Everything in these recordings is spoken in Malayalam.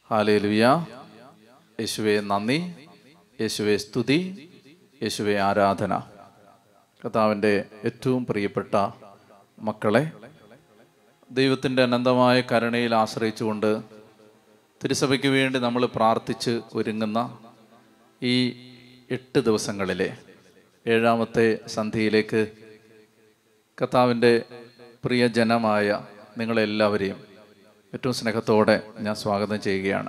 ഹാലേലുയ യേശുവെ നന്ദി യേശുവെ സ്തുതി യേശുവെ ആരാധന കർത്താവിൻ്റെ ഏറ്റവും പ്രിയപ്പെട്ട മക്കളെ ദൈവത്തിൻ്റെ അനന്തമായ കരുണയിൽ ആശ്രയിച്ചുകൊണ്ട് തിരുസഭയ്ക്ക് വേണ്ടി നമ്മൾ പ്രാർത്ഥിച്ച് ഒരുങ്ങുന്ന ഈ എട്ട് ദിവസങ്ങളിലെ ഏഴാമത്തെ സന്ധിയിലേക്ക് കർത്താവിൻ്റെ പ്രിയജനമായ നിങ്ങളെല്ലാവരെയും ഏറ്റവും സ്നേഹത്തോടെ ഞാൻ സ്വാഗതം ചെയ്യുകയാണ്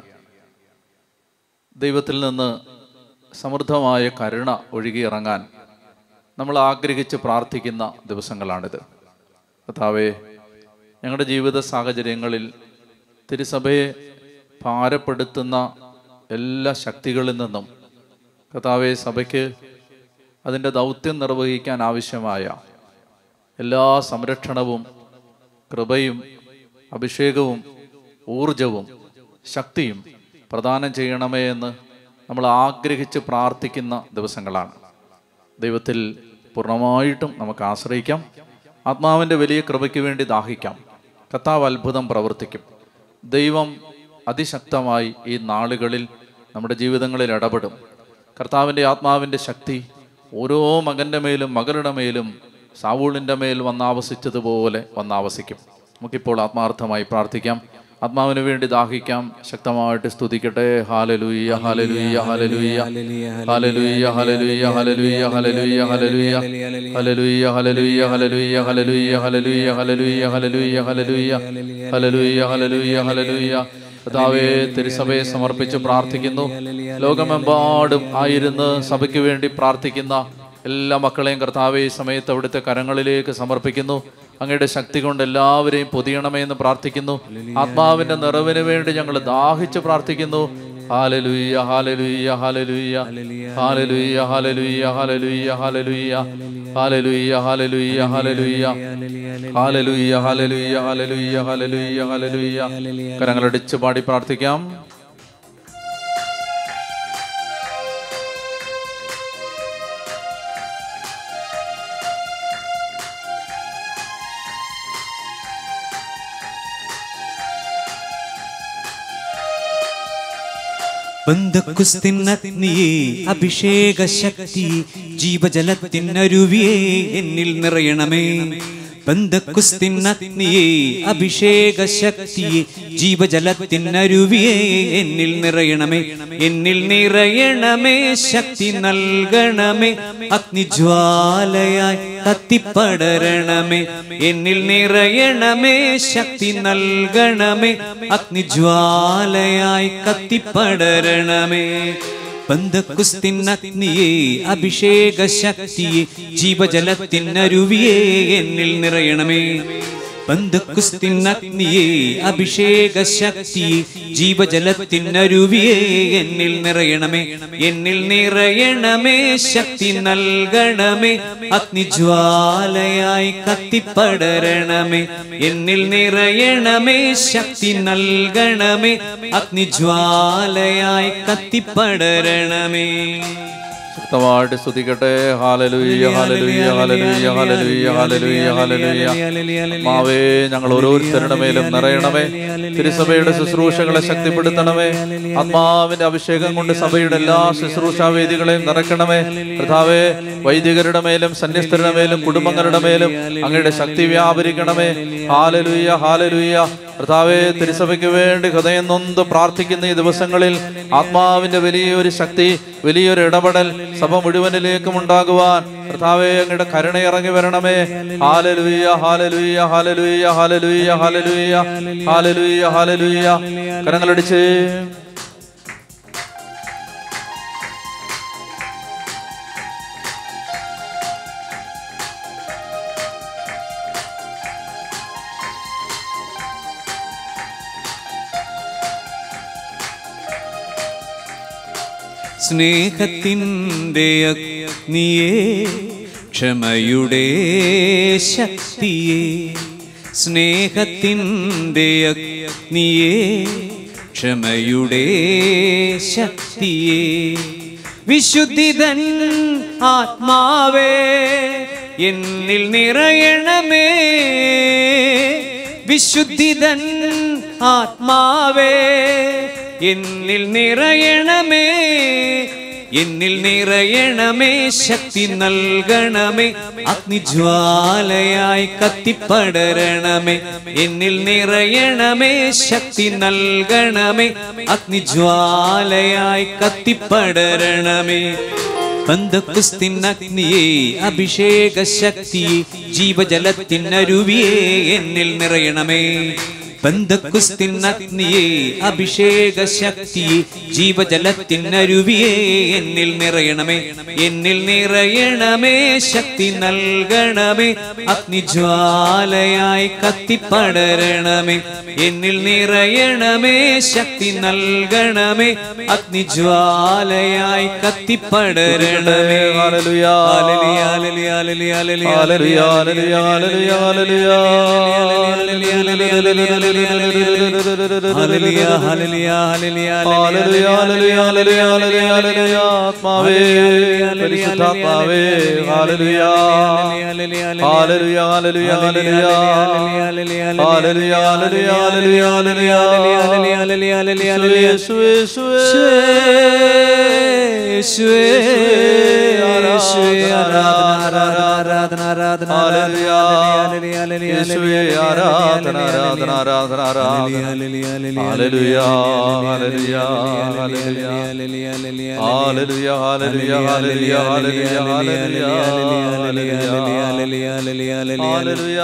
ദൈവത്തിൽ നിന്ന് സമൃദ്ധമായ കരുണ ഒഴുകിയിറങ്ങാൻ നമ്മൾ ആഗ്രഹിച്ച് പ്രാർത്ഥിക്കുന്ന ദിവസങ്ങളാണിത് കർത്താവെ ഞങ്ങളുടെ ജീവിത സാഹചര്യങ്ങളിൽ തിരുസഭയെ ഭാരപ്പെടുത്തുന്ന എല്ലാ ശക്തികളിൽ നിന്നും കർത്താവെ സഭയ്ക്ക് അതിൻ്റെ ദൗത്യം നിർവഹിക്കാൻ ആവശ്യമായ എല്ലാ സംരക്ഷണവും കൃപയും അഭിഷേകവും ഊർജവും ശക്തിയും പ്രദാനം ചെയ്യണമേ എന്ന് നമ്മൾ ആഗ്രഹിച്ച് പ്രാർത്ഥിക്കുന്ന ദിവസങ്ങളാണ് ദൈവത്തിൽ പൂർണ്ണമായിട്ടും നമുക്ക് ആശ്രയിക്കാം ആത്മാവിൻ്റെ വലിയ കൃപയ്ക്ക് വേണ്ടി ദാഹിക്കാം കർത്താവ് അത്ഭുതം പ്രവർത്തിക്കും ദൈവം അതിശക്തമായി ഈ നാളുകളിൽ നമ്മുടെ ജീവിതങ്ങളിൽ ഇടപെടും കർത്താവിൻ്റെ ആത്മാവിൻ്റെ ശക്തി ഓരോ മകൻ്റെ മേലും മകളുടെ മേലും സാവൂളിൻ്റെ മേൽ വന്നാവസിച്ചതുപോലെ വന്നാവസിക്കും നമുക്കിപ്പോൾ ആത്മാർത്ഥമായി പ്രാർത്ഥിക്കാം ആത്മാവിന് വേണ്ടി ദാഹിക്കാം ശക്തമായിട്ട് സ്തുതിക്കട്ടെ ഹാലലൂയ ഹാലലൂയ ഹാലലൂയ ഹാലലൂയ ഹാലലൂയ ഹാലലൂയ ഹാലലൂയ ഹാലലൂയ ഹാലലൂയ ഹാലലൂയ ഹാലലൂയ ഹാലലൂയ ഹാലലൂയ ഹാലലൂയ ഹാലലൂയ ഹാലലൂയ ഹാലലൂയ ഹാലലൂയ കർത്താവെ തിരുസഭയെ സമർപ്പിച്ച് പ്രാർത്ഥിക്കുന്നു ലോകമെമ്പാടും ആയിരുന്ന് സഭയ്ക്ക് വേണ്ടി പ്രാർത്ഥിക്കുന്ന എല്ലാ മക്കളെയും കർത്താവെ ഈ സമയത്ത് അവിടുത്തെ കരങ്ങളിലേക്ക് സമർപ്പിക്കുന്നു അങ്ങയുടെ ശക്തി കൊണ്ട് എല്ലാവരെയും പൊതിയണമേ എന്ന് പ്രാർത്ഥിക്കുന്നു ആത്മാവിന്റെ നിറവിന് വേണ്ടി ഞങ്ങൾ ദാഹിച്ച് പ്രാർത്ഥിക്കുന്നു ഹാലലുയ്യ ഹാലലുയ്യ ഹാലലുയ്യ ഹാലലുയ്യ ഹാലലുയ്യ ഹാലലുയ്യ ഹാലലുയ്യ ഹാലലുയ്യ ഹാലലുയ്യ ഹാലലുയ്യ ഹാലലുയ്യ ഹാലലുയ്യ ഹാലലുയ്യ ഹാലലുയ്യ ഹാലലുയ്യ കരങ്ങളടിച്ച് പാടി പ്രാർത്ഥിക്കാം ബന്ധക്കുസ്തിന്നഗ്നിയെ അഭിഷേക ശക്തി ജീവജലത്തിനരുവിയെ എന്നിൽ നിറയണമേ ബന്ധക്കുസ്തിന്നഗ്നിയെ അഭിഷേക ശക്തിയെ ജീവജലത്തിനരുവിയെ എന്നിൽ നിറയണമേ എന്നിൽ നിറയണമേ ശക്തി നൽകണമേ അഗ്നിജ്വാലയായി കത്തിപ്പടരണമേ എന്നിൽ നിറയണമേ ശക്തി നൽകണമേ അഗ്നിജ്വാലയായി കത്തിപ്പടരണമേ ബന്ധക്കുസ്തിന്നഗ്നിയെ അഭിഷേക ശക്തിയെ ജീവജലത്തിനരുവിയെ എന്നിൽ നിറയണമേ ബന്ധക്കുസ്തിന്നഗ്നിയെ അഭിഷേക ശക്തിയെ ജീവജലത്തിനരുവിയെ എന്നിൽ നിറയണമേ എന്നിൽ നിറയണമേ ശക്തി നൽകണമേ അഗ്നിജ്വാലയായി കത്തിപ്പടരണമേ എന്നിൽ നിറയണമേ ശക്തി നൽകണമേ അഗ്നിജ്വാലയായി കത്തിപ്പടരണമേ ശക്തമായിട്ട് സ്തുതിക്കട്ടെ ഹാലലുയ്യ ഹാലലുയ്യ ഹാലലുയ്യ ഹാലലുയ്യ ഹാലലുയ്യ ഹാലലുയ്യ മാവേ ഞങ്ങൾ ഓരോരുത്തരുടെ മേലും നിറയണമേ തിരുസഭയുടെ ശുശ്രൂഷകളെ ശക്തിപ്പെടുത്തണമേ ആത്മാവിന്റെ അഭിഷേകം കൊണ്ട് സഭയുടെ എല്ലാ ശുശ്രൂഷാ വേദികളെയും നിറയ്ക്കണമേ കർത്താവേ വൈദികരുടെ മേലും സന്യസ്തരുടെ മേലും കുടുംബങ്ങളുടെ മേലും അങ്ങയുടെ ശക്തി വ്യാപരിക്കണമേ ഹാലലുയ്യ ഹാലലുയ്യ കർത്താവെ തിരുസഭയ്ക്ക് വേണ്ടി ഹൃദയം നൊന്ത് പ്രാർത്ഥിക്കുന്ന ഈ ദിവസങ്ങളിൽ ആത്മാവിന്റെ വലിയൊരു ശക്തി വലിയൊരു ഇടപെടൽ സഭ മുഴുവനിലേക്കും ഉണ്ടാകുവാൻ കർത്താവെ അങ്ങയുടെ കരുണ ഇറങ്ങി വരണമേ ഹാലലുയ്യ ഹാലലുയ്യ ഹാലലുയ്യ ഹാലലുയ്യ ഹാലലുയ്യ ഹാലലുയ്യ ഹാലലുയ്യ കരങ്ങളടിച്ച് സ്നേഹത്തിൻ്റെ അഗ്നിയെ ക്ഷമയുടെ ശക്തിയെ സ്നേഹത്തിൻ്റെ അഗ്നിയെ ക്ഷമയുടെ ശക്തിയെ വിശുദ്ധിതൻ ആത്മാവേ എന്നിൽ നിറയണമേ വിശുദ്ധിതൻ ആത്മാവേ എന്നിൽ നിറയണമേ എന്നിൽ നിറയണമേ ശക്തി നൽകണമേ അഗ്നിജ്വാലയായി കത്തിപ്പടരണമേ എന്നിൽ നിറയണമേ ശക്തി നൽകണമേ അഗ്നിജ്വാലയായി കത്തിപ്പടരണമേ ബന്ധക്കുസ്തിൻ അഗ്നിയെ അഭിഷേക ശക്തിയെ ജീവജലത്തിനരുവിയെ എന്നിൽ നിറയണമേ ബന്ധക്കുസ്തിൻ അഗ്നിയെ അഭിഷേക ശക്തിയെ ജീവജലത്തിനരുവിയെ എന്നിൽ നിറയണമേ എന്നിൽ നിറയണമേ ശക്തി നൽകണമേ അഗ്നിജ്വാലയായി കത്തിപ്പടരണമേ എന്നിൽ നിറയണമേ ശക്തി നൽകണമേ അഗ്നിജ്വാലയായി കത്തിപ്പടരണമേ ഹല്ലേലൂയ. ഹല്ലേലൂയ, ഹല്ലേലൂയ, ഹല്ലേലൂയ, ഹല്ലേലൂയ, ഹല്ലേലൂയ, ഹല്ലേലൂയ, ഹല്ലേലൂയ, ഹല്ലേലൂയ. ഹല്ലേലൂയ, ഹല്ലേലൂയ, ഹല്ലേലൂയ, ഹല്ലേലൂയ, ഹല്ലേലൂയ, ഹല്ലേലൂയ, ഹല്ലേലൂയ, ഹല്ലേലൂയ, ഹല്ലേലൂയ, ഹല്ലേലൂയ, ഹല്ലേലൂയ. ആത്മാവേ, പരിശുദ്ധാത്മാവേ, ഹല്ലേലൂയ. ഹല്ലേലൂയ, ഹല്ലേലൂയ, ഹല്ലേലൂയ. ഹല്ലേലൂയ, ഹല്ലേലൂയ, ഹല്ലേലൂയ, ഹല്ലേലൂയ. യേശുവേ, യേശുവേ, യേശുവേ, യേശുവേ, ആരാധന, ആരാധന, ആരാധന, ഹല്ലേലൂയ. ഹല്ലേലൂയ, യേശുവേ, ആരാധന, ആരാധന, ആരാധന, ആരാധന. ഹല്ലേലൂയ, ഹല്ലേലൂയ, ഹല്ലേലൂയ. ഹല്ലേലൂയ, ഹല്ലേലൂയ, ഹല്ലേലൂയ, ഹല്ലേലൂയ, ഹല്ലേലൂയ. ഹല്ലേലൂയ,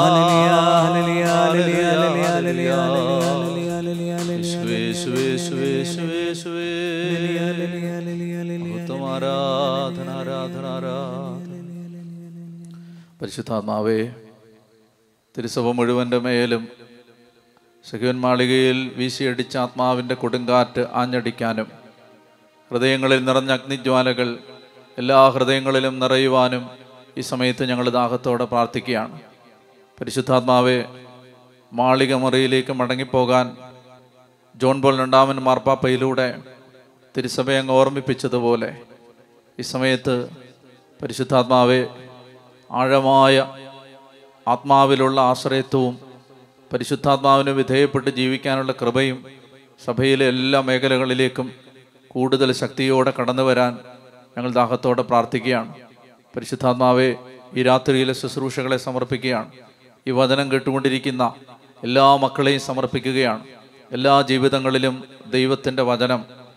യേശുവേ, യേശുവേ, യേശുവേ, യേശുവേ, യേശുവേ. മഹത്വം, ആരാധന, ആരാധന, ആരാധന. പരിശുദ്ധാത്മാവേ തിരുസഭ മുഴുവൻ്റെ മേലും സഖിവൻ മാളികയിൽ വീശിയടിച്ച ആത്മാവിൻ്റെ കൊടുങ്കാറ്റ് ആഞ്ഞടിക്കാനും ഹൃദയങ്ങളിൽ നിറഞ്ഞ അഗ്നിജ്വാലകൾ എല്ലാ ഹൃദയങ്ങളിലും നിറയുവാനും ഈ സമയത്ത് ഞങ്ങൾ ദാഹത്തോടെ പ്രാർത്ഥിക്കുകയാണ് പരിശുദ്ധാത്മാവെ മാളിക മുറിയിലേക്ക് മടങ്ങിപ്പോകാൻ ജോൺ പോൾ രണ്ടാമൻ മാർപ്പാപ്പയിലൂടെ തിരുസഭയെ അങ്ങ് ഓർമ്മിപ്പിച്ചതുപോലെ ഈ സമയത്ത് പരിശുദ്ധാത്മാവെ ആഴമായ ആത്മാവിലുള്ള ആശ്രയത്വവും പരിശുദ്ധാത്മാവിന് വിധേയപ്പെട്ട് ജീവിക്കാനുള്ള കൃപയും സഭയിലെ എല്ലാ മേഖലകളിലേക്കും കൂടുതൽ ശക്തിയോടെ കടന്നു വരാൻ ഞങ്ങൾ ദാഹത്തോടെ പ്രാർത്ഥിക്കുകയാണ് പരിശുദ്ധാത്മാവെ ഈ രാത്രിയിലെ ശുശ്രൂഷകളെ സമർപ്പിക്കുകയാണ് ഈ വചനം കേട്ടുകൊണ്ടിരിക്കുന്ന എല്ലാ മക്കളെയും സമർപ്പിക്കുകയാണ് എല്ലാ ജീവിതങ്ങളിലും ദൈവത്തിൻ്റെ വചനം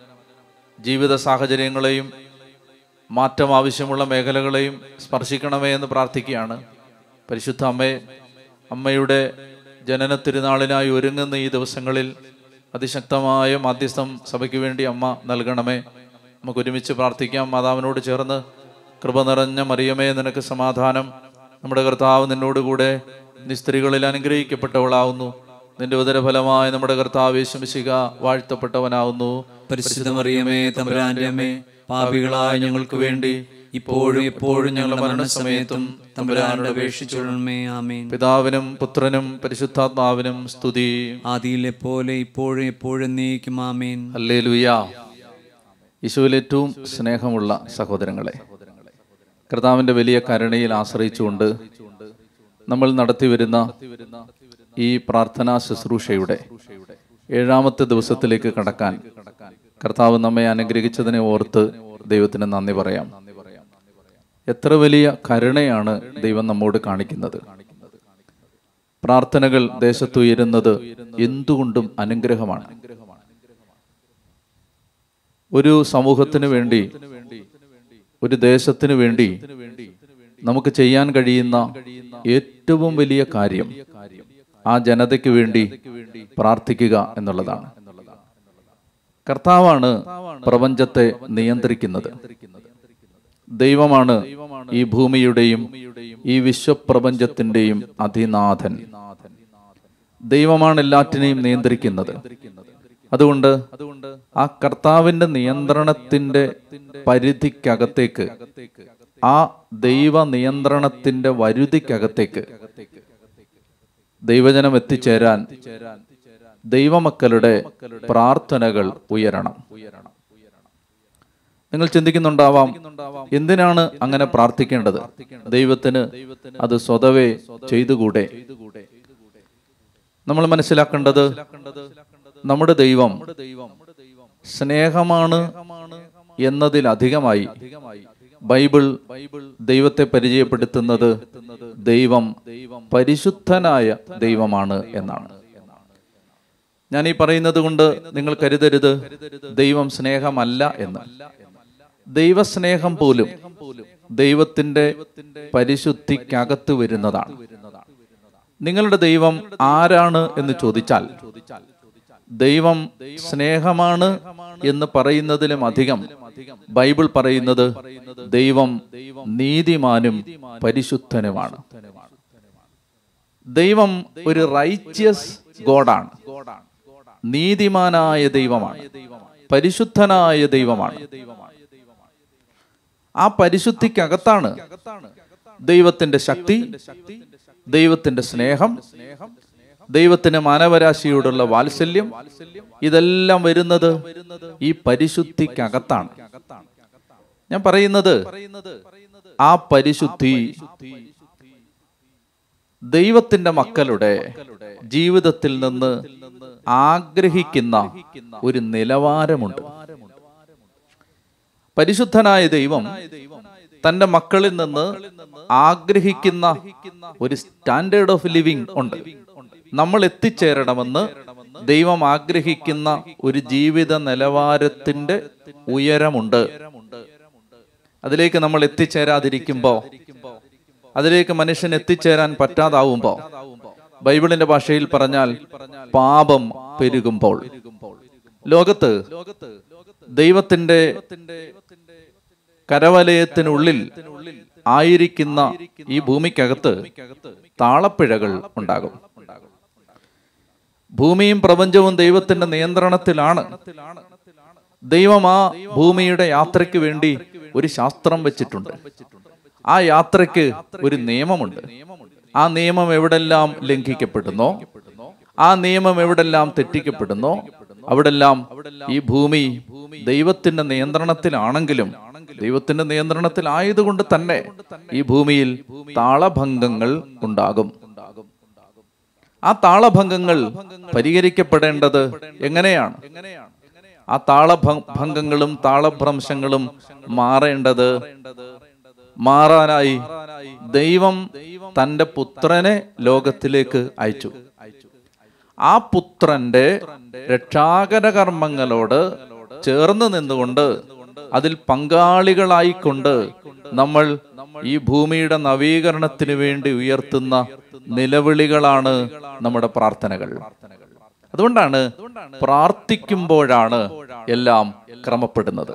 ജീവിത സാഹചര്യങ്ങളെയും മാറ്റം ആവശ്യമുള്ള മേഖലകളെയും സ്പർശിക്കണമേ എന്ന് പ്രാർത്ഥിക്കുകയാണ് പരിശുദ്ധ അമ്മേ അമ്മയുടെ ജനന തിരുനാളിനായി ഒരുങ്ങുന്ന ഈ ദിവസങ്ങളിൽ അതിശക്തമായ മാധ്യസ്ഥം സഭയ്ക്ക് വേണ്ടി അമ്മ നൽകണമേ നമുക്ക് ഒരുമിച്ച് പ്രാർത്ഥിക്കാം മാതാവിനോട് ചേർന്ന് കൃപ നിറഞ്ഞ മറിയമേ നിനക്ക് സമാധാനം നമ്മുടെ കർത്താവ് നിന്നോടുകൂടെ നീ സ്ത്രീകളിൽ അനുഗ്രഹിക്കപ്പെട്ടവളാവുന്നു നിന്റെ ഉദരഫലമായി നമ്മുടെ കർത്താവ് യേശുമിശിക വാഴ്ത്തപ്പെട്ടവനാവുന്നു പരിശുദ്ധ മറിയമേ തമ്പുരാന്റെ അമ്മേ പാപികളായ ഞങ്ങൾക്ക് വേണ്ടി ഇപ്പോഴും എപ്പോഴും ഞങ്ങളുടെ മരണസമയത്തും തമ്പുരാനോട് അപേക്ഷിച്ചുകൊള്ളണമേ ആമേൻ പിതാവിനും പുത്രനും പരിശുദ്ധാത്മാവിനും സ്തുതി ആദിയിലെ പോലെ ഇപ്പോഴും എപ്പോഴും നീക്കും ആമേൻ ഹല്ലേലൂയ യേശുവിൽ ഏറ്റവും സ്നേഹമുള്ള സഹോദരങ്ങളെ കർത്താവിൻ്റെ വലിയ കരുണയിൽ ആശ്രയിച്ചുകൊണ്ട് നമ്മൾ നടത്തിവരുന്ന ഈ പ്രാർത്ഥനാ ശുശ്രൂഷയുടെ ഏഴാമത്തെ ദിവസത്തിലേക്ക് കടക്കാൻ കർത്താവ് നമ്മെ അനുഗ്രഹിച്ചതിനെ ഓർത്ത് ദൈവത്തിന് നന്ദി പറയാം എത്ര വലിയ കരുണയാണ് ദൈവം നമ്മോട് കാണിക്കുന്നത് പ്രാർത്ഥനകൾ ദേശത്തുയരുന്നത് എന്തുകൊണ്ടും അനുഗ്രഹമാണ് ഒരു സമൂഹത്തിന് വേണ്ടി ഒരു ദേശത്തിന് വേണ്ടി നമുക്ക് ചെയ്യാൻ കഴിയുന്ന ഏറ്റവും വലിയ കാര്യം ആ ജനതയ്ക്ക് വേണ്ടി പ്രാർത്ഥിക്കുക എന്നുള്ളതാണ് കർത്താവാണ് പ്രപഞ്ചത്തെ നിയന്ത്രിക്കുന്നത് ദൈവമാണ് ഈ ഭൂമിയുടെയും ഈ വിശ്വപ്രപഞ്ചത്തിന്റെയും അധിനാഥൻ ദൈവമാണ് എല്ലാറ്റിനെയും നിയന്ത്രിക്കുന്നത് അതുകൊണ്ട് ആ കർത്താവിന്റെ നിയന്ത്രണത്തിന്റെ പരിധിക്കകത്തേക്ക് ആ ദൈവ നിയന്ത്രണത്തിന്റെ വരുതിക്കകത്തേക്ക് ദൈവജനം എത്തിച്ചേരാൻ ദൈവമക്കളുടെ പ്രാർത്ഥനകൾ ഉയരണം നിങ്ങൾ ചിന്തിക്കുന്നുണ്ടാവാം എന്തിനാണ് അങ്ങനെ പ്രാർത്ഥിക്കേണ്ടത് ദൈവത്തിന് അത് സ്വതവേ ചെയ്തുകൂടെ നമ്മൾ മനസ്സിലാക്കേണ്ടത് നമ്മുടെ ദൈവം സ്നേഹമാണ് എന്നതിലധികമായി ബൈബിൾ ദൈവത്തെ പരിചയപ്പെടുത്തുന്നത് ദൈവം പരിശുദ്ധനായ ദൈവമാണ് എന്നാണ് ഞാൻ ഈ പറയുന്നത് കൊണ്ട് നിങ്ങൾ കരുതരുത് ദൈവം സ്നേഹമല്ല എന്ന് ദൈവസ്നേഹം പോലും ദൈവത്തിന്റെ പരിശുദ്ധിക്കകത്ത് വരുന്നതാണ് നിങ്ങളുടെ ദൈവം ആരാണ് എന്ന് ചോദിച്ചാൽ ദൈവം സ്നേഹമാണ് എന്ന് പറയുന്നതിലും അധികം ബൈബിൾ പറയുന്നത് ദൈവം നീതിമാനും പരിശുദ്ധനുമാണ് ദൈവം ഒരു റൈറ്റ്യസ് ഗോഡാണ് നീതിമാനായ ദൈവമാണ് പരിശുദ്ധനായ ദൈവമാണ് ആ പരിശുദ്ധിക്കകത്താണ് ദൈവത്തിന്റെ ശക്തി ദൈവത്തിന്റെ സ്നേഹം ദൈവത്തിന് മാനവരാശിയോടുള്ള വാത്സല്യം ഇതെല്ലാം വരുന്നത് ഈ പരിശുദ്ധിക്കകത്താണ് ഞാൻ പറയുന്നത് ആ പരിശുദ്ധി ദൈവത്തിന്റെ മക്കളുടെ ജീവിതത്തിൽ നിന്ന് ആഗ്രഹിക്കുന്ന ഒരു നിലവാരമുണ്ട് പരിശുദ്ധനായ ദൈവം തന്റെ മക്കളിൽ നിന്ന് ആഗ്രഹിക്കുന്ന ഒരു സ്റ്റാൻഡേർഡ് ഓഫ് ലിവിങ് ഉണ്ട് നമ്മൾ എത്തിച്ചേരണമെന്ന് ദൈവം ആഗ്രഹിക്കുന്ന ഒരു ജീവിത നിലവാരത്തിന്റെ ഉയരമുണ്ട് അതിലേക്ക് നമ്മൾ എത്തിച്ചേരാതിരിക്കുമ്പോ അതിലേക്ക് മനുഷ്യൻ എത്തിച്ചേരാൻ പറ്റാതാവുമ്പോ ബൈബിളിന്റെ ഭാഷയിൽ പറഞ്ഞാൽ പാപം പെരുകുമ്പോൾ ലോകത്ത് ദൈവത്തിന്റെ കരവലയത്തിനുള്ളിൽ ആയിരിക്കുന്ന ഈ ഭൂമിക്കകത്ത് താളപ്പിഴകൾ ഉണ്ടാകും ഭൂമിയും പ്രപഞ്ചവും ദൈവത്തിന്റെ നിയന്ത്രണത്തിലാണ് ദൈവം ആ ഭൂമിയുടെ യാത്രയ്ക്ക് വേണ്ടി ഒരു ശാസ്ത്രം വെച്ചിട്ടുണ്ട് ആ യാത്രയ്ക്ക് ഒരു നിയമമുണ്ട് ആ നിയമം എവിടെല്ലാം ലംഘിക്കപ്പെടുന്നോ ആ നിയമം എവിടെല്ലാം തെറ്റിക്കപ്പെടുന്നോ അവിടെല്ലാം ഈ ഭൂമി ദൈവത്തിന്റെ നിയന്ത്രണത്തിലാണെങ്കിലും ദൈവത്തിന്റെ നിയന്ത്രണത്തിലായതുകൊണ്ട് തന്നെ ഈ ഭൂമിയിൽ താളഭംഗങ്ങൾ ഉണ്ടാകും ആ താളഭംഗങ്ങൾ പരിഹരിക്കപ്പെടേണ്ടത് എങ്ങനെയാണ് ആ താളഭംഗങ്ങളും താളഭ്രംശങ്ങളും മാറേണ്ടത് മാറാനായി ദൈവം തന്റെ പുത്രനെ ലോകത്തിലേക്ക് അയച്ചു ആ പുത്രന്റെ രക്ഷാകര കർമ്മങ്ങളോട് ചേർന്ന് നിന്നുകൊണ്ട് അതിൽ പങ്കാളികളായിക്കൊണ്ട് നമ്മൾ ഈ ഭൂമിയുടെ നവീകരണത്തിന് വേണ്ടി ഉയർത്തുന്ന നിലവിളികളാണ് നമ്മുടെ പ്രാർത്ഥനകൾ അതുകൊണ്ടാണ് പ്രാർത്ഥിക്കുമ്പോഴാണ് എല്ലാം ക്രമപ്പെടുന്നത്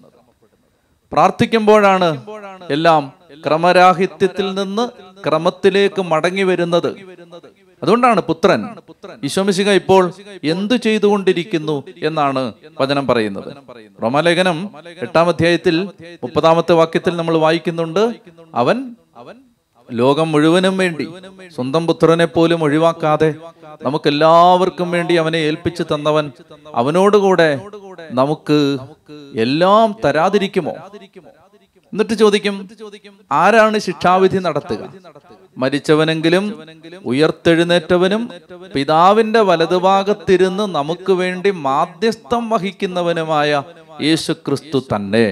പ്രാർത്ഥിക്കുമ്പോഴാണ് എല്ലാം ക്രമരാഹിത്യത്തിൽ നിന്ന് ക്രമത്തിലേക്ക് മടങ്ങി വരുന്നത് അതുകൊണ്ടാണ് പുത്രൻ ഈശോമിശിക ഇപ്പോൾ എന്തു ചെയ്തുകൊണ്ടിരിക്കുന്നു എന്നാണ് വചനം പറയുന്നത് റോമാലേഖനം എട്ടാം അധ്യായത്തിൽ മുപ്പതാമത്തെ വാക്യത്തിൽ നമ്മൾ വായിക്കുന്നുണ്ട് അവൻ ലോകം മുഴുവനും വേണ്ടി സ്വന്തം പുത്രനെ പോലും ഒഴിവാക്കാതെ നമുക്ക് എല്ലാവർക്കും വേണ്ടി അവനെ ഏൽപ്പിച്ചു തന്നവൻ അവനോടുകൂടെ നമുക്ക് എല്ലാം തരാതിരിക്കുമോ എന്നിട്ട് ചോദിക്കും ആരാണ് ശിക്ഷാവിധി നടത്തുക മരിച്ചവനെങ്കിലും ഉയർത്തെഴുന്നേറ്റവനും പിതാവിന്റെ വലതുഭാഗത്തിരുന്ന് നമുക്ക് വേണ്ടി മാധ്യസ്ഥം വഹിക്കുന്നവനുമായ യേശു ക്രിസ്തു തന്നെ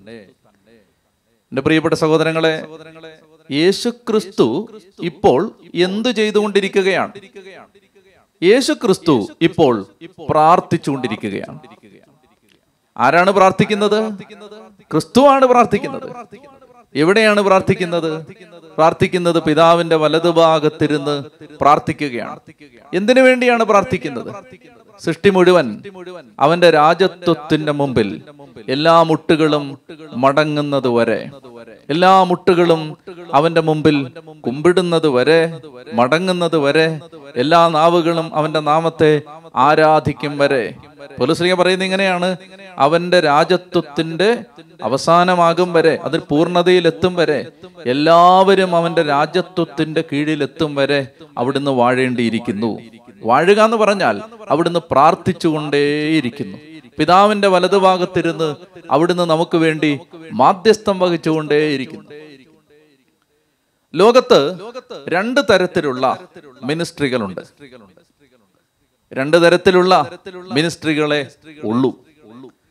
എന്റെ പ്രിയപ്പെട്ട സഹോദരങ്ങളെ യേശു ക്രിസ്തു ഇപ്പോൾ എന്തു ചെയ്തുകൊണ്ടിരിക്കുകയാണ് യേശു ക്രിസ്തു ഇപ്പോൾ പ്രാർത്ഥിച്ചുകൊണ്ടിരിക്കുകയാണ് ആരാണ് പ്രാർത്ഥിക്കുന്നത് ക്രിസ്തുവാണ് പ്രാർത്ഥിക്കുന്നത് എവിടെയാണ് പ്രാർത്ഥിക്കുന്നത് പ്രാർത്ഥിക്കുന്നത് പിതാവിന്റെ വലതുഭാഗത്തിരുന്ന് പ്രാർത്ഥിക്കുകയാണ് എന്തിനു വേണ്ടിയാണ് പ്രാർത്ഥിക്കുന്നത് സൃഷ്ടി മുഴുവൻ അവന്റെ രാജത്വത്തിന്റെ മുമ്പിൽ എല്ലാ മുട്ടുകളും മടങ്ങുന്നത് വരെ എല്ലാ മുട്ടുകളും അവന്റെ മുമ്പിൽ കുമ്പിടുന്നത് വരെ മടങ്ങുന്നത് വരെ എല്ലാ നാവുകളും അവന്റെ നാമത്തെ ആരാധിക്കും വരെ പൊലുശ്രീക പറയുന്നത് ഇങ്ങനെയാണ് അവന്റെ രാജത്വത്തിന്റെ അവസാനമാകും വരെ അതിൽ പൂർണ്ണതയിലെത്തും വരെ എല്ലാവരും അവന്റെ രാജത്വത്തിന്റെ കീഴിലെത്തും വരെ അവിടുന്ന് വാഴേണ്ടിയിരിക്കുന്നു വാഴുക എന്ന് പറഞ്ഞാൽ അവിടുന്ന് പ്രാർത്ഥിച്ചുകൊണ്ടേയിരിക്കുന്നു പിതാവിന്റെ വലതുഭാഗത്തിരുന്ന് അവിടുന്ന് നമുക്ക് വേണ്ടി മാധ്യസ്ഥം വഹിച്ചുകൊണ്ടേയിരിക്കുന്നു ലോകത്ത് രണ്ട് തരത്തിലുള്ള മിനിസ്ട്രികളുണ്ട് രണ്ട് തരത്തിലുള്ള മിനിസ്ട്രികളെ ഉള്ളൂ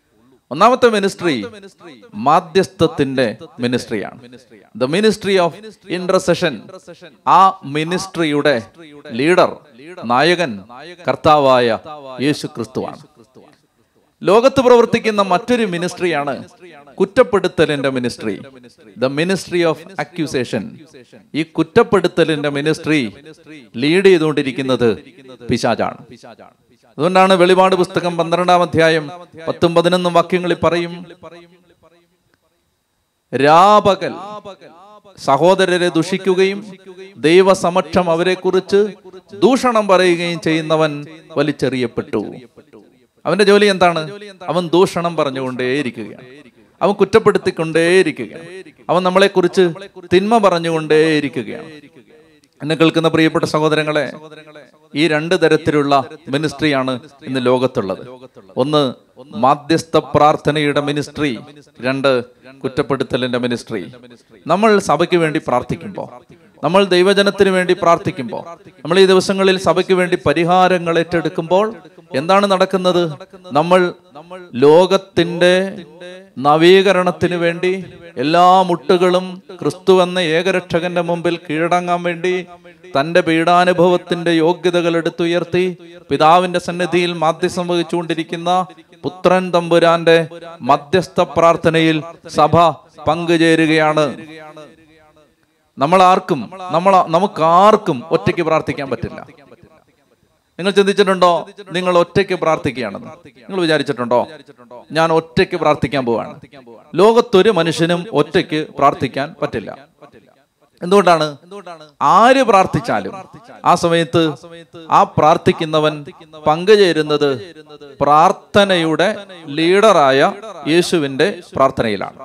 ഒന്നാമത്തെ മിനിസ്ട്രി മാധ്യസ്ഥത്തിന്റെ മിനിസ്ട്രിയാണ് ദ മിനിസ്ട്രി ഓഫ് ഇന്റർസെഷൻ ആ മിനിസ്ട്രിയുടെ ലീഡർ നായകൻ കർത്താവായ യേശു ക്രിസ്തുവാണ് ലോകത്ത് പ്രവർത്തിക്കുന്ന മറ്റൊരു മിനിസ്ട്രിയാണ് കുറ്റപ്പെടുത്തലിന്റെ ministry the ministry of accusation ഈ കുറ്റപ്പെടുത്തലിന്റെ മിനിസ്ട്രി ലീഡ് ചെയ്തുകൊണ്ടിരിക്കുന്നത് പിശാചാണ് അതുകൊണ്ടാണ് വെളിപാട് പുസ്തകം പന്ത്രണ്ടാം അധ്യായം പത്തും പതിനൊന്നും വാക്യങ്ങളിൽ പറയും രാപകൽ സഹോദരരെ ദുഷിക്കുകയും ദൈവസമക്ഷം അവരെക്കുറിച്ച് ദൂഷണം പറയുകയും ചെയ്യുന്നവൻ വലിച്ചെറിയപ്പെട്ടു അവന്റെ ജോലി എന്താണ് അവൻ ദൂഷണം പറഞ്ഞുകൊണ്ടേയിരിക്കുകയാണ് അവൻ കുറ്റപ്പെടുത്തിക്കൊണ്ടേയിരിക്കുകയാണ് അവൻ നമ്മളെക്കുറിച്ച് തിന്മ പറഞ്ഞുകൊണ്ടേയിരിക്കുകയാണ് എന്നെ കേൾക്കുന്ന പ്രിയപ്പെട്ട സഹോദരങ്ങളെ ഈ രണ്ട് തരത്തിലുള്ള മിനിസ്ട്രിയാണ് ഇന്ന് ലോകത്തുള്ളത് ഒന്ന് മാധ്യസ്ഥ പ്രാർത്ഥനയുടെ മിനിസ്ട്രി രണ്ട് കുറ്റപ്പെടുത്തലിന്റെ മിനിസ്ട്രി നമ്മൾ സഭയ്ക്ക് വേണ്ടി പ്രാർത്ഥിക്കുമ്പോൾ നമ്മൾ ദൈവജനത്തിന് വേണ്ടി പ്രാർത്ഥിക്കുമ്പോൾ നമ്മൾ ഈ ദിവസങ്ങളിൽ സഭയ്ക്ക് വേണ്ടി പരിഹാരങ്ങൾ ഏറ്റെടുക്കുമ്പോൾ എന്താണ് നടക്കുന്നത് നമ്മൾ ലോകത്തിന്റെ നവീകരണത്തിന് വേണ്ടി എല്ലാ മുട്ടുകളും ക്രിസ്തു എന്ന ഏകരക്ഷകന്റെ മുമ്പിൽ കീഴടങ്ങാൻ വേണ്ടി തന്റെ പീഡാനുഭവത്തിന്റെ യോഗ്യതകൾ എടുത്തുയർത്തി പിതാവിന്റെ സന്നിധിയിൽ മാധ്യസ്ഥം വഹിച്ചുകൊണ്ടിരിക്കുന്ന പുത്രൻ തമ്പുരാന്റെ മധ്യസ്ഥ പ്രാർത്ഥനയിൽ സഭ പങ്കുചേരുകയാണ് നമ്മൾ ആർക്കും നമ്മൾ നമുക്ക് ആർക്കും ഒറ്റയ്ക്ക് പ്രാർത്ഥിക്കാൻ പറ്റില്ല നിങ്ങൾ ചിന്തിച്ചിട്ടുണ്ടോ നിങ്ങൾ ഒറ്റയ്ക്ക് പ്രാർത്ഥിക്കുകയാണെന്ന് നിങ്ങൾ വിചാരിച്ചിട്ടുണ്ടോ ഞാൻ ഒറ്റയ്ക്ക് പ്രാർത്ഥിക്കാൻ പോവാണ് ലോകത്തൊരു മനുഷ്യനും ഒറ്റയ്ക്ക് പ്രാർത്ഥിക്കാൻ പറ്റില്ല എന്തുകൊണ്ടാണ് ആര് പ്രാർത്ഥിച്ചാലും ആ സമയത്ത് ആ പ്രാർത്ഥിക്കുന്നവൻ പങ്കുചേരുന്നത് പ്രാർത്ഥനയുടെ ലീഡറായ യേശുവിന്റെ പ്രാർത്ഥനയിലാണ്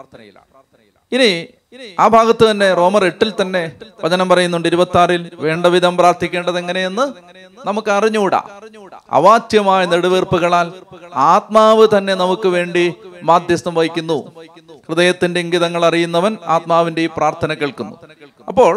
ഇനി ആ ഭാഗത്ത് തന്നെ റോമർ എട്ടിൽ തന്നെ വചനം പറയുന്നുണ്ട് ഇരുപത്തി ആറിൽ വേണ്ട വിധം പ്രാർത്ഥിക്കേണ്ടത് എങ്ങനെയെന്ന് നമുക്ക് അറിഞ്ഞുകൂടാ അവാച്യമായ നെടുവീർപ്പുകളാൽ ആത്മാവ് തന്നെ നമുക്ക് വേണ്ടി മാധ്യസ്ഥം വഹിക്കുന്നു ഹൃദയത്തിന്റെ ഇംഗിതങ്ങൾ അറിയുന്നവൻ ആത്മാവിന്റെ ഈ പ്രാർത്ഥന കേൾക്കുന്നു അപ്പോൾ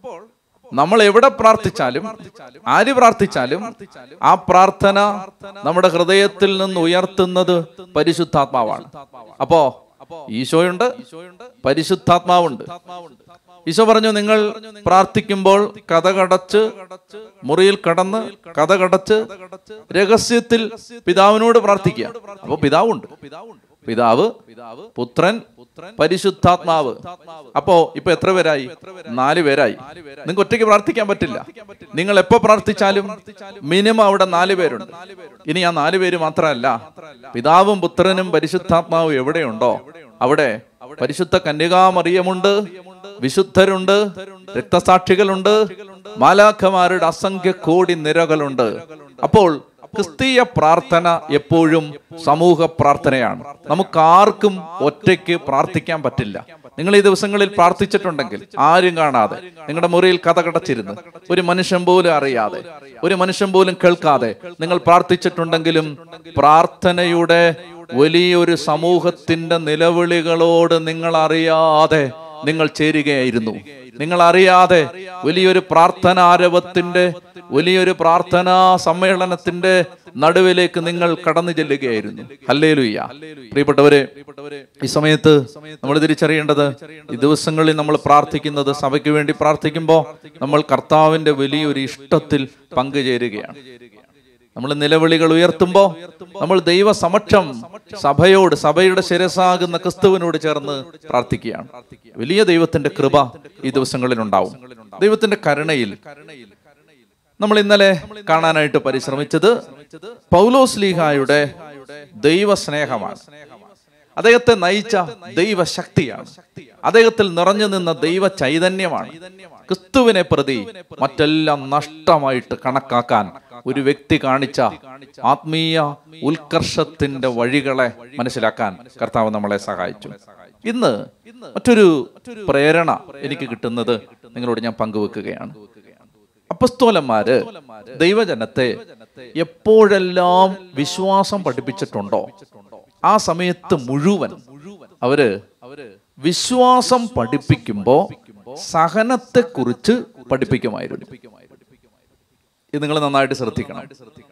നമ്മൾ എവിടെ പ്രാർത്ഥിച്ചാലും ആര് പ്രാർത്ഥിച്ചാലും ആ പ്രാർത്ഥന നമ്മുടെ ഹൃദയത്തിൽ നിന്ന് ഉയർത്തുന്നത് പരിശുദ്ധാത്മാവാണ് അപ്പോ ഈശോയുണ്ട് പരിശുദ്ധാത്മാവുണ്ട് ഈശോ പറഞ്ഞു നിങ്ങൾ പ്രാർത്ഥിക്കുമ്പോൾ കഥകടച്ച് മുറിയിൽ കടന്ന് കഥകടച്ച് രഹസ്യത്തിൽ പിതാവിനോട് പ്രാർത്ഥിക്കുക അപ്പൊ പിതാവുണ്ട് പിതാവ് പുത്രൻ പരിശുദ്ധാത്മാവ് അപ്പോ ഇപ്പൊ എത്ര പേരായി നാല് പേരായി നിങ്ങൾക്ക് ഒറ്റയ്ക്ക് പ്രാർത്ഥിക്കാൻ പറ്റില്ല നിങ്ങൾ എപ്പോ പ്രാർത്ഥിച്ചാലും മിനിമം അവിടെ നാല് പേരുണ്ട് ഇനി ആ നാല് പേര് മാത്രമല്ല പിതാവും പുത്രനും പരിശുദ്ധാത്മാവും എവിടെയുണ്ടോ അവിടെ പരിശുദ്ധ കന്യകാമറിയമുണ്ട് വിശുദ്ധരുണ്ട് രക്തസാക്ഷികളുണ്ട് മാലാഖമാരുടെ അസംഖ്യ കോടി നിരകളുണ്ട് അപ്പോൾ ക്രിസ്തീയ പ്രാർത്ഥന എപ്പോഴും സമൂഹ പ്രാർത്ഥനയാണ് നമുക്ക് ആർക്കും ഒറ്റയ്ക്ക് പ്രാർത്ഥിക്കാൻ പറ്റില്ല നിങ്ങൾ ഈ ദിവസങ്ങളിൽ പ്രാർത്ഥിച്ചിട്ടുണ്ടെങ്കിൽ ആരും കാണാതെ നിങ്ങളുടെ മുറിയിൽ കഥ കടച്ചിരുന്ന് ഒരു മനുഷ്യൻ പോലും അറിയാതെ ഒരു മനുഷ്യൻ പോലും കേൾക്കാതെ നിങ്ങൾ പ്രാർത്ഥിച്ചിട്ടുണ്ടെങ്കിലും പ്രാർത്ഥനയുടെ വലിയൊരു സമൂഹത്തിന്റെ നിലവിളികളോട് നിങ്ങൾ അറിയാതെ നിങ്ങൾ ചേരുകയായിരുന്നു നിങ്ങൾ അറിയാതെ വലിയൊരു പ്രാർത്ഥനാരവത്തിന്റെ വലിയൊരു പ്രാർത്ഥനാ സമ്മേളനത്തിന്റെ നടുവിലേക്ക് നിങ്ങൾ കടന്നു ചെല്ലുകയായിരുന്നു ഹല്ലേലുയ്യ പ്രിയപ്പെട്ടവരെ ഈ സമയത്ത് നമ്മൾ തിരിച്ചറിയേണ്ടത് ഈ ദിവസങ്ങളിൽ നമ്മൾ പ്രാർത്ഥിക്കുന്നത് സഭയ്ക്ക് വേണ്ടി പ്രാർത്ഥിക്കുമ്പോൾ നമ്മൾ കർത്താവിന്റെ വലിയൊരു ഇഷ്ടത്തിൽ പങ്കുചേരുകയാണ് നമ്മൾ നിലവിളികൾ ഉയർത്തുമ്പോൾ നമ്മൾ ദൈവ സമക്ഷം സഭയോട് സഭയുടെ ശിരസാകുന്ന ക്രിസ്തുവിനോട് ചേർന്ന് പ്രാർത്ഥിക്കുകയാണ് വലിയ ദൈവത്തിന്റെ കൃപ ഈ ദിവസങ്ങളിൽ ഉണ്ടാവും ദൈവത്തിന്റെ കരുണയിൽ നമ്മൾ ഇന്നലെ കാണാനായിട്ട് പരിശ്രമിച്ചത് പൗലോസ് ലീഹായുടെ ദൈവസ്നേഹമാണ് അദ്ദേഹത്തെ നയിച്ച ദൈവശക്തിയാണ് അദ്ദേഹത്തിൽ നിറഞ്ഞു നിന്ന ദൈവ ചൈതന്യമാണ് ക്രിസ്തുവിനെ പ്രതി മറ്റെല്ലാം നഷ്ടമായിട്ട് കണക്കാക്കാൻ ഒരു വ്യക്തി കാണിച്ച ആത്മീയ ഉത്കർഷത്തിന്റെ വഴികളെ മനസ്സിലാക്കാൻ കർത്താവ് നമ്മളെ സഹായിച്ചു ഇന്ന് മറ്റൊരു പ്രേരണ എനിക്ക് കിട്ടുന്നത് നിങ്ങളോട് ഞാൻ പങ്കുവെക്കുകയാണ് അപ്പസ്തോലന്മാര് ദൈവജനത്തെ എപ്പോഴെല്ലാം വിശ്വാസം പഠിപ്പിച്ചിട്ടുണ്ടോ ആ സമയത്ത് മുഴുവൻ അവര് വിശ്വാസം പഠിപ്പിക്കുമ്പോ സഹനത്തെ കുറിച്ച് പഠിപ്പിക്കുമായിരുന്നു ഇത് നിങ്ങൾ നന്നായിട്ട് ശ്രദ്ധിക്കണം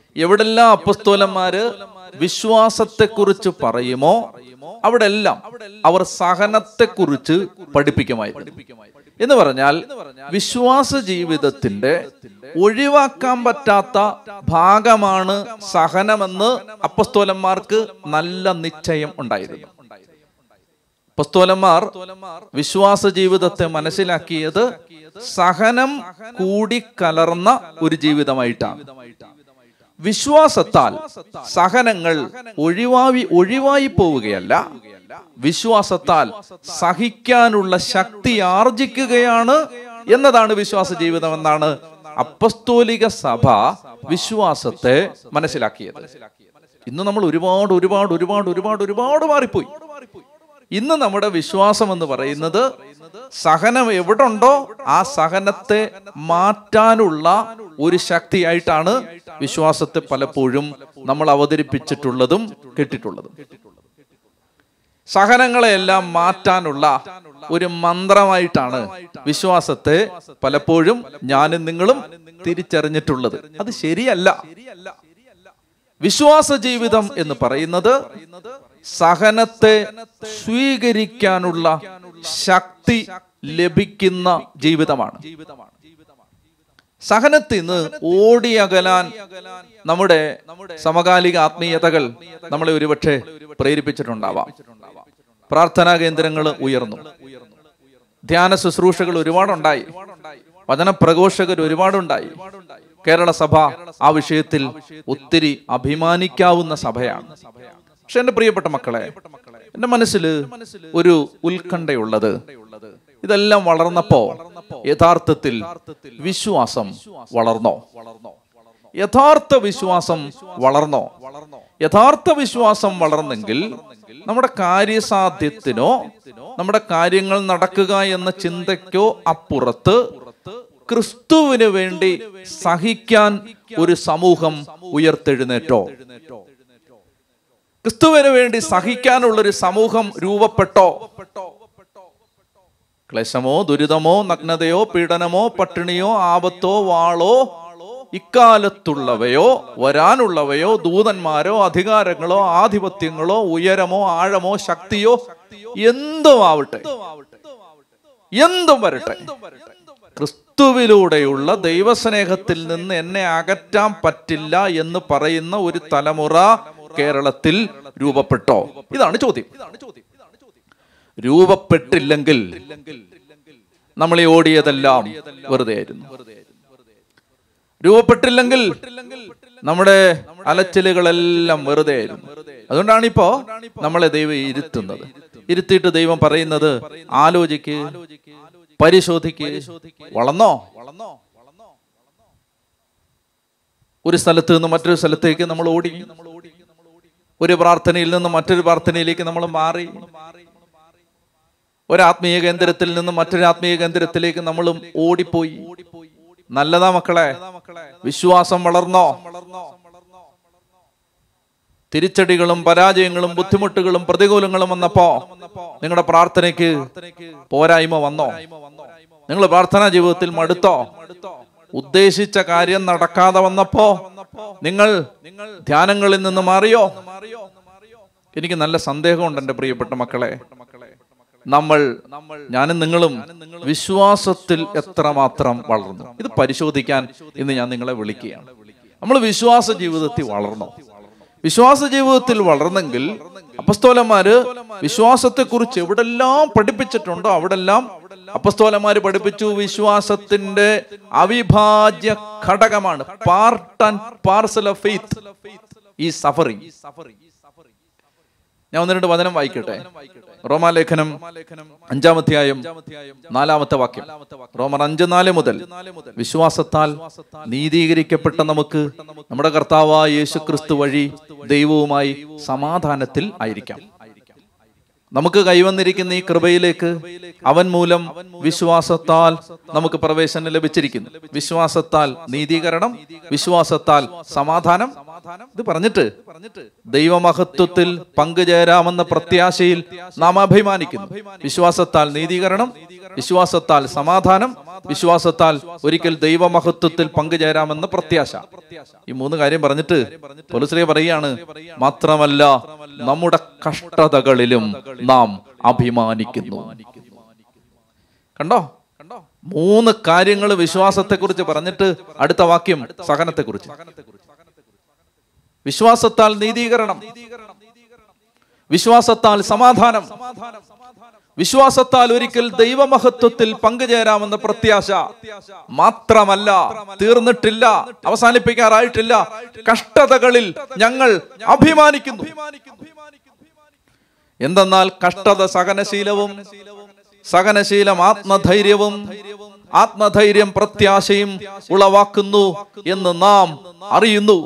എവിടെല്ലാം അപ്പസ്തോലന്മാര് വിശ്വാസത്തെക്കുറിച്ച് പറയുമോ അവിടെ എല്ലാം അവർ സഹനത്തെക്കുറിച്ച് പഠിപ്പിക്കുമായിരുന്നു എന്ന് പറഞ്ഞാൽ വിശ്വാസ ജീവിതത്തിന്റെ ഒഴിവാക്കാൻ പറ്റാത്ത ഭാഗമാണ് സഹനമെന്ന് അപ്പസ്തോലന്മാർക്ക് നല്ല നിശ്ചയം ഉണ്ടായിരുന്നു അപ്പസ്തോലന്മാർ വിശ്വാസ ജീവിതത്തെ മനസ്സിലാക്കിയത് സഹനം കൂടിക്കലർന്ന ഒരു ജീവിതമായിട്ടാണ് വിശ്വാസത്താൽ സഹനങ്ങൾ ഒഴിവായി ഒഴിവായി പോവുകയല്ല വിശ്വാസത്താൽ സഹിക്കാനുള്ള ശക്തി ആർജിക്കുകയാണ് എന്നതാണ് വിശ്വാസ ജീവിതം എന്നാണ് അപ്പസ്തോലിക സഭ വിശ്വാസത്തെ മനസ്സിലാക്കിയത് ഇന്ന് നമ്മൾ ഒരുപാട് ഒരുപാട് ഒരുപാട് ഒരുപാട് ഒരുപാട് മാറിപ്പോയി ഇന്ന് നമ്മുടെ വിശ്വാസം എന്ന് പറയുന്നത് സഹനം എവിടെ ഉണ്ടോ ആ സഹനത്തെ മാറ്റാനുള്ള ഒരു ശക്തിയായിട്ടാണ് വിശ്വാസത്തെ പലപ്പോഴും നമ്മൾ അവതരിപ്പിച്ചിട്ടുള്ളതും കേട്ടിട്ടുള്ളതും സഹനങ്ങളെല്ലാം മാറ്റാനുള്ള ഒരു മന്ത്രമായിട്ടാണ് വിശ്വാസത്തെ പലപ്പോഴും ഞാനും നിങ്ങളും തിരിച്ചറിഞ്ഞിട്ടുള്ളത് അത് ശരിയല്ല വിശ്വാസ ജീവിതം എന്ന് പറയുന്നത് സഹനത്തെ സ്വീകരിക്കാനുള്ള ശക്തി ലഭിക്കുന്ന ജീവിതമാണ് സഹനത്തിൽ നിന്ന് ഓടിയകലാൻ നമ്മുടെ സമകാലിക ആത്മീയതകൾ നമ്മളെ ഒരുപക്ഷെ പ്രേരിപ്പിച്ചിട്ടുണ്ടാവാം പ്രാർത്ഥനാ കേന്ദ്രങ്ങൾ ഉയർന്നു ധ്യാന ശുശ്രൂഷകൾ ഒരുപാടുണ്ടായി വചന പ്രഘോഷകർ ഒരുപാടുണ്ടായി കേരള സഭ ആ വിഷയത്തിൽ ഒത്തിരി അഭിമാനിക്കാവുന്ന സഭയാണ് പക്ഷെ എന്റെ പ്രിയപ്പെട്ട മക്കളെ എന്റെ മനസ്സിൽ ഒരു ഉത്കണ്ഠയുള്ളത് ഇതെല്ലാം വളർന്നപ്പോ യഥാർത്ഥത്തിൽ വിശ്വാസം വളർന്നോ യഥാർത്ഥ വിശ്വാസം വളർന്നോ യഥാർത്ഥ വിശ്വാസം വളർന്നെങ്കിൽ നമ്മുടെ കാര്യസാധ്യത്തിനോ നമ്മുടെ കാര്യങ്ങൾ നടക്കുക എന്ന ചിന്തയ്ക്കോ അപ്പുറത്ത് ക്രിസ്തുവിന് വേണ്ടി സഹിക്കാൻ ഒരു സമൂഹം ഉയർത്തെഴുന്നേറ്റോ ക്രിസ്തുവിന് വേണ്ടി സഹിക്കാനുള്ള ഒരു സമൂഹം രൂപപ്പെട്ടോ ക്ലേശമോ ദുരിതമോ നഗ്നതയോ പീഡനമോ പട്ടിണിയോ ആപത്തോ വാളോ ഇക്കാലത്തുള്ളവയോ വരാനുള്ളവയോ ദൂതന്മാരോ അധികാരങ്ങളോ ആധിപത്യങ്ങളോ ഉയരമോ ആഴമോ ശക്തിയോ എന്തും ആവട്ടെ എന്തും വരട്ടെ ക്രിസ്തുവിലൂടെയുള്ള ദൈവസ്നേഹത്തിൽ നിന്ന് എന്നെ അകറ്റാൻ പറ്റില്ല എന്ന് പറയുന്ന ഒരു തലമുറ കേരളത്തിൽ രൂപപ്പെട്ടോ ഇതാണ് ചോദ്യം രൂപപ്പെട്ടില്ലെങ്കിൽ നമ്മൾ ഈ ഓടിയതെല്ലാം വെറുതെ ആയിരുന്നു രൂപപ്പെട്ടില്ലെങ്കിൽ നമ്മുടെ അലച്ചിലുകളെല്ലാം വെറുതെ ആയിരുന്നു അതുകൊണ്ടാണ് ഇപ്പോ നമ്മളെ ദൈവം ഇരുത്തുന്നത് ഇരുത്തിയിട്ട് ദൈവം പറയുന്നത് ആലോചിക്ക് പരിശോധിക്ക് വളർന്നോ ഒരു സ്ഥലത്ത് നിന്ന് മറ്റൊരു സ്ഥലത്തേക്ക് നമ്മൾ ഓടി ഒരു പ്രാർത്ഥനയിൽ നിന്ന് മറ്റൊരു പ്രാർത്ഥനയിലേക്ക് നമ്മൾ മാറി ഒരു ആത്മീയ കേന്ദ്രത്തിൽ നിന്ന് മറ്റൊരു ആത്മീയ കേന്ദ്രത്തിലേക്ക് നമ്മളും ഓടിപ്പോയി നല്ലതാ മക്കളെ വിശ്വാസം വളർന്നോ തിരിച്ചടികളും പരാജയങ്ങളും ബുദ്ധിമുട്ടുകളും പ്രതികൂലങ്ങളും വന്നപ്പോ നിങ്ങളുടെ പ്രാർത്ഥനയ്ക്ക് പോരായ്മ വന്നോ നിങ്ങൾ പ്രാർത്ഥനാ ജീവിതത്തിൽ മടുത്തോ ഉദ്ദേശിച്ച കാര്യം നടക്കാതെ വന്നപ്പോ നിങ്ങൾ ധ്യാനങ്ങളിൽ നിന്ന് മാറിയോ എനിക്ക് നല്ല സന്ദേഹമുണ്ട് എൻ്റെ പ്രിയപ്പെട്ട മക്കളെ നമ്മൾ ഞാനും നിങ്ങളും വിശ്വാസത്തിൽ എത്രമാത്രം വളർന്നു ഇത് പരിശോധിക്കാൻ ഇന്ന് ഞാൻ നിങ്ങളെ വിളിക്കുകയാണ് നമ്മൾ വിശ്വാസ ജീവിതത്തിൽ വളർന്നോ വിശ്വാസ ജീവിതത്തിൽ വളർന്നെങ്കിൽ അപ്പസ്തോലന്മാര് വിശ്വാസത്തെ കുറിച്ച് എവിടെല്ലാം പഠിപ്പിച്ചിട്ടുണ്ടോ അവിടെല്ലാം അപ്പസ്തോലന്മാര് പഠിപ്പിച്ചു വിശ്വാസത്തിന്റെ അവിഭാജ്യ ഘടകമാണ് part and parcel of faith ഈ സഫറിങ് ഞാൻ ഒന്ന് രണ്ട് വചനം വായിക്കട്ടെ റോമാലേഖനം അഞ്ചാമധ്യായം നാലാമത്തെ വാക്യം റോമർ അഞ്ച് നാല് മുതൽ വിശ്വാസത്താൽ നീതീകരിക്കപ്പെട്ട നമുക്ക് നമ്മുടെ കർത്താവായ യേശു ക്രിസ്തു വഴി ദൈവവുമായി സമാധാനത്തിൽ ആയിരിക്കാം നമുക്ക് കൈവന്നിരിക്കുന്ന ഈ കൃപയിലേക്ക് അവൻ മൂലം വിശ്വാസത്താൽ നമുക്ക് പ്രവേശനം ലഭിച്ചിരിക്കുന്നു വിശ്വാസത്താൽ നീതീകരണം വിശ്വാസത്താൽ സമാധാനം ഇത് പറഞ്ഞിട്ട് ദൈവമഹത്വത്തിൽ പങ്കുചേരാമെന്ന പ്രത്യാശയിൽ നാം അഭിമാനിക്കുന്നു വിശ്വാസത്താൽ നീതീകരണം വിശ്വാസത്താൽ സമാധാനം വിശ്വാസത്താൽ ഒരിക്കൽ ദൈവമഹത്വത്തിൽ പങ്കുചേരാമെന്ന പ്രത്യാശ ഈ മൂന്ന് കാര്യം പറഞ്ഞിട്ട് പൊലിശ്രീ പറയാണ് മാത്രമല്ല നമ്മുടെ കഷ്ടതകളിലും നാം അഭിമാനിക്കുന്നു കണ്ടോ മൂന്ന് കാര്യങ്ങൾ വിശ്വാസത്തെക്കുറിച്ച് പറഞ്ഞിട്ട് അടുത്ത വാക്യം സഹനത്തെക്കുറിച്ച് വിശ്വാസത്താൽ നീതീകരണം വിശ്വാസത്താൽ സമാധാനം വിശ്വാസത്താൽ ഒരിക്കൽ ദൈവമഹത്വത്തിൽ പങ്കുചേരാമെന്ന പ്രത്യാശ മാത്രമല്ല തീർന്നിട്ടില്ല അവസാനിപ്പിക്കാറായിട്ടില്ല കഷ്ടതകളിൽ ഞങ്ങൾ അഭിമാനിക്കുന്നു എന്തെന്നാൽ കഷ്ടത സഹനശീലവും സഹനശീലം ആത്മധൈര്യവും ആത്മധൈര്യം പ്രത്യാശയും ഉളവാക്കുന്നു എന്ന് നാം അറിയുന്നു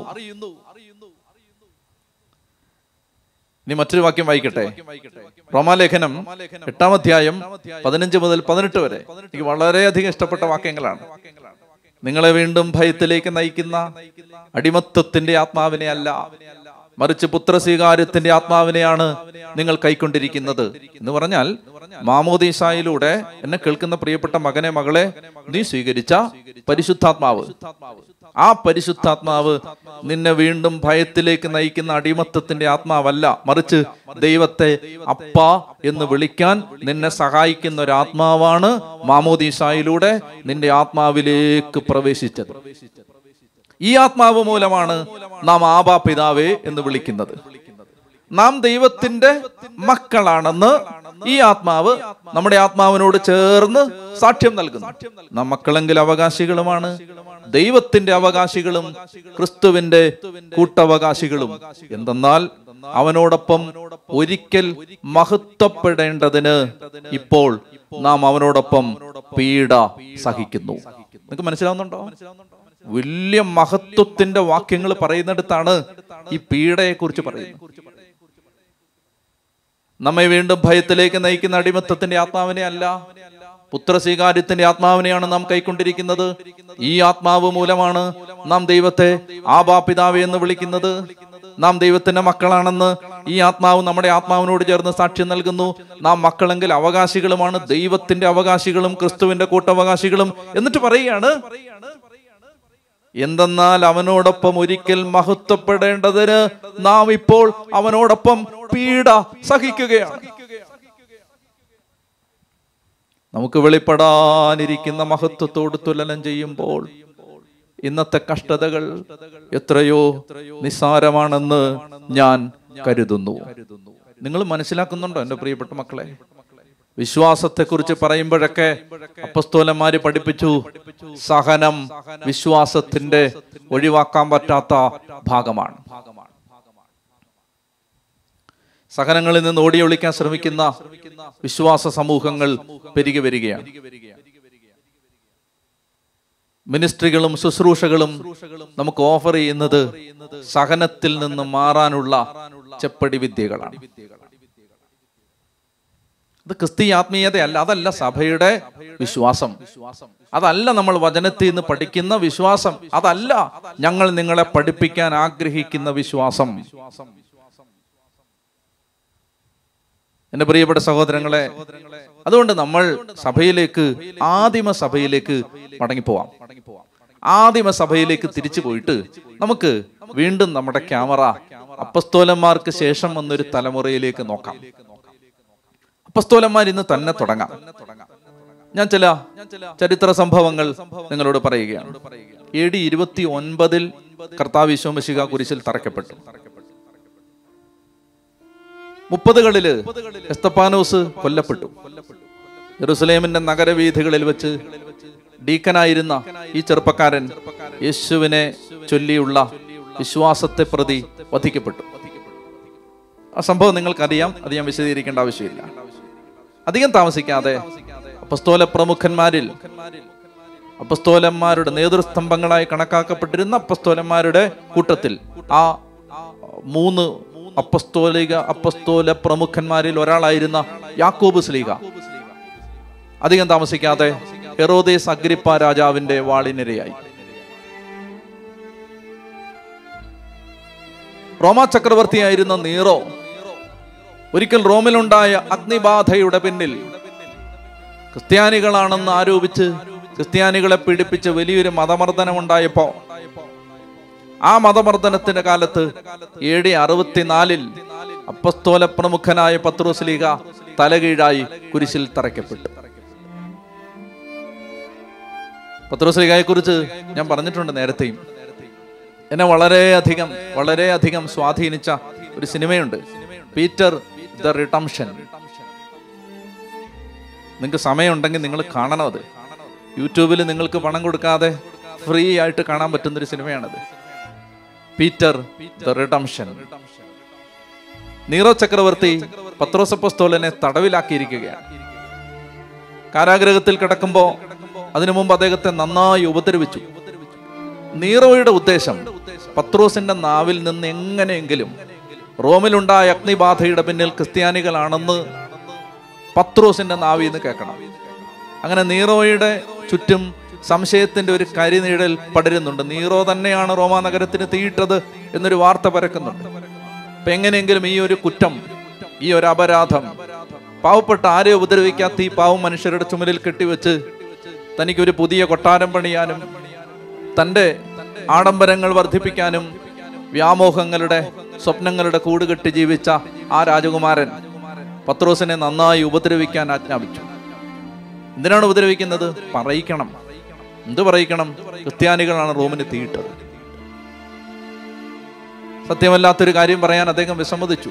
ഇനി മറ്റൊരു വാക്യം വായിക്കട്ടെ റോമാലേഖനം എട്ടാം അധ്യായം പതിനഞ്ച് മുതൽ പതിനെട്ട് വരെ എനിക്ക് വളരെയധികം ഇഷ്ടപ്പെട്ട വാക്യങ്ങളാണ് നിങ്ങളെ വീണ്ടും ഭയത്തിലേക്ക് നയിക്കുന്ന അടിമത്വത്തിന്റെ ആത്മാവിനെ അല്ല മറിച്ച് പുത്രസ്വീകാര്യത്തിന്റെ ആത്മാവിനെയാണ് നിങ്ങൾ കൈക്കൊണ്ടിരിക്കുന്നത് എന്ന് പറഞ്ഞാൽ മാമോദീസായിലൂടെ എന്നെ കേൾക്കുന്ന പ്രിയപ്പെട്ട മകനെ മകളെ നീ സ്വീകരിച്ച പരിശുദ്ധാത്മാവ് ആ പരിശുദ്ധാത്മാവ് നിന്നെ വീണ്ടും ഭയത്തിലേക്ക് നയിക്കുന്ന അടിമത്തത്തിന്റെ ആത്മാവല്ല മറിച്ച് ദൈവത്തെ അപ്പ എന്ന് വിളിക്കാൻ നിന്നെ സഹായിക്കുന്ന ഒരു ആത്മാവാണ് മാമോദീസായിലൂടെ നിന്റെ ആത്മാവിലേക്ക് പ്രവേശിച്ചത് ഈ ആത്മാവ് മൂലമാണ് നാം ആബാ പിതാവേ എന്ന് വിളിക്കുന്നത് നാം ദൈവത്തിന്റെ മക്കളാണെന്ന് ഈ ആത്മാവ് നമ്മുടെ ആത്മാവിനോട് ചേർന്ന് സാക്ഷ്യം നൽകുന്നു നാം മക്കളെങ്കിൽ അവകാശികളുമാണ് ദൈവത്തിന്റെ അവകാശികളും ക്രിസ്തുവിന്റെ കൂട്ടവകാശികളും എന്തെന്നാൽ അവനോടൊപ്പം ഒരിക്കൽ മഹത്വപ്പെടേണ്ടതിന് ഇപ്പോൾ നാം അവനോടൊപ്പം പീഡ സഹിക്കുന്നു നിങ്ങൾക്ക് മനസ്സിലാവുന്നുണ്ടോ വലിയ മഹത്വത്തിന്റെ വാക്യങ്ങൾ പറയുന്നിടത്താണ് ഈ പീഡയെ കുറിച്ച് പറയുന്നത് നമ്മെ വീണ്ടും ഭയത്തിലേക്ക് നയിക്കുന്ന അടിമത്തത്തിന്റെ ആത്മാവിനെ അല്ല പുത്രസ്വീകാര്യത്തിന്റെ ആത്മാവിനെയാണ് നാം കൈക്കൊണ്ടിരിക്കുന്നത് ഈ ആത്മാവ് മൂലമാണ് നാം ദൈവത്തെ ആബാ പിതാവേ എന്ന് വിളിക്കുന്നത് നാം ദൈവത്തിന്റെ മക്കളാണെന്ന് ഈ ആത്മാവ് നമ്മുടെ ആത്മാവിനോട് ചേർന്ന് സാക്ഷ്യം നൽകുന്നു നാം മക്കളെങ്കിൽ അവകാശികളുമാണ് ദൈവത്തിന്റെ അവകാശികളും ക്രിസ്തുവിന്റെ കൂട്ടവകാശികളും എന്നിട്ട് പറയുകയാണ് എന്തെന്നാൽ അവനോടൊപ്പം ഒരിക്കൽ മഹത്വപ്പെടേണ്ടതിന് നാം ഇപ്പോൾ അവനോടൊപ്പം പീഡ സഹിക്കുകയാണ് നമുക്ക് വെളിപ്പെടാനിരിക്കുന്ന മഹത്വത്തോട് തുലനം ചെയ്യുമ്പോൾ ഇന്നത്തെ കഷ്ടതകൾ എത്രയോ നിസ്സാരമാണെന്ന് ഞാൻ കരുതുന്നു നിങ്ങൾ മനസ്സിലാക്കുന്നുണ്ടോ എൻ്റെ പ്രിയപ്പെട്ട മക്കളെ വിശ്വാസത്തെക്കുറിച്ച് പറയുമ്പോഴൊക്കെ അപ്പസ്തോലന്മാര് പഠിപ്പിച്ചു സഹനം വിശ്വാസത്തിന്റെ ഒഴിവാക്കാൻ പറ്റാത്ത ഭാഗമാണ് സഹനങ്ങളിൽ നിന്ന് ഓടിയൊളിക്കാൻ ശ്രമിക്കുന്ന വിശ്വാസ സമൂഹങ്ങൾ പെരുകി വരികയാണ് മിനിസ്ട്രികളും ശുശ്രൂഷകളും നമുക്ക് ഓഫർ ചെയ്യുന്നത് സഹനത്തിൽ നിന്ന് മാറാനുള്ള ചെപ്പടി വിദ്യകളാണ് അത് ക്രിസ്തീയ ആത്മീയതയല്ല അതല്ല സഭയുടെ വിശ്വാസം അതല്ല നമ്മൾ വചനത്തിൽ നിന്ന് പഠിക്കുന്ന വിശ്വാസം അതല്ല ഞങ്ങൾ നിങ്ങളെ പഠിപ്പിക്കാൻ ആഗ്രഹിക്കുന്ന വിശ്വാസം എന്റെ പ്രിയപ്പെട്ട സഹോദരങ്ങളെ അതുകൊണ്ട് നമ്മൾ സഭയിലേക്ക് ആദിമ സഭയിലേക്ക് മടങ്ങിപ്പോവാം ആദിമ സഭയിലേക്ക് തിരിച്ചു പോയിട്ട് നമുക്ക് വീണ്ടും നമ്മുടെ ക്യാമറ അപ്പസ്തോലന്മാർക്ക് ശേഷം വന്നൊരു തലമുറയിലേക്ക് നോക്കാം അപ്പസ്തോലന്മാർ ഇന്ന് തന്നെ തുടങ്ങാം ഞാൻ ചില ചരിത്ര സംഭവങ്ങൾ നിങ്ങളോട് പറയുകയാണ് എ ഡി ഇരുപത്തി ഒൻപതിൽ കർത്താവ് വിശ്വമശിക കുരിശിൽ തറയ്ക്കപ്പെട്ടു മുപ്പതുകളില് എസ്തപ്പാനോസ് കൊല്ലപ്പെട്ടു ജെറുസലേമിന്റെ നഗരവീഥികളിൽ വെച്ച് ഡീക്കനായിരുന്ന ഈ ചെറുപ്പക്കാരൻ യേശുവിനെ ചൊല്ലിയുള്ള വിശ്വാസത്തെ പ്രതി വധിക്കപ്പെട്ടു ആ സംഭവം നിങ്ങൾക്കറിയാം അത് ഞാൻ വിശദീകരിക്കേണ്ട ആവശ്യമില്ല അധികം താമസിക്കാതെ അപ്പസ്തോല പ്രമുഖന്മാരിൽ അപ്പസ്തോലന്മാരുടെ നേതൃസ്തംഭങ്ങളായി കണക്കാക്കപ്പെട്ടിരുന്ന അപ്പസ്തോലന്മാരുടെ കൂട്ടത്തിൽ ആ മൂന്ന് അപ്പസ്തോലിക അപ്പസ്തോല പ്രമുഖന്മാരിൽ ഒരാളായിരുന്ന യാക്കോബ് സ്ലീഗ അധികം താമസിക്കാതെ ഹെറോദേസ് അഗ്രിപ്പ രാജാവിന്റെ വാളിനിരയായി റോമ ചക്രവർത്തിയായിരുന്ന നീറോ ഒരിക്കൽ റോമിലുണ്ടായ അഗ്നിബാധയുടെ പിന്നിൽ ക്രിസ്ത്യാനികളാണെന്ന് ആരോപിച്ച് ക്രിസ്ത്യാനികളെ പീഡിപ്പിച്ച് വലിയൊരു മതമർദ്ദനമുണ്ടായപ്പോ ആ മതമർദ്ദനത്തിന്റെ കാലത്ത് എ ഡി അറുപത്തിനാലിൽ അപ്പസ്തോല പ്രമുഖനായ പത്രോസ്ലീഗ തലകീഴായി കുരിശിൽ തറയ്ക്കപ്പെട്ടു പത്രോസ്ലീഗയെ കുറിച്ച് ഞാൻ പറഞ്ഞിട്ടുണ്ട് നേരത്തെയും എന്നെ വളരെയധികം വളരെയധികം സ്വാധീനിച്ച ഒരു സിനിമയുണ്ട് പീറ്റർ ദ റിട്ടംഷൻ നിങ്ങൾക്ക് സമയമുണ്ടെങ്കിൽ നിങ്ങൾ കാണണം അത് യൂട്യൂബിൽ നിങ്ങൾക്ക് പണം കൊടുക്കാതെ ഫ്രീ ആയിട്ട് കാണാൻ പറ്റുന്ന ഒരു സിനിമയാണത് പീറ്റർ ദ റിഡംഷൻ നീറോ ചക്രവർത്തി പത്രോസപ്പസ്തോലനെ തടവിലാക്കിയിരിക്കുകയാണ് കാരാഗ്രഹത്തിൽ കിടക്കുമ്പോൾ അതിനു മുമ്പ് അദ്ദേഹത്തെ നന്നായി ഉപദ്രവിച്ചു നീറോയുടെ ഉദ്ദേശം പത്രോസിന്റെ നാവിൽ നിന്ന് എങ്ങനെയെങ്കിലും റോമിലുണ്ടായ അഗ്നിബാധയുടെ പിന്നിൽ ക്രിസ്ത്യാനികളാണെന്ന് പത്രോസിന്റെ നാവിൽ നിന്ന് കേൾക്കണം അങ്ങനെ നീറോയുടെ ചുറ്റും സംശയത്തിന്റെ ഒരു കരിനിഴൽ പടരുന്നുണ്ട് നീറോ തന്നെയാണ് റോമാ നഗരത്തിന് തീയിട്ടത് എന്നൊരു വാർത്ത പരക്കുന്നുണ്ട് അപ്പൊ എങ്ങനെയെങ്കിലും ഈ ഒരു കുറ്റം ഈ ഒരു അപരാധം പാവപ്പെട്ട ആരെ ഉപദ്രവിക്കാത്ത ഈ പാവം മനുഷ്യരുടെ ചുമലിൽ കെട്ടിവെച്ച് തനിക്കൊരു പുതിയ കൊട്ടാരം പണിയാനും തൻ്റെ ആഡംബരങ്ങൾ വർദ്ധിപ്പിക്കാനും വ്യാമോഹങ്ങളുടെ സ്വപ്നങ്ങളുടെ കൂടുകെട്ടി ജീവിച്ച ആ രാജകുമാരൻ പത്രോസിനെ നന്നായി ഉപദ്രവിക്കാൻ ആജ്ഞാപിച്ചു എന്തിനാണ് ഉപദ്രവിക്കുന്നത് പറയിക്കണം എന്ത് പറയിക്കണം ക്രിസ്ത്യാനികളാണ് റോമിന് തീയിട്ടത് സത്യമല്ലാത്തൊരു കാര്യം പറയാൻ അദ്ദേഹം വിസമ്മതിച്ചു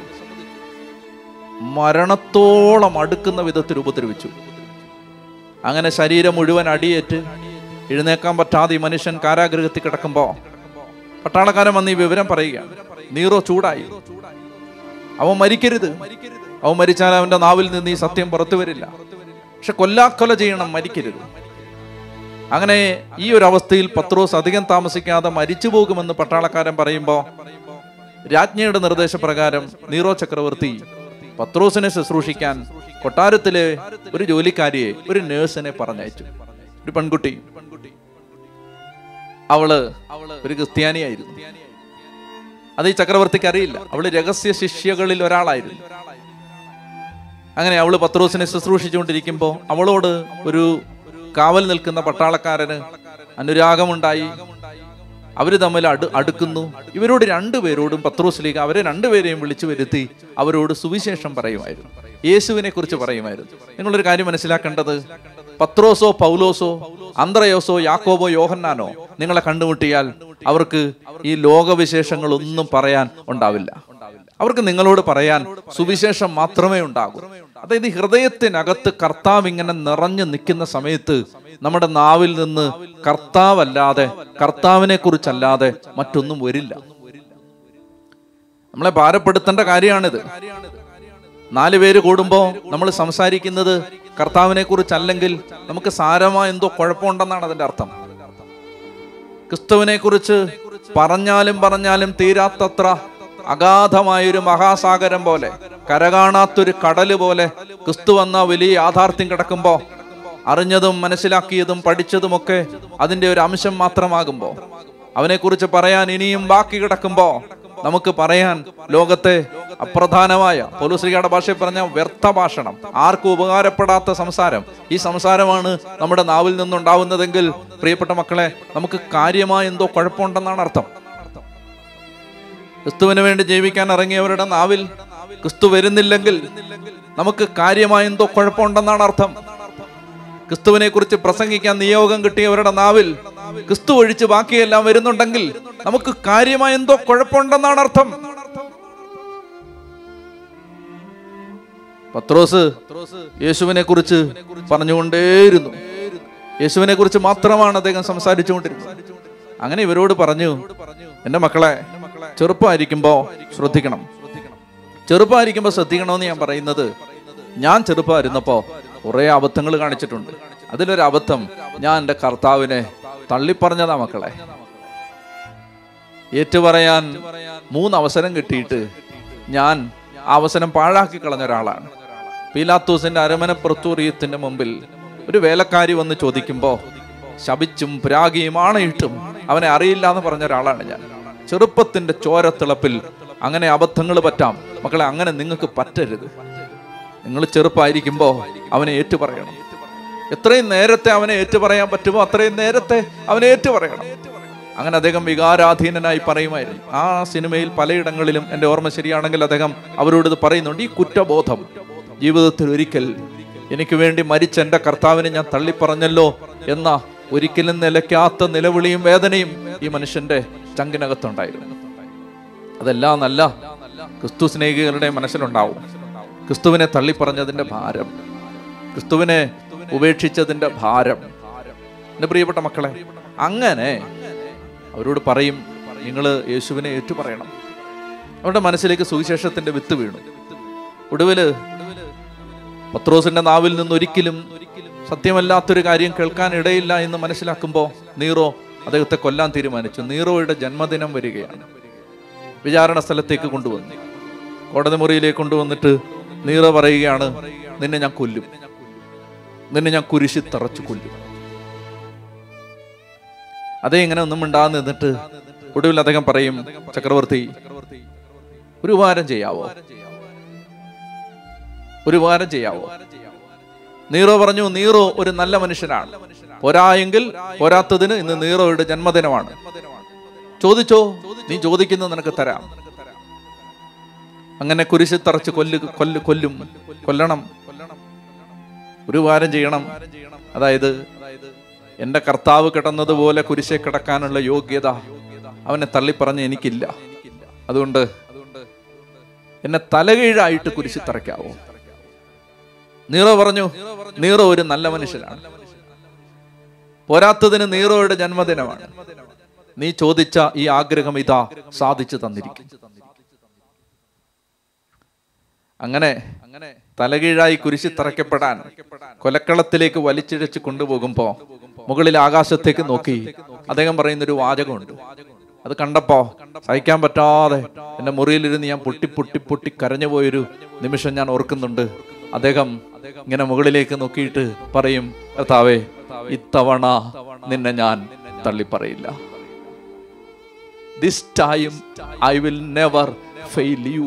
മരണത്തോളം അടുക്കുന്ന വിധത്തിൽ ഉപദ്രവിച്ചു അങ്ങനെ ശരീരം മുഴുവൻ അടിയേറ്റ് എഴുന്നേക്കാൻ പറ്റാതെ ഈ മനുഷ്യൻ കാരാഗൃഹത്തിൽ കിടക്കുമ്പോ പട്ടാളക്കാരൻ വന്ന് ഈ വിവരം പറയുകയാണ് നീറോ ചൂടായി അവൻ മരിക്കരുത് അവൻ മരിച്ചാൽ അവന്റെ നാവിൽ നിന്ന് ഈ സത്യം പുറത്തു വരില്ല പക്ഷെ കൊല്ലാക്കൊല ചെയ്യണം മരിക്കരുത് അങ്ങനെ ഈ ഒരു അവസ്ഥയിൽ പത്രോസ് അധികം താമസിക്കാതെ മരിച്ചു പോകുമെന്ന് പട്ടാളക്കാരൻ പറയുമ്പോൾ രാജ്ഞിയുടെ നിർദ്ദേശപ്രകാരം നീറോ ചക്രവർത്തി പത്രോസിനെ ശുശ്രൂഷിക്കാൻ കൊട്ടാരത്തിലെ ഒരു ജോലിക്കാരിയെ ഒരു നേഴ്സിനെ പറഞ്ഞയച്ചു ഒരു പെൺകുട്ടി അവള് ഒരു ക്രിസ്ത്യാനിയായിരുന്നു അത് ഈ ചക്രവർത്തിക്ക് അറിയില്ല അവള് രഹസ്യ ശിഷ്യകളിൽ ഒരാളായിരുന്നു അങ്ങനെ അവള് പത്രോസിനെ ശുശ്രൂഷിച്ചുകൊണ്ടിരിക്കുമ്പോ അവളോട് ഒരു കാവൽ നിൽക്കുന്ന പട്ടാളക്കാരന് അനുരാഗമുണ്ടായി അവര് തമ്മിൽ അടു അടുക്കുന്നു ഇവരോട് രണ്ടുപേരോടും പത്രോസ് അവരെ രണ്ടുപേരെയും വിളിച്ചു വരുത്തി അവരോട് സുവിശേഷം പറയുമായിരുന്നു യേശുവിനെ കുറിച്ച് പറയുമായിരുന്നു നിങ്ങളൊരു കാര്യം മനസ്സിലാക്കേണ്ടത് പത്രോസോ പൗലോസോ അന്ത്രയോസോ യാക്കോബോ യോഹന്നാനോ നിങ്ങളെ കണ്ടുമുട്ടിയാൽ അവർക്ക് ഈ ലോകവിശേഷങ്ങളൊന്നും പറയാൻ ഉണ്ടാവില്ല അവർക്ക് നിങ്ങളോട് പറയാൻ സുവിശേഷം മാത്രമേ ഉണ്ടാകൂ അതായത് ഹൃദയത്തിനകത്ത് കർത്താവ് ഇങ്ങനെ നിറഞ്ഞു നിൽക്കുന്ന സമയത്ത് നമ്മുടെ നാവിൽ നിന്ന് കർത്താവല്ലാതെ കർത്താവിനെ കുറിച്ചല്ലാതെ മറ്റൊന്നും വരില്ല നമ്മളെ ഭാരപ്പെടുത്തേണ്ട കാര്യമാണിത് നാല് പേര് കൂടുമ്പോൾ നമ്മൾ സംസാരിക്കുന്നത് കർത്താവിനെ കുറിച്ചല്ലെങ്കിൽ നമുക്ക് സാരമായ എന്തോ കുഴപ്പമുണ്ടെന്നാണ് അതിന്റെ അർത്ഥം ക്രിസ്തുവിനെ കുറിച്ച് പറഞ്ഞാലും പറഞ്ഞാലും തീരാത്തത്ര അഗാധമായൊരു മഹാസാഗരം പോലെ കരകാണാത്തൊരു കടല് പോലെ ക്രിസ്തു വന്ന വലിയ യാഥാർത്ഥ്യം കിടക്കുമ്പോ അറിഞ്ഞതും മനസ്സിലാക്കിയതും പഠിച്ചതുമൊക്കെ അതിന്റെ ഒരു അംശം മാത്രമാകുമ്പോ അവനെക്കുറിച്ച് പറയാൻ ഇനിയും ബാക്കി കിടക്കുമ്പോ നമുക്ക് പറയാൻ ലോകത്തെ അപ്രധാനമായ പോലുശ്രീയുടെ ഭാഷയിൽ പറഞ്ഞ വ്യർത്ഥ ഭാഷണം ആർക്കും ഉപകാരപ്പെടാത്ത സംസാരം ഈ സംസാരമാണ് നമ്മുടെ നാവിൽ നിന്നുണ്ടാവുന്നതെങ്കിൽ പ്രിയപ്പെട്ട മക്കളെ നമുക്ക് കാര്യമായ എന്തോ കുഴപ്പമുണ്ടെന്നാണ് അർത്ഥം ക്രിസ്തുവിന് വേണ്ടി ജീവിക്കാൻ ഇറങ്ങിയവരുടെ നാവിൽ ക്രിസ്തു വരുന്നില്ലെങ്കിൽ നമുക്ക് കാര്യമായ എന്തോ കുഴപ്പമുണ്ടെന്നാണ് അർത്ഥം ക്രിസ്തുവിനെ കുറിച്ച് പ്രസംഗിക്കാൻ നിയോഗം കിട്ടിയവരുടെ നാവിൽ ക്രിസ്തു ഒഴിച്ച് ബാക്കിയെല്ലാം വരുന്നുണ്ടെങ്കിൽ നമുക്ക് കാര്യമായ എന്തോ കുഴപ്പമുണ്ടെന്നാണ് അർത്ഥം പത്രോസ് യേശുവിനെ കുറിച്ച് പറഞ്ഞുകൊണ്ടേയിരുന്നു യേശുവിനെ കുറിച്ച് മാത്രമാണ് അദ്ദേഹം സംസാരിച്ചുകൊണ്ടിരുന്നത് അങ്ങനെ ഇവരോട് പറഞ്ഞു എന്റെ മക്കളെ ചെറുപ്പമായിരിക്കുമ്പോ ശ്രദ്ധിക്കണം ചെറുപ്പമായിരിക്കുമ്പോൾ ശ്രദ്ധിക്കണമെന്ന് ഞാൻ പറയുന്നത് ഞാൻ ചെറുപ്പമായിരുന്നപ്പോ കുറെ അബദ്ധങ്ങൾ കാണിച്ചിട്ടുണ്ട് അതിലൊരു അബദ്ധം ഞാൻ എൻ്റെ കർത്താവിനെ തള്ളിപ്പറഞ്ഞതാ മക്കളെ ഏറ്റുപറയാൻ മൂന്ന് അവസരം കിട്ടിയിട്ട് ഞാൻ ആ അവസരം പാഴാക്കി കളഞ്ഞ ഒരാളാണ് പീലാത്തോസിന്റെ അരമന പ്രത്തൂറിയത്തിന്റെ മുമ്പിൽ ഒരു വേലക്കാരി വന്ന് ചോദിക്കുമ്പോൾ ശപിച്ചും പ്രാഗിയും ആണയിട്ടും അവനെ അറിയില്ല എന്ന് പറഞ്ഞ ഒരാളാണ് ഞാൻ ചെറുപ്പത്തിന്റെ ചോരത്തിളപ്പിൽ അങ്ങനെ അബദ്ധങ്ങൾ പറ്റാം മക്കളെ അങ്ങനെ നിങ്ങൾക്ക് പറ്റരുത് നിങ്ങൾ ചെറുപ്പമായിരിക്കുമ്പോൾ അവനെ ഏറ്റു പറയണം എത്രയും നേരത്തെ അവനെ ഏറ്റു പറയാൻ പറ്റുമോ അത്രയും നേരത്തെ അവനെ ഏറ്റു പറയണം അങ്ങനെ അദ്ദേഹം വികാരാധീനനായി പറയുമായിരുന്നു ആ സിനിമയിൽ പലയിടങ്ങളിലും എൻ്റെ ഓർമ്മ ശരിയാണെങ്കിൽ അദ്ദേഹം അവരോട് ഇത് പറയുന്നുണ്ട് ഈ കുറ്റബോധം ജീവിതത്തിൽ ഒരിക്കൽ എനിക്ക് വേണ്ടി മരിച്ച എൻ്റെ കർത്താവിനെ ഞാൻ തള്ളിപ്പറഞ്ഞല്ലോ എന്ന ഒരിക്കലും നിലയ്ക്കാത്ത നിലവിളിയും വേദനയും ഈ മനുഷ്യന്റെ ചങ്കിനകത്തുണ്ടായിരുന്നു അതെല്ലാം നല്ല ക്രിസ്തു സ്നേഹികളുടെ മനസ്സിലുണ്ടാവും ക്രിസ്തുവിനെ തള്ളിപ്പറഞ്ഞതിന്റെ ഭാരം ക്രിസ്തുവിനെ ഉപേക്ഷിച്ചതിന്റെ ഭാരം എൻ്റെ പ്രിയപ്പെട്ട മക്കളെ അങ്ങനെ അവരോട് പറയും നിങ്ങൾ യേശുവിനെ ഏറ്റു പറയണം അവരുടെ മനസ്സിലേക്ക് സുവിശേഷത്തിന്റെ വിത്ത് വീണു ഒടുവില് പത്രോസിന്റെ നാവിൽ നിന്ന് ഒരിക്കലും സത്യമല്ലാത്തൊരു കാര്യം കേൾക്കാൻ ഇടയില്ല എന്ന് മനസ്സിലാക്കുമ്പോൾ നീറോ അദ്ദേഹത്തെ കൊല്ലാൻ തീരുമാനിച്ചു നീറോയുടെ ജന്മദിനം വരികയാണ് വിചാരണ സ്ഥലത്തേക്ക് കൊണ്ടുവന്നു കോടതി മുറിയിലേക്ക് കൊണ്ടുവന്നിട്ട് നീറോ പറയുകയാണ് നിന്നെ ഞാൻ കൊല്ലും നിന്നെ ഞാൻ കുരിശി തറച്ചു കൊല്ലും അതേ ഇങ്ങനെ ഒന്നും മിണ്ടാതെ നിന്നിട്ട് ഒടുവിൽ അദ്ദേഹം പറയും ചക്രവർത്തി ഒരു ഉപകാരം ചെയ്യാവോ ഒരു ഉപകാരം ചെയ്യാവോ നീറോ പറഞ്ഞു നീറോ ഒരു നല്ല മനുഷ്യനാണ് പോരായെങ്കിൽ പോരാത്തതിന് ഇന്ന് നീറോയുടെ ജന്മദിനമാണ് ചോദിച്ചോ നീ ചോദിക്കുന്നത് നിനക്ക് തരാം അങ്ങനെ കുരിശി തറച്ച് കൊല്ലു കൊല്ലു കൊല്ലും കൊല്ലണം ഒരു ഉപകാരം ചെയ്യണം അതായത് എന്റെ കർത്താവ് കിടന്നതുപോലെ കുരിശെ കിടക്കാനുള്ള യോഗ്യത അവനെ തള്ളിപ്പറഞ്ഞ് എനിക്കില്ല അതുകൊണ്ട് എന്നെ തലകീഴായിട്ട് കുരിശി തറയ്ക്കാവോ നീറോ പറഞ്ഞു നീറോ ഒരു നല്ല മനുഷ്യനാണ് പോരാത്തതിന് നീറോയുടെ ജന്മദിനമാണ് നീ ചോദിച്ച ഈ ആഗ്രഹം ഇതാ സാധിച്ചു തന്നിരിക്കും അങ്ങനെ അങ്ങനെ തലകീഴായി കുരിശി തറയ്ക്കപ്പെടാൻ കൊലക്കളത്തിലേക്ക് വലിച്ചിഴച്ച് കൊണ്ടുപോകുമ്പോ മുകളിൽ ആകാശത്തേക്ക് നോക്കി അദ്ദേഹം പറയുന്ന ഒരു വാചകമുണ്ട് അത് കണ്ടപ്പോ സഹിക്കാൻ പറ്റാതെ എന്റെ മുറിയിലിരുന്ന് ഞാൻ പൊട്ടി പൊട്ടി പൊട്ടി കരഞ്ഞു പോയൊരു നിമിഷം ഞാൻ ഓർക്കുന്നുണ്ട് അദ്ദേഹം ഇങ്ങനെ മുകളിലേക്ക് നോക്കിയിട്ട് പറയും കർത്താവേ ഇത്തവണ നിന്നെ ഞാൻ തള്ളിപ്പറയില്ല this time I will never fail you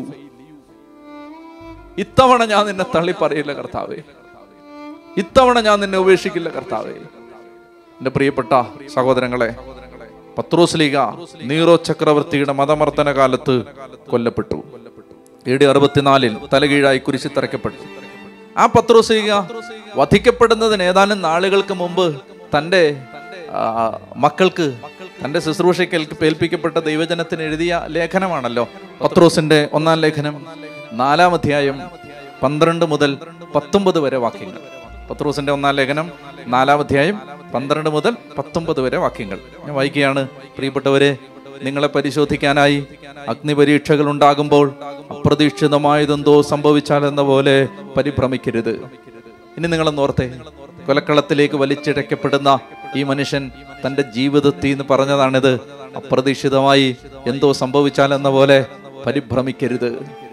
ഇത്തവണ ഞാൻ നിന്നെ തള്ളിപ്പറയില്ല കർത്താവേ ഇത്തവണ ഞാൻ നിന്നെ ഉപേക്ഷിക്കില്ല കർത്താവേ എന്റെ പ്രിയപ്പെട്ട സഹോദരങ്ങളെ പത്രോസ്ലീഗ നീറോ ചക്രവർത്തിയുടെ മതമർദ്ദന കാലത്ത് കൊല്ലപ്പെട്ടു എ ഡി അറുപത്തിനാലിൽ തലകീഴായി കുരിശി തറയ്ക്കപ്പെട്ടു ആ പത്രോസ്ലീഗ വധിക്കപ്പെടുന്നതിന് ഏതാനും നാളുകൾക്ക് മുമ്പ് തന്റെ ആ, മക്കൾക്ക് തന്റെ ശുശ്രൂഷയ്ക്ക് ഏൽപ്പ- ഏൽപ്പിക്കപ്പെട്ട ദൈവജനത്തിന് എഴുതിയ ലേഖനമാണല്ലോ പത്രോസിന്റെ ഒന്നാം ലേഖനം നാലാം അധ്യായം പന്ത്രണ്ട് മുതൽ പത്തൊമ്പത് വരെ വാക്യങ്ങൾ പത്രോസിന്റെ ഒന്നാം ലേഖനം നാലാം അധ്യായം പന്ത്രണ്ട് മുതൽ പത്തൊമ്പത് വരെ വാക്യങ്ങൾ ഞാൻ വായിക്കുകയാണ് പ്രിയപ്പെട്ടവരെ നിങ്ങളെ പരിശോധിക്കാനായി അഗ്നിപരീക്ഷകൾ ഉണ്ടാകുമ്പോൾ അപ്രതീക്ഷിതമായതെന്തോ സംഭവിച്ചാൽ എന്ന പോലെ പരിഭ്രമിക്കരുത് ഇനി നിങ്ങളൊന്ന് ഓർത്തേ കൊലക്കളത്തിലേക്ക് വലിച്ചിഴക്കപ്പെടുന്ന ഈ മനുഷ്യൻ തന്റെ ജീവിതത്തിൽ നിന്ന് പറഞ്ഞതാണിത് അപ്രതീക്ഷിതമായി എന്തോ സംഭവിച്ചാൽ എന്ന പോലെ പരിഭ്രമിക്കരുത്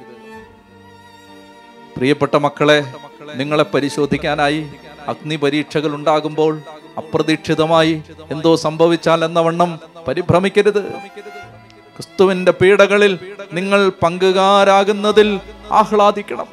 പ്രിയപ്പെട്ട മക്കളെ നിങ്ങളെ പരിശോധിക്കാനായി അഗ്നി പരീക്ഷകൾ ഉണ്ടാകുമ്പോൾ അപ്രതീക്ഷിതമായി എന്തോ സംഭവിച്ചാൽ എന്ന വണ്ണം പരിഭ്രമിക്കരുത് ക്രിസ്തുവിന്റെ പീഡകളിൽ നിങ്ങൾ പങ്കുകാരാകുന്നതിൽ ആഹ്ലാദിക്കണം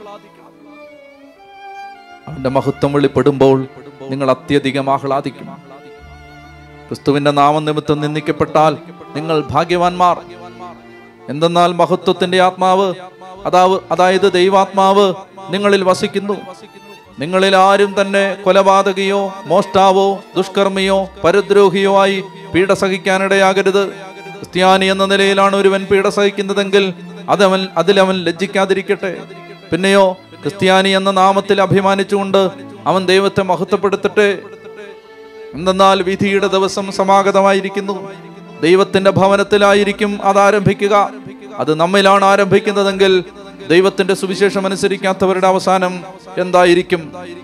അവന്റെ മഹത്വം വെളിപ്പെടുമ്പോൾ നിങ്ങൾ അത്യധികം ആഹ്ലാദിക്കും ക്രിസ്തുവിന്റെ നാമനിമിത്തം നിന്ദിക്കപ്പെട്ടാൽ നിങ്ങൾ ഭാഗ്യവാന്മാർ എന്തെന്നാൽ മഹത്വത്തിന്റെ ആത്മാവ് അതാവ് അതായത് ദൈവാത്മാവ് നിങ്ങളിൽ വസിക്കുന്നു നിങ്ങളിൽ ആരും തന്നെ കൊലപാതകയോ മോഷ്ടാവോ ദുഷ്കർമ്മിയോ പരദ്രോഹിയോ ആയി പീഡ സഹിക്കാനിടയാകരുത് ക്രിസ്ത്യാനി എന്ന നിലയിലാണ് ഒരുവൻ പീഡ സഹിക്കുന്നതെങ്കിൽ അതവൻ അതിലവൻ ലജ്ജിക്കാതിരിക്കട്ടെ പിന്നെയോ ക്രിസ്ത്യാനി എന്ന നാമത്തിൽ അഭിമാനിച്ചുകൊണ്ട് അവൻ ദൈവത്തെ മഹത്വപ്പെടുത്തട്ടെ എന്തെന്നാൽ വിധിയുടെ ദിവസം സമാഗതമായിരിക്കുന്നു ദൈവത്തിന്റെ ഭവനത്തിലായിരിക്കും അത് ആരംഭിക്കുക അത് നമ്മിലാണ് ആരംഭിക്കുന്നതെങ്കിൽ ദൈവത്തിന്റെ സുവിശേഷം അനുസരിക്കാത്തവരുടെ അവസാനം എന്തായിരിക്കും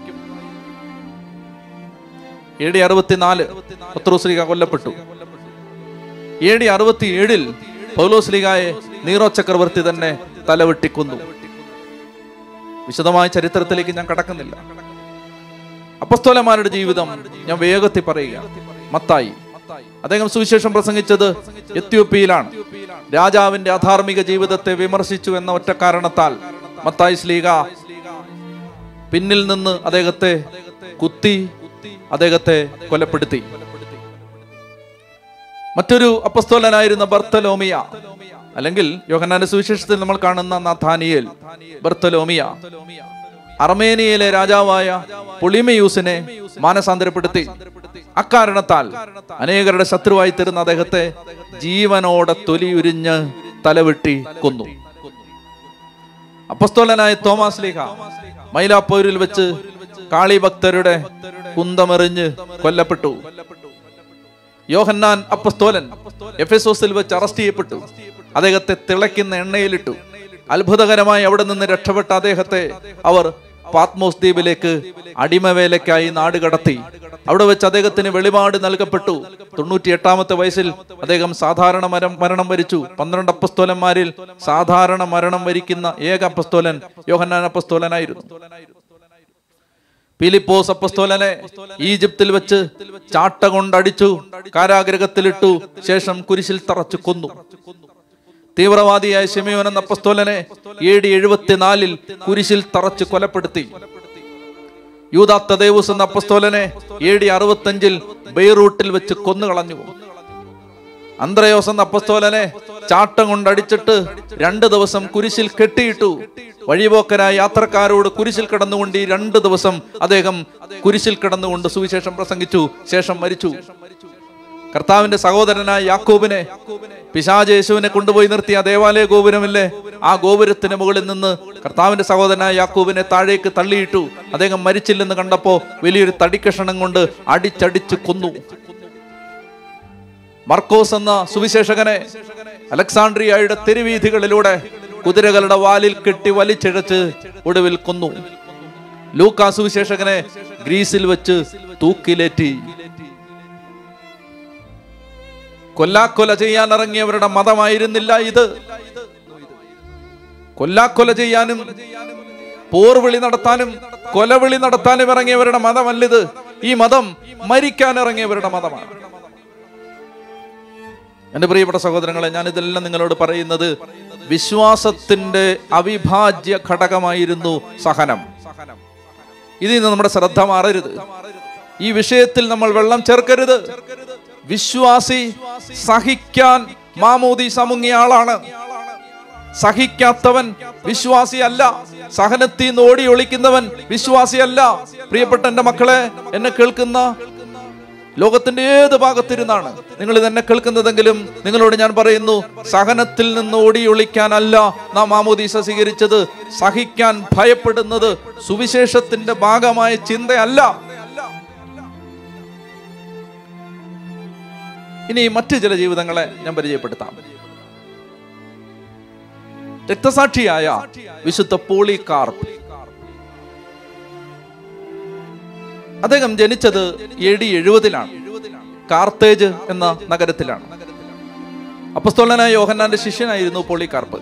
എ ഡി അറുപത്തിനാല് പത്രോശ്രീക കൊല്ലപ്പെട്ടു എ ഡി അറുപത്തി ഏഴിൽ പൗലോസ്ലിഹായെ നീറോ ചക്രവർത്തി തന്നെ തലവെട്ടിക്കൊന്നു വിശദമായ ചരിത്രത്തിലേക്ക് ഞാൻ കടക്കുന്നില്ല അപ്പസ്തോലന്മാരുടെ ജീവിതം ഞാൻ വേഗത്തിൽ പറയുക മത്തായി അദ്ദേഹം സുവിശേഷം പ്രസംഗിച്ചത് എത്യോപ്യയിലാണ് രാജാവിന്റെ അധാർമിക ജീവിതത്തെ വിമർശിച്ചു എന്ന ഒറ്റ കാരണത്താൽ മത്തായി സ്ലീഗ പിന്നിൽ നിന്ന് അദ്ദേഹത്തെ കുത്തി അദ്ദേഹത്തെ കൊലപ്പെടുത്തി മറ്റൊരു അപ്പസ്തോലനായിരുന്ന ബർത്തലോമിയ അല്ലെങ്കിൽ യോഹന്നാന്റെ സുവിശേഷത്തിൽ നമ്മൾ കാണുന്ന നഥാനിയേൽ ബർത്തലോമിയ അർമേനിയയിലെ രാജാവായ പൊളിമയൂസിനെ മാനസാന്തരപ്പെടുത്തി അക്കാരണത്താൽ അനേകരുടെ ശത്രുവായി തീർന്ന അദ്ദേഹത്തെ ജീവനോടെ തൊലിയുരിഞ്ഞ് തലവെട്ടി കൊന്നു അപ്പസ്തോലനായ തോമാസ് ലീഹ മൈലാപ്പൂരിൽ വെച്ച് കാളിഭക്തരുടെ കുന്തമെറിഞ്ഞ് കൊല്ലപ്പെട്ടു യോഹന്നാൻ അപ്പസ്തോലൻ എഫെസോസിൽ വെച്ച് അറസ്റ്റ് ചെയ്യപ്പെട്ടു അദ്ദേഹത്തെ തിളയ്ക്കുന്ന എണ്ണയിലിട്ടു അത്ഭുതകരമായി അവിടെ നിന്ന് രക്ഷപ്പെട്ട അദ്ദേഹത്തെ അവർ പാത്മോസ് ദ്വീപിലേക്ക് അടിമവേലയ്ക്കായി നാട് കടത്തി അവിടെ വെച്ച് അദ്ദേഹത്തിന് വെളിപാട് നൽകപ്പെട്ടു തൊണ്ണൂറ്റി എട്ടാമത്തെ വയസ്സിൽ അദ്ദേഹം സാധാരണ മരം മരണം വരിച്ചു പന്ത്രണ്ട് അപ്പസ്തോലന്മാരിൽ സാധാരണ മരണം വരിക്കുന്ന ഏക അപ്പസ്തോലൻ യോഹന്നാൻ അപ്പസ്തോലനായിരുന്നു ഫിലിപ്പോസ് അപ്പസ്തോലനെ ഈജിപ്തിൽ വെച്ച് ചാട്ട കൊണ്ടടിച്ചു കാരാഗ്രഹത്തിലിട്ടു ശേഷം കുരിശിൽ തറച്ചു കൊന്നു തീവ്രവാദിയായ ഷെമിയോൻ എന്ന അപ്പസ്തോലനെ എ ഡി എഴുപത്തിനാലിൽ കുരിശിൽ തറച്ച് കൊലപ്പെടുത്തി യൂദാത്തദേവൂസ് എന്ന അപ്പസ്തോലനെ എ ഡി അറുപത്തഞ്ചിൽ ബെയ്റൂട്ടിൽ വെച്ച് കൊന്നുകളഞ്ഞു അന്ത്രയോസ് എന്ന അപ്പസ്തോലനെ ചാട്ടം കൊണ്ടടിച്ചിട്ട് രണ്ട് ദിവസം കുരിശിൽ കെട്ടിയിട്ടു വഴിപോക്കരായ യാത്രക്കാരോട് കുരിശിൽ കിടന്നുകൊണ്ട് ഈ രണ്ട് ദിവസം അദ്ദേഹം കുരിശിൽ കിടന്നുകൊണ്ട് സുവിശേഷം പ്രസംഗിച്ചു ശേഷം മരിച്ചു കർത്താവിന്റെ സഹോദരനായ യാക്കോബിനെ പിശാജ് യേശുവിനെ കൊണ്ടുപോയി നിർത്തിയ ദേവാലയ ഗോപുരമില്ലേ ആ ഗോപുരത്തിന് മുകളിൽ നിന്ന് കർത്താവിന്റെ സഹോദരനായ യാക്കോബിനെ താഴേക്ക് തള്ളിയിട്ടു അദ്ദേഹം മരിച്ചില്ലെന്ന് കണ്ടപ്പോ വലിയൊരു തടിക്കഷണം കൊണ്ട് അടിച്ചടിച്ച് കൊന്നു മർക്കോസ് എന്ന സുവിശേഷകനെ അലക്സാണ്ട്രിയയുടെ തെരുവീഥികളിലൂടെ കുതിരകളുടെ വാലിൽ കെട്ടി വലിച്ചിഴച്ച് ഒടുവിൽ കൊന്നു ലൂക്കാ സുവിശേഷകനെ ഗ്രീസിൽ വെച്ച് തൂക്കിലേറ്റി കൊല്ലാക്കൊല ചെയ്യാൻ ഇറങ്ങിയവരുടെ മതമായിരുന്നില്ല ഇത് കൊല്ലാക്കൊല ചെയ്യാനും പോർവിളി നടത്താനും കൊലവിളി നടത്താനും ഇറങ്ങിയവരുടെ മതമല്ലിത് ഈ മതം മരിക്കാൻ ഇറങ്ങിയവരുടെ മതമാണ് എന്റെ പ്രിയപ്പെട്ട സഹോദരങ്ങളെ ഞാൻ ഇതെല്ലാം നിങ്ങളോട് പറയുന്നത് വിശ്വാസത്തിന്റെ അവിഭാജ്യ ഘടകമായിരുന്നു സഹനം ഇതിൽ നിന്ന് നമ്മുടെ ശ്രദ്ധ മാറരുത് ഈ വിഷയത്തിൽ നമ്മൾ വെള്ളം ചേർക്കരുത് വിശ്വാസി സഹിക്കാൻ മാമോദി സമുങ്ങിയ ആളാണ് സഹിക്കാത്തവൻ വിശ്വാസിയല്ല സഹനത്തിൽ നിന്ന് ഓടി ഒളിക്കുന്നവൻ വിശ്വാസിയല്ല പ്രിയപ്പെട്ട എന്റെ മക്കളെ എന്നെ കേൾക്കുന്ന ലോകത്തിന്റെ ഏത് ഭാഗത്തിരുന്നാണ് നിങ്ങൾ ഇതെന്നെ കേൾക്കുന്നതെങ്കിലും നിങ്ങളോട് ഞാൻ പറയുന്നു സഹനത്തിൽ നിന്ന് ഓടി ഒളിക്കാനല്ല നാം മാമോദീസ സ്വീകരിച്ചത് സഹിക്കാൻ ഭയപ്പെടുന്നത് സുവിശേഷത്തിന്റെ ഭാഗമായ ചിന്തയല്ല ഇനി മറ്റു ചില ജീവിതങ്ങളെ ഞാൻ പരിചയപ്പെടുത്താം രക്തസാക്ഷിയായ വിശുദ്ധ പോളികാർപ്പ് അദ്ദേഹം ജനിച്ചത് എ ഡി എഴുപതിലാണ് കാർത്തേജ് എന്ന നഗരത്തിലാണ് അപ്പസ്തോലനായ യോഹന്നാന്റെ ശിഷ്യനായിരുന്നു പോളികാർപ്പ്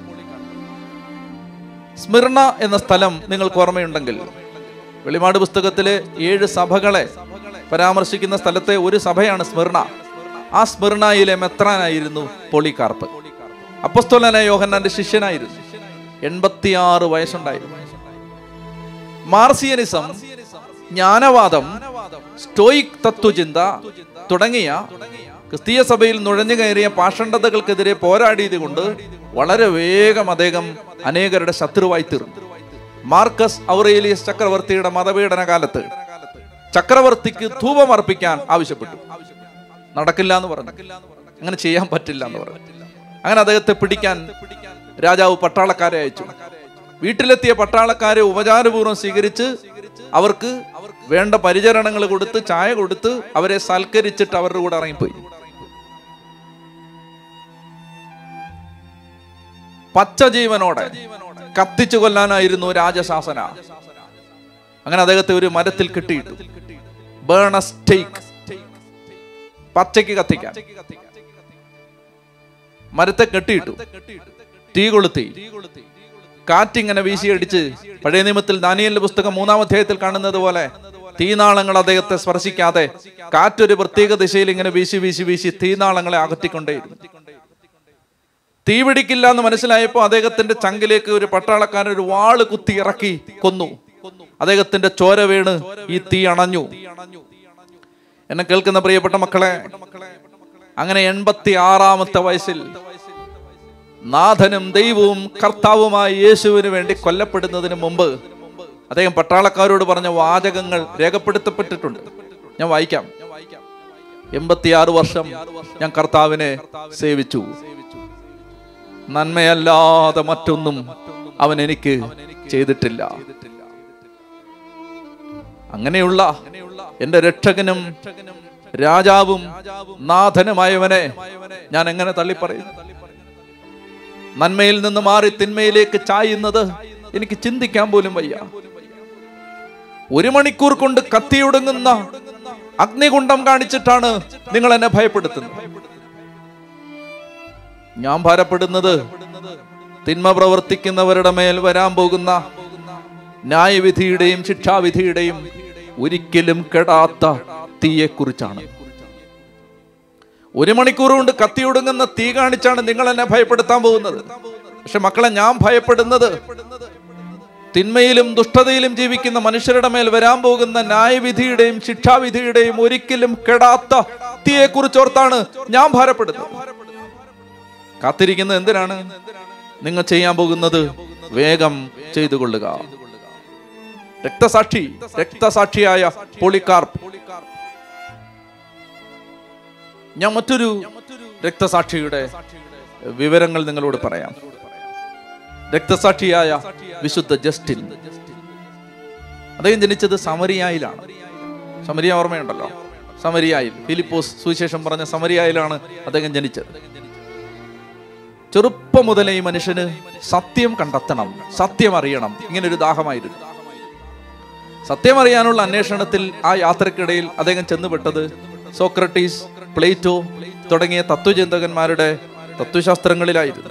സ്മിർണ എന്ന സ്ഥലം നിങ്ങൾക്ക് ഓർമ്മയുണ്ടെങ്കിൽ വെളിമാട് പുസ്തകത്തിലെ ഏഴ് സഭകളെ പരാമർശിക്കുന്ന സ്ഥലത്തെ ഒരു സഭയാണ് സ്മിർണ ആ സ്മിർണയിലെ മെത്രാനായിരുന്നു പോളികാർപ്പ് അപ്പസ്തോലനായ യോഹന്നാന്റെ ശിഷ്യനായിരുന്നു എൺപത്തിയാറ് വയസ്സുണ്ടായിരുന്നു മാർസിയനിസം ജ്ഞാനവാദം സ്റ്റോയിക് തത്വചിന്ത തുടങ്ങിയ ക്രിസ്തീയ സഭയിൽ നുഴഞ്ഞു കയറിയ പാഷണ്ഡതകൾക്കെതിരെ പോരാടിയത് കൊണ്ട് വളരെ വേഗം അദ്ദേഹം അനേകരുടെ ശത്രുവായി തീർന്നു മാർക്കസ് ഔറേലിയസ് ചക്രവർത്തിയുടെ മതപീഡന കാലത്ത് ചക്രവർത്തിക്ക് ധൂപം അർപ്പിക്കാൻ ആവശ്യപ്പെട്ടു നടക്കില്ല എന്ന് പറഞ്ഞു അങ്ങനെ ചെയ്യാൻ പറ്റില്ല എന്ന് പറഞ്ഞു അങ്ങനെ അദ്ദേഹത്തെ പിടിക്കാൻ രാജാവ് പട്ടാളക്കാരെ അയച്ചു വീട്ടിലെത്തിയ പട്ടാളക്കാരെ ഉപചാരപൂർവ്വം സ്വീകരിച്ച് അവർക്ക് വേണ്ട പരിചരണങ്ങൾ കൊടുത്ത് ചായ കൊടുത്ത് അവരെ സൽക്കരിച്ചിട്ട് അവരുടെ കൂടെ ഇറങ്ങിപ്പോയി പച്ചജീവനോടെ കത്തിച്ചു കൊല്ലാനായിരുന്നു രാജശാസന അങ്ങനെ അദ്ദേഹത്തെ ഒരു മരത്തിൽ കെട്ടിയിട്ടു ബേണസ്റ്റേക്ക് പച്ചയ്ക്ക് കത്തിക്കാൻ മരത്തെ കെട്ടിയിട്ടു തീ കൊളുത്തി കാറ്റിങ്ങനെ വീശിയടിച്ച് പഴയ നിയമത്തിൽ ദാനിയലിന്റെ പുസ്തകം മൂന്നാം അധ്യായത്തിൽ കാണുന്നത് പോലെ തീനാളങ്ങൾ അദ്ദേഹത്തെ സ്പർശിക്കാതെ കാറ്റൊരു പ്രത്യേക ദിശയിൽ ഇങ്ങനെ വീശി വീശി വീശി തീനാളങ്ങളെ അകറ്റിക്കൊണ്ടേയിരുന്നു തീ പിടിക്കില്ല എന്ന് മനസ്സിലായപ്പോൾ അദ്ദേഹത്തിന്റെ ചങ്കിലേക്ക് ഒരു പട്ടാളക്കാരൻ ഒരു വാള് കുത്തി ഇറക്കി കൊന്നു അദ്ദേഹത്തിന്റെ ചോര വീണ് ഈ തീ അണഞ്ഞു എന്നെ കേൾക്കുന്ന പ്രിയപ്പെട്ട മക്കളെ അങ്ങനെ എൺപത്തി ആറാമത്തെ വയസ്സിൽ നാഥനും ദൈവവും കർത്താവുമായ യേശുവിന് വേണ്ടി കൊല്ലപ്പെടുന്നതിന് മുമ്പ് അദ്ദേഹം പട്ടാളക്കാരോട് പറഞ്ഞ വാചകങ്ങൾ രേഖപ്പെടുത്തപ്പെട്ടിട്ടുണ്ട് ഞാൻ വായിക്കാം എൺപത്തിയാറ് വർഷം ഞാൻ കർത്താവിനെ സേവിച്ചു നന്മയല്ലാതെ മറ്റൊന്നും അവൻ എനിക്ക് ചെയ്തിട്ടില്ല അങ്ങനെയുള്ള എന്റെ രക്ഷകനും രാജാവും നാഥനുമായവനെ ഞാൻ എങ്ങനെ തള്ളിപ്പറയും നന്മയിൽ നിന്ന് മാറി തിന്മയിലേക്ക് ചായുന്നത് എനിക്ക് ചിന്തിക്കാൻ പോലും വയ്യ ഒരു മണിക്കൂർ കൊണ്ട് കത്തിയൊടുങ്ങുന്ന അഗ്നികുണ്ഡം കാണിച്ചിട്ടാണ് നിങ്ങൾ എന്നെ ഭയപ്പെടുത്തുന്നത് ഞാൻ ഭാരപ്പെടുന്നത് തിന്മ പ്രവർത്തിക്കുന്നവരുടെ മേൽ വരാൻ പോകുന്ന ന്യായവിധിയുടെയും ശിക്ഷാവിധിയുടെയും ഒരിക്കലും കെടാത്ത തീയെക്കുറിച്ചാണ് ഒരു മണിക്കൂർ കൊണ്ട് കത്തിയൊടുങ്ങുന്ന തീ കാണിച്ചാണ് നിങ്ങൾ എന്നെ ഭയപ്പെടുത്താൻ പോകുന്നത് പക്ഷെ മക്കളെ ഞാൻ ഭയപ്പെടുന്നത് തിന്മയിലും ദുഷ്ടതയിലും ജീവിക്കുന്ന മനുഷ്യരുടെ മേൽ വരാൻ പോകുന്ന ന്യായവിധിയുടെയും ശിക്ഷാവിധിയുടെയും ഒരിക്കലും കെടാത്ത തീയെക്കുറിച്ച് ഓർത്താണ് ഞാൻ ഭാരപ്പെടുന്നത് കാത്തിരിക്കുന്നത് എന്തിനാണ് നിങ്ങൾ ചെയ്യാൻ പോകുന്നത് വേഗം ചെയ്തു കൊള്ളുക രക്തസാക്ഷി രക്തസാക്ഷിയായ പോളിക്കാർപ്പ് ഞാൻ മറ്റൊരു രക്തസാക്ഷിയുടെ വിവരങ്ങൾ നിങ്ങളോട് പറയാം രക്തസാക്ഷിയായ വിശുദ്ധ ജസ്റ്റിൻ അദ്ദേഹം ജനിച്ചത് സമരിയായിലാണ് സമരിയ ഓർമ്മയുണ്ടല്ലോ സമരിയായിൽ ഫിലിപ്പോസ് സുവിശേഷം പറഞ്ഞ സമരിയായിലാണ് അദ്ദേഹം ജനിച്ചത് ചെറുപ്പം മുതലേ ഈ മനുഷ്യന് സത്യം കണ്ടെത്തണം സത്യം അറിയണം ഇങ്ങനെ ഒരു ദാഹമായിരുന്നു സത്യം അറിയാനുള്ള അന്വേഷണത്തിൽ ആ യാത്രക്കിടയിൽ അദ്ദേഹം ചെന്നുപെട്ടത് സോക്രട്ടീസ് പ്ലേറ്റോ തുടങ്ങിയ തത്വചിന്തകന്മാരുടെ തത്വശാസ്ത്രങ്ങളിലായിരുന്നു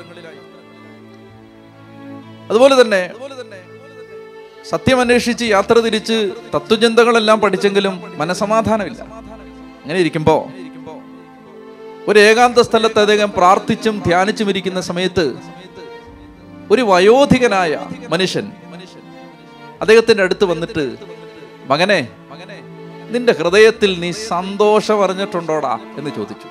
അതുപോലെ തന്നെ സത്യം അന്വേഷിച്ച് യാത്ര തിരിച്ച് തത്വചിന്തകളെല്ലാം പഠിച്ചെങ്കിലും മനസമാധാനമില്ല അങ്ങനെ ഇരിക്കുമ്പോ ഒരു ഏകാന്ത സ്ഥലത്ത് അദ്ദേഹം പ്രാർത്ഥിച്ചും ധ്യാനിച്ചും ഇരിക്കുന്ന സമയത്ത് ഒരു വയോധികനായ മനുഷ്യൻ അദ്ദേഹത്തിന്റെ അടുത്ത് വന്നിട്ട് മകനെ നിന്റെ ഹൃദയത്തിൽ നീ സന്തോഷം അറിഞ്ഞിട്ടുണ്ടോടാ എന്ന് ചോദിച്ചു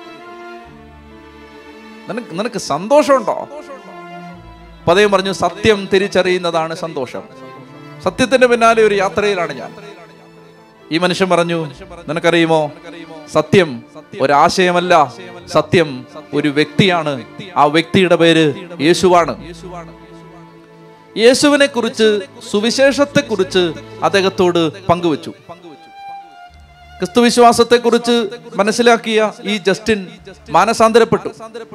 നിനക്ക് നിനക്ക് സന്തോഷമുണ്ടോ അപ്പൊ അദ്ദേഹം പറഞ്ഞു സത്യം തിരിച്ചറിയുന്നതാണ് സന്തോഷം സത്യത്തിന്റെ പിന്നാലെ ഒരു യാത്രയിലാണ് ഞാൻ ഈ മനുഷ്യൻ പറഞ്ഞു നിനക്കറിയുമോ സത്യം ഒരാശയമല്ല സത്യം ഒരു വ്യക്തിയാണ് ആ വ്യക്തിയുടെ പേര് യേശുവാണ് യേശുവിനെ കുറിച്ച് സുവിശേഷത്തെ കുറിച്ച് അദ്ദേഹത്തോട് പങ്കുവച്ചു ക്രിസ്തുവിശ്വാസത്തെ കുറിച്ച് മനസ്സിലാക്കിയ ഈ ജസ്റ്റിൻ മാനസാന്തരപ്പെട്ടു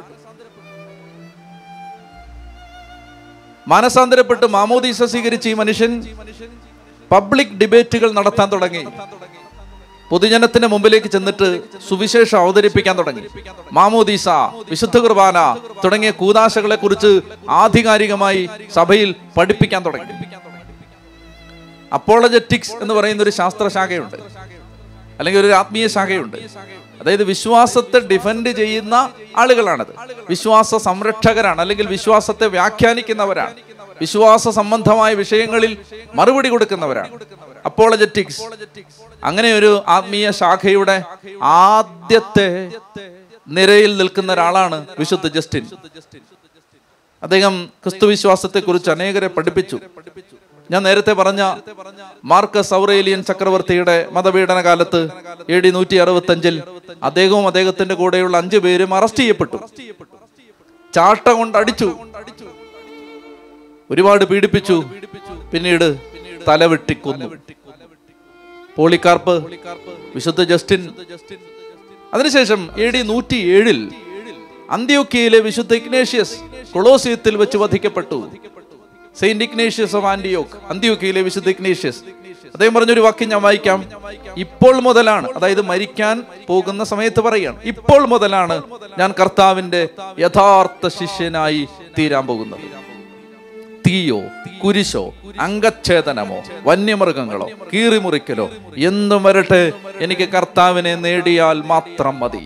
മാനസാന്തരപ്പെട്ട് മാമോദീസ സ്വീകരിച്ച ഈ മനുഷ്യൻ പബ്ലിക് ഡിബേറ്റുകൾ നടത്താൻ തുടങ്ങി പൊതുജനത്തിന് മുമ്പിലേക്ക് ചെന്നിട്ട് സുവിശേഷം അവതരിപ്പിക്കാൻ തുടങ്ങി മാമോദീസ വിശുദ്ധ കുർബാന തുടങ്ങിയ കൂതാശകളെ കുറിച്ച് ആധികാരികമായി സഭയിൽ പഠിപ്പിക്കാൻ തുടങ്ങി അപ്പോളജറ്റിക്സ് എന്ന് പറയുന്ന ഒരു ശാസ്ത്രശാഖയുണ്ട് അല്ലെങ്കിൽ ഒരു ആത്മീയ ശാഖയുണ്ട് അതായത് വിശ്വാസത്തെ ഡിഫെൻഡ് ചെയ്യുന്ന ആളുകളാണത് വിശ്വാസ സംരക്ഷകരാണ് അല്ലെങ്കിൽ വിശ്വാസത്തെ വ്യാഖ്യാനിക്കുന്നവരാണ് വിശ്വാസ സംബന്ധമായ വിഷയങ്ങളിൽ മറുപടി കൊടുക്കുന്നവരാണ് അപ്പോളജറ്റിക്സ് അങ്ങനെ ഒരു ആത്മീയ ശാഖയുടെ ആദ്യത്തെ നിരയിൽ നിൽക്കുന്ന ഒരാളാണ് വിശുദ്ധ ജസ്റ്റിൻ അദ്ദേഹം ക്രിസ്തുവിശ്വാസത്തെ കുറിച്ച് അനേകരെ പഠിപ്പിച്ചു ഞാൻ നേരത്തെ പറഞ്ഞ മാർക്കസ് ഔറേലിയൻ ചക്രവർത്തിയുടെ മതപീഡന കാലത്ത് എ ഡി നൂറ്റി അറുപത്തി അഞ്ചിൽ അദ്ദേഹവും അദ്ദേഹത്തിന്റെ കൂടെയുള്ള അഞ്ചു പേരും അറസ്റ്റ് ചെയ്യപ്പെട്ടു ചാട്ട കൊണ്ട് അടിച്ചു ഒരുപാട് പീഡിപ്പിച്ചു പിന്നീട് തലവെട്ടി കൊന്നു പോളിക്കാർപ്പ് വിശുദ്ധ ജസ്റ്റിൻ അതിനുശേഷം എ ഡി നൂറ്റി ഏഴിൽ അന്ത്യോക്കിയയിലെ വിശുദ്ധ ഇഗ്നേഷ്യസ് കൊളോസിയത്തിൽ വെച്ച് വധിക്കപ്പെട്ടു സെയിന്റ് ഇഗ്നേഷ്യസ് ഓഫ് ആന്റിയോക്ക് അന്ത്യോക്കയിലെ വിശുദ്ധ ഇഗ്നേഷ്യസ് അദ്ദേഹം പറഞ്ഞൊരു വാക്യം ഞാൻ വായിക്കാം ഇപ്പോൾ മുതലാണ് അതായത് മരിക്കാൻ പോകുന്ന സമയത്ത് പറയുകയാണ് ഇപ്പോൾ മുതലാണ് ഞാൻ കർത്താവിന്റെ യഥാർത്ഥ ശിഷ്യനായി തീരാൻ പോകുന്നത് തീയോ കുരിശോ അംഗച്ഛേദനമോ വന്യമൃഗങ്ങളോ കീറിമുറിക്കലോ എന്തും വരട്ടെ എനിക്ക് കർത്താവിനെ നേടിയാൽ മാത്രം മതി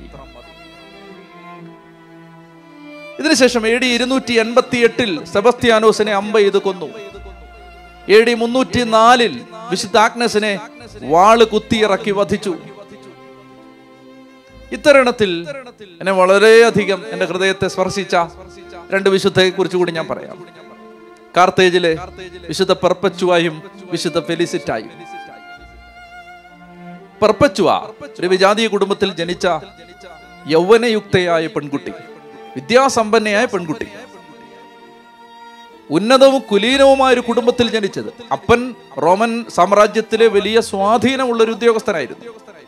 ഇതിനുശേഷം എ ഡി ഇരുന്നൂറ്റി എൺപത്തി എട്ടിൽ സെബസ്ത്യാനോസിനെ അമ്പ ചെയ്ത് കൊന്നു എ ഡി മുന്നൂറ്റി നാലിൽ വിശുദ്ധ ആഗ്നസിനെ വാള് കുത്തിയിറക്കി വധിച്ചു ഇത്തരണത്തിൽ എന്നെ വളരെയധികം എന്റെ ഹൃദയത്തെ സ്പർശിച്ച രണ്ട് വിശുദ്ധയെ കുറിച്ച് കൂടി ഞാൻ പറയാം കാർത്തേജിലെ വിശുദ്ധ പെർപ്പച്ചുവായും വിശുദ്ധ ഫെലിസിറ്റായും പെർപ്പച്ചുവ ഒരു വിജാതീയ കുടുംബത്തിൽ ജനിച്ച യൗവനയുക്തയായ പെൺകുട്ടി വിദ്യാസമ്പന്നയായ പെൺകുട്ടി ഉന്നതവും കുലീനവുമായ ഒരു കുടുംബത്തിൽ ജനിച്ചത് അപ്പൻ റോമൻ സാമ്രാജ്യത്തിലെ വലിയ സ്വാധീനമുള്ള ഒരു ഉദ്യോഗസ്ഥനായിരുന്നു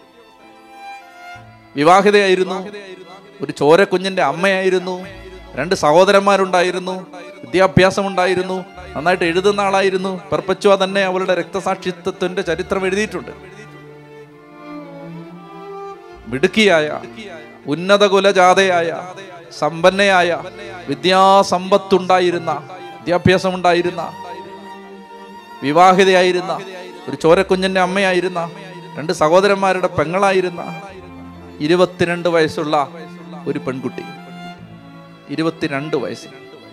വിവാഹിതയായിരുന്നു ഒരു ചോര കുഞ്ഞിന്റെ അമ്മയായിരുന്നു രണ്ട് സഹോദരന്മാരുണ്ടായിരുന്നു വിദ്യാഭ്യാസം ഉണ്ടായിരുന്നു നന്നായിട്ട് എഴുതുന്ന ആളായിരുന്നു പെർപ്പച്ചുവ തന്നെ അവളുടെ രക്തസാക്ഷിത്വത്തിന്റെ ചരിത്രം എഴുതിയിട്ടുണ്ട് മിടുക്കിയായ ഉന്നത കുലജാതയായ സമ്പന്നയായ വിദ്യാസമ്പത്തുണ്ടായിരുന്ന വിദ്യാഭ്യാസം ഉണ്ടായിരുന്ന വിവാഹിതയായിരുന്ന ഒരു ചോരക്കുഞ്ഞിന്റെ അമ്മയായിരുന്ന രണ്ട് സഹോദരന്മാരുടെ പെങ്ങളായിരുന്ന ഇരുപത്തിരണ്ട് വയസ്സുള്ള ഒരു പെൺകുട്ടി ഇരുപത്തിരണ്ട് വയസ്സ്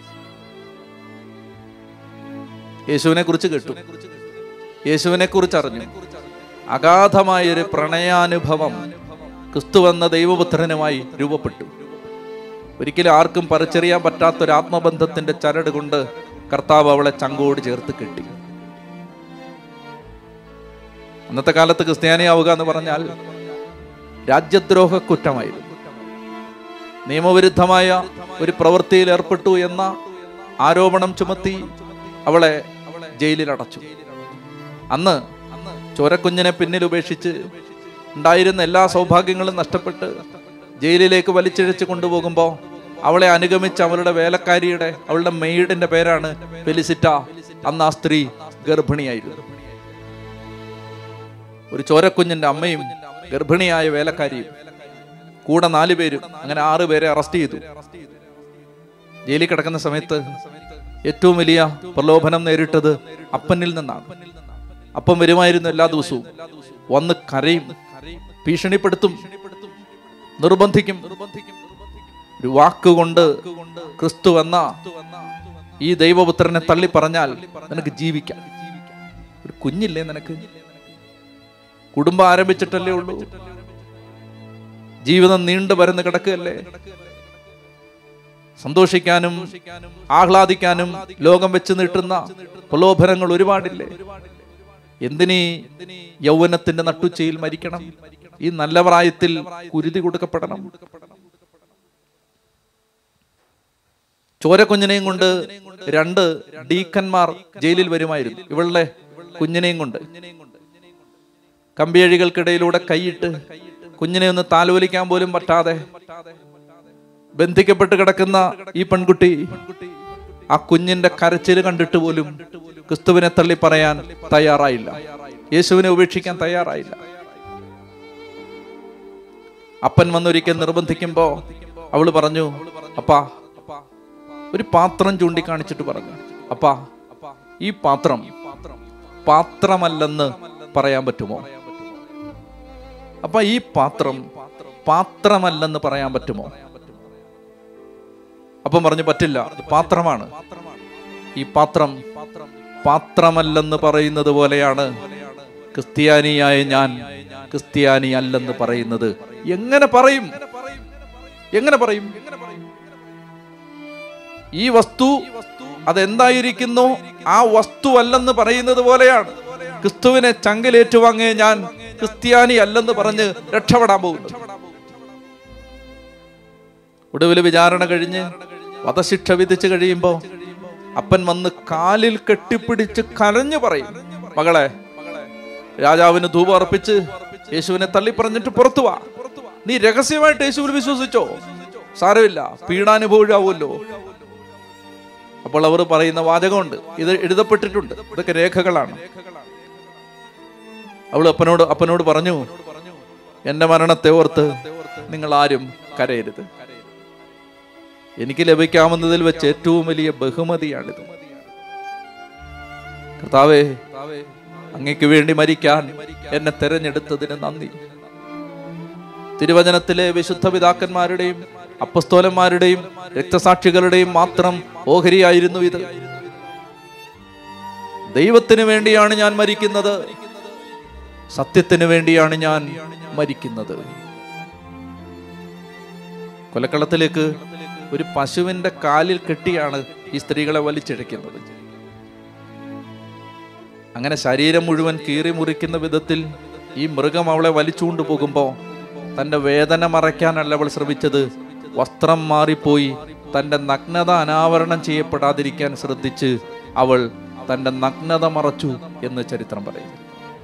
യേശുവിനെ കുറിച്ച് കേട്ടു യേശുവിനെ കുറിച്ച് അറിഞ്ഞു അഗാധമായൊരു പ്രണയാനുഭവം ക്രിസ്തുവെന്ന ദൈവപുത്രനുമായി രൂപപ്പെട്ടു ഒരിക്കലും ആർക്കും പറിച്ചെറിയാൻ പറ്റാത്തൊരു ആത്മബന്ധത്തിന്റെ ചരട് കൊണ്ട് കർത്താവ് അവളെ ചങ്കോട് ചേർത്ത് കെട്ടി അന്നത്തെ കാലത്ത് ക്രിസ്ത്യാനിയാവുക എന്ന് പറഞ്ഞാൽ രാജ്യദ്രോഹ കുറ്റമായിരുന്നു നിയമവിരുദ്ധമായ ഒരു പ്രവൃത്തിയിൽ ഏർപ്പെട്ടു എന്ന ആരോപണം ചുമത്തി അവളെ ജയിലിൽ അടച്ചു അന്ന് ചോരക്കുഞ്ഞിനെ പിന്നിൽ ഉപേക്ഷിച്ച് ഉണ്ടായിരുന്ന എല്ലാ സൗഭാഗ്യങ്ങളും നഷ്ടപ്പെട്ട് ജയിലിലേക്ക് വലിച്ചിഴച്ച് കൊണ്ടുപോകുമ്പോൾ അവളെ അനുഗമിച്ച് അവളുടെ വേലക്കാരിയുടെ അവളുടെ മെയ്ഡിന്റെ പേരാണ് ഫെലിസിറ്റ അന്ന് ആ സ്ത്രീ ഗർഭിണിയായിരുന്നു ഒരു ചോരക്കുഞ്ഞിന്റെ അമ്മയും ഗർഭിണിയായ വേലക്കാരിയും കൂടെ നാലു പേരും അങ്ങനെ ആറ് പേരെ അറസ്റ്റ് ചെയ്തു ജയിലിൽ കിടക്കുന്ന സമയത്ത് ഏറ്റവും വലിയ പ്രലോഭനം നേരിട്ടത് അപ്പനിൽ നിന്നാണ് അപ്പം വരുമായിരുന്നു എല്ലാ ദിവസവും വന്ന് കരയും ഭീഷണിപ്പെടുത്തും നിർബന്ധിക്കും ഒരു വാക്കുകൊണ്ട് ക്രിസ്തു എന്ന ഈ ദൈവപുത്രനെ തള്ളി പറഞ്ഞാൽ നിനക്ക് ജീവിക്കാം ഒരു കുഞ്ഞില്ലേ നിനക്ക് കുടുംബം ആരംഭിച്ചിട്ടല്ലേ ഉള്ളൂ ജീവിതം നീണ്ടു വരുന്ന കിടക്കുകയല്ലേ സന്തോഷിക്കാനും ആഹ്ലാദിക്കാനും ലോകം വെച്ച് നീട്ടുന്ന പ്രലോഭനങ്ങൾ ഒരുപാടില്ലേ എന്തിനീ യൗവനത്തിന്റെ നട്ടുച്ചയിൽ മരിക്കണം ഈ നല്ല പ്രായത്തിൽ കുരുതി കൊടുക്കപ്പെടണം ചോരക്കുഞ്ഞിനെയും കൊണ്ട് രണ്ട് ഡീക്കന്മാർ ജയിലിൽ വരുമായിരുന്നു ഇവളുടെ കുഞ്ഞിനെയും കൊണ്ട് കമ്പിയഴികൾക്കിടയിലൂടെ കൈയിട്ട് കുഞ്ഞിനെ ഒന്ന് താലോലിക്കാൻ പോലും പറ്റാതെ ബന്ധിക്കപ്പെട്ട് കിടക്കുന്ന ഈ പെൺകുട്ടി ആ കുഞ്ഞിന്റെ കരച്ചിൽ കണ്ടിട്ട് പോലും ക്രിസ്തുവിനെ തള്ളി പറയാൻ തയ്യാറായില്ല യേശുവിനെ ഉപേക്ഷിക്കാൻ തയ്യാറായില്ല അപ്പൻ വന്നൊരിക്കൽ നിർബന്ധിക്കുമ്പോ അവള് പറഞ്ഞു അപ്പാ ഒരു പാത്രം ചൂണ്ടിക്കാണിച്ചിട്ട് പറഞ്ഞു അപ്പാ ഈ പാത്രം പാത്രമല്ലെന്ന് പറയാൻ പറ്റുമോ അപ്പൊ ഈ പാത്രം പാത്രമല്ലെന്ന് പറയാൻ പറ്റുമോ അപ്പം പറഞ്ഞു പറ്റില്ല ഇത് പാത്രമാണ് ഈ പാത്രം പാത്രമല്ലെന്ന് പറയുന്നത് പോലെയാണ് ക്രിസ്ത്യാനിയായ ഞാൻ ക്രിസ്ത്യാനി അല്ലെന്ന് പറയുന്നത് എങ്ങനെ പറയും എങ്ങനെ പറയും ഈ വസ്തു അതെന്തായിരിക്കുന്നു ആ വസ്തു അല്ലെന്ന് പറയുന്നത് പോലെയാണ് ക്രിസ്തുവിനെ ചങ്കിലേറ്റുവാങ്ങിയ ഞാൻ ക്രിസ്ത്യാനി അല്ലെന്ന് പറഞ്ഞ് രക്ഷപ്പെടാൻ പോകുന്നു ഒടുവിൽ വിചാരണ കഴിഞ്ഞ് വധശിക്ഷ വിധിച്ചു കഴിയുമ്പോ അപ്പൻ വന്ന് കാലിൽ കെട്ടിപ്പിടിച്ച് കരഞ്ഞു പറയും മകളെ രാജാവിന് ധൂപം അർപ്പിച്ച് യേശുവിനെ തള്ളി പറഞ്ഞിട്ട് പുറത്തു വാ നീ രഹസ്യമായിട്ട് യേശുവിൽ വിശ്വസിച്ചോ സാരമില്ല പീഡാനുഭവിയാവുമല്ലോ അപ്പോൾ അവർ പറയുന്ന വാചകമുണ്ട് ഇത് എഴുതപ്പെട്ടിട്ടുണ്ട് ഇതൊക്കെ രേഖകളാണ് അവൾ അപ്പനോട് അപ്പനോട് പറഞ്ഞു എന്റെ മരണത്തെ ഓർത്ത് നിങ്ങൾ ആരും കരയരുത് എനിക്ക് ലഭിക്കാവുന്നതിൽ വെച്ച് ഏറ്റവും വലിയ ബഹുമതിയാണിത് കർത്താവേ അങ്ങയ്ക്ക് വേണ്ടി മരിക്കാൻ എന്നെ തെരഞ്ഞെടുത്തതിന് നന്ദി തിരുവചനത്തിലെ വിശുദ്ധ പിതാക്കന്മാരുടെയും അപ്പസ്തോലന്മാരുടെയും രക്തസാക്ഷികളുടെയും മാത്രം ഓഹരിയായിരുന്നു ഇത് ദൈവത്തിന് വേണ്ടിയാണ് ഞാൻ മരിക്കുന്നത് സത്യത്തിന് വേണ്ടിയാണ് ഞാൻ മരിക്കുന്നത് കൊലക്കളത്തിലേക്ക് ഒരു പശുവിന്റെ കാലിൽ കെട്ടിയാണ് ഈ സ്ത്രീകളെ വലിച്ചിഴയ്ക്കുന്നത് അങ്ങനെ ശരീരം മുഴുവൻ കീറി മുറിക്കുന്ന വിധത്തിൽ ഈ മൃഗം അവളെ വലിച്ചുകൊണ്ട് പോകുമ്പോൾ തന്റെ വേദന മറയ്ക്കാനല്ല അവൾ ശ്രമിച്ചത് വസ്ത്രം മാറിപ്പോയി തന്റെ നഗ്നത അനാവരണം ചെയ്യപ്പെടാതിരിക്കാൻ ശ്രദ്ധിച്ച് അവൾ തന്റെ നഗ്നത മറച്ചു എന്ന് ചരിത്രം പറയുന്നു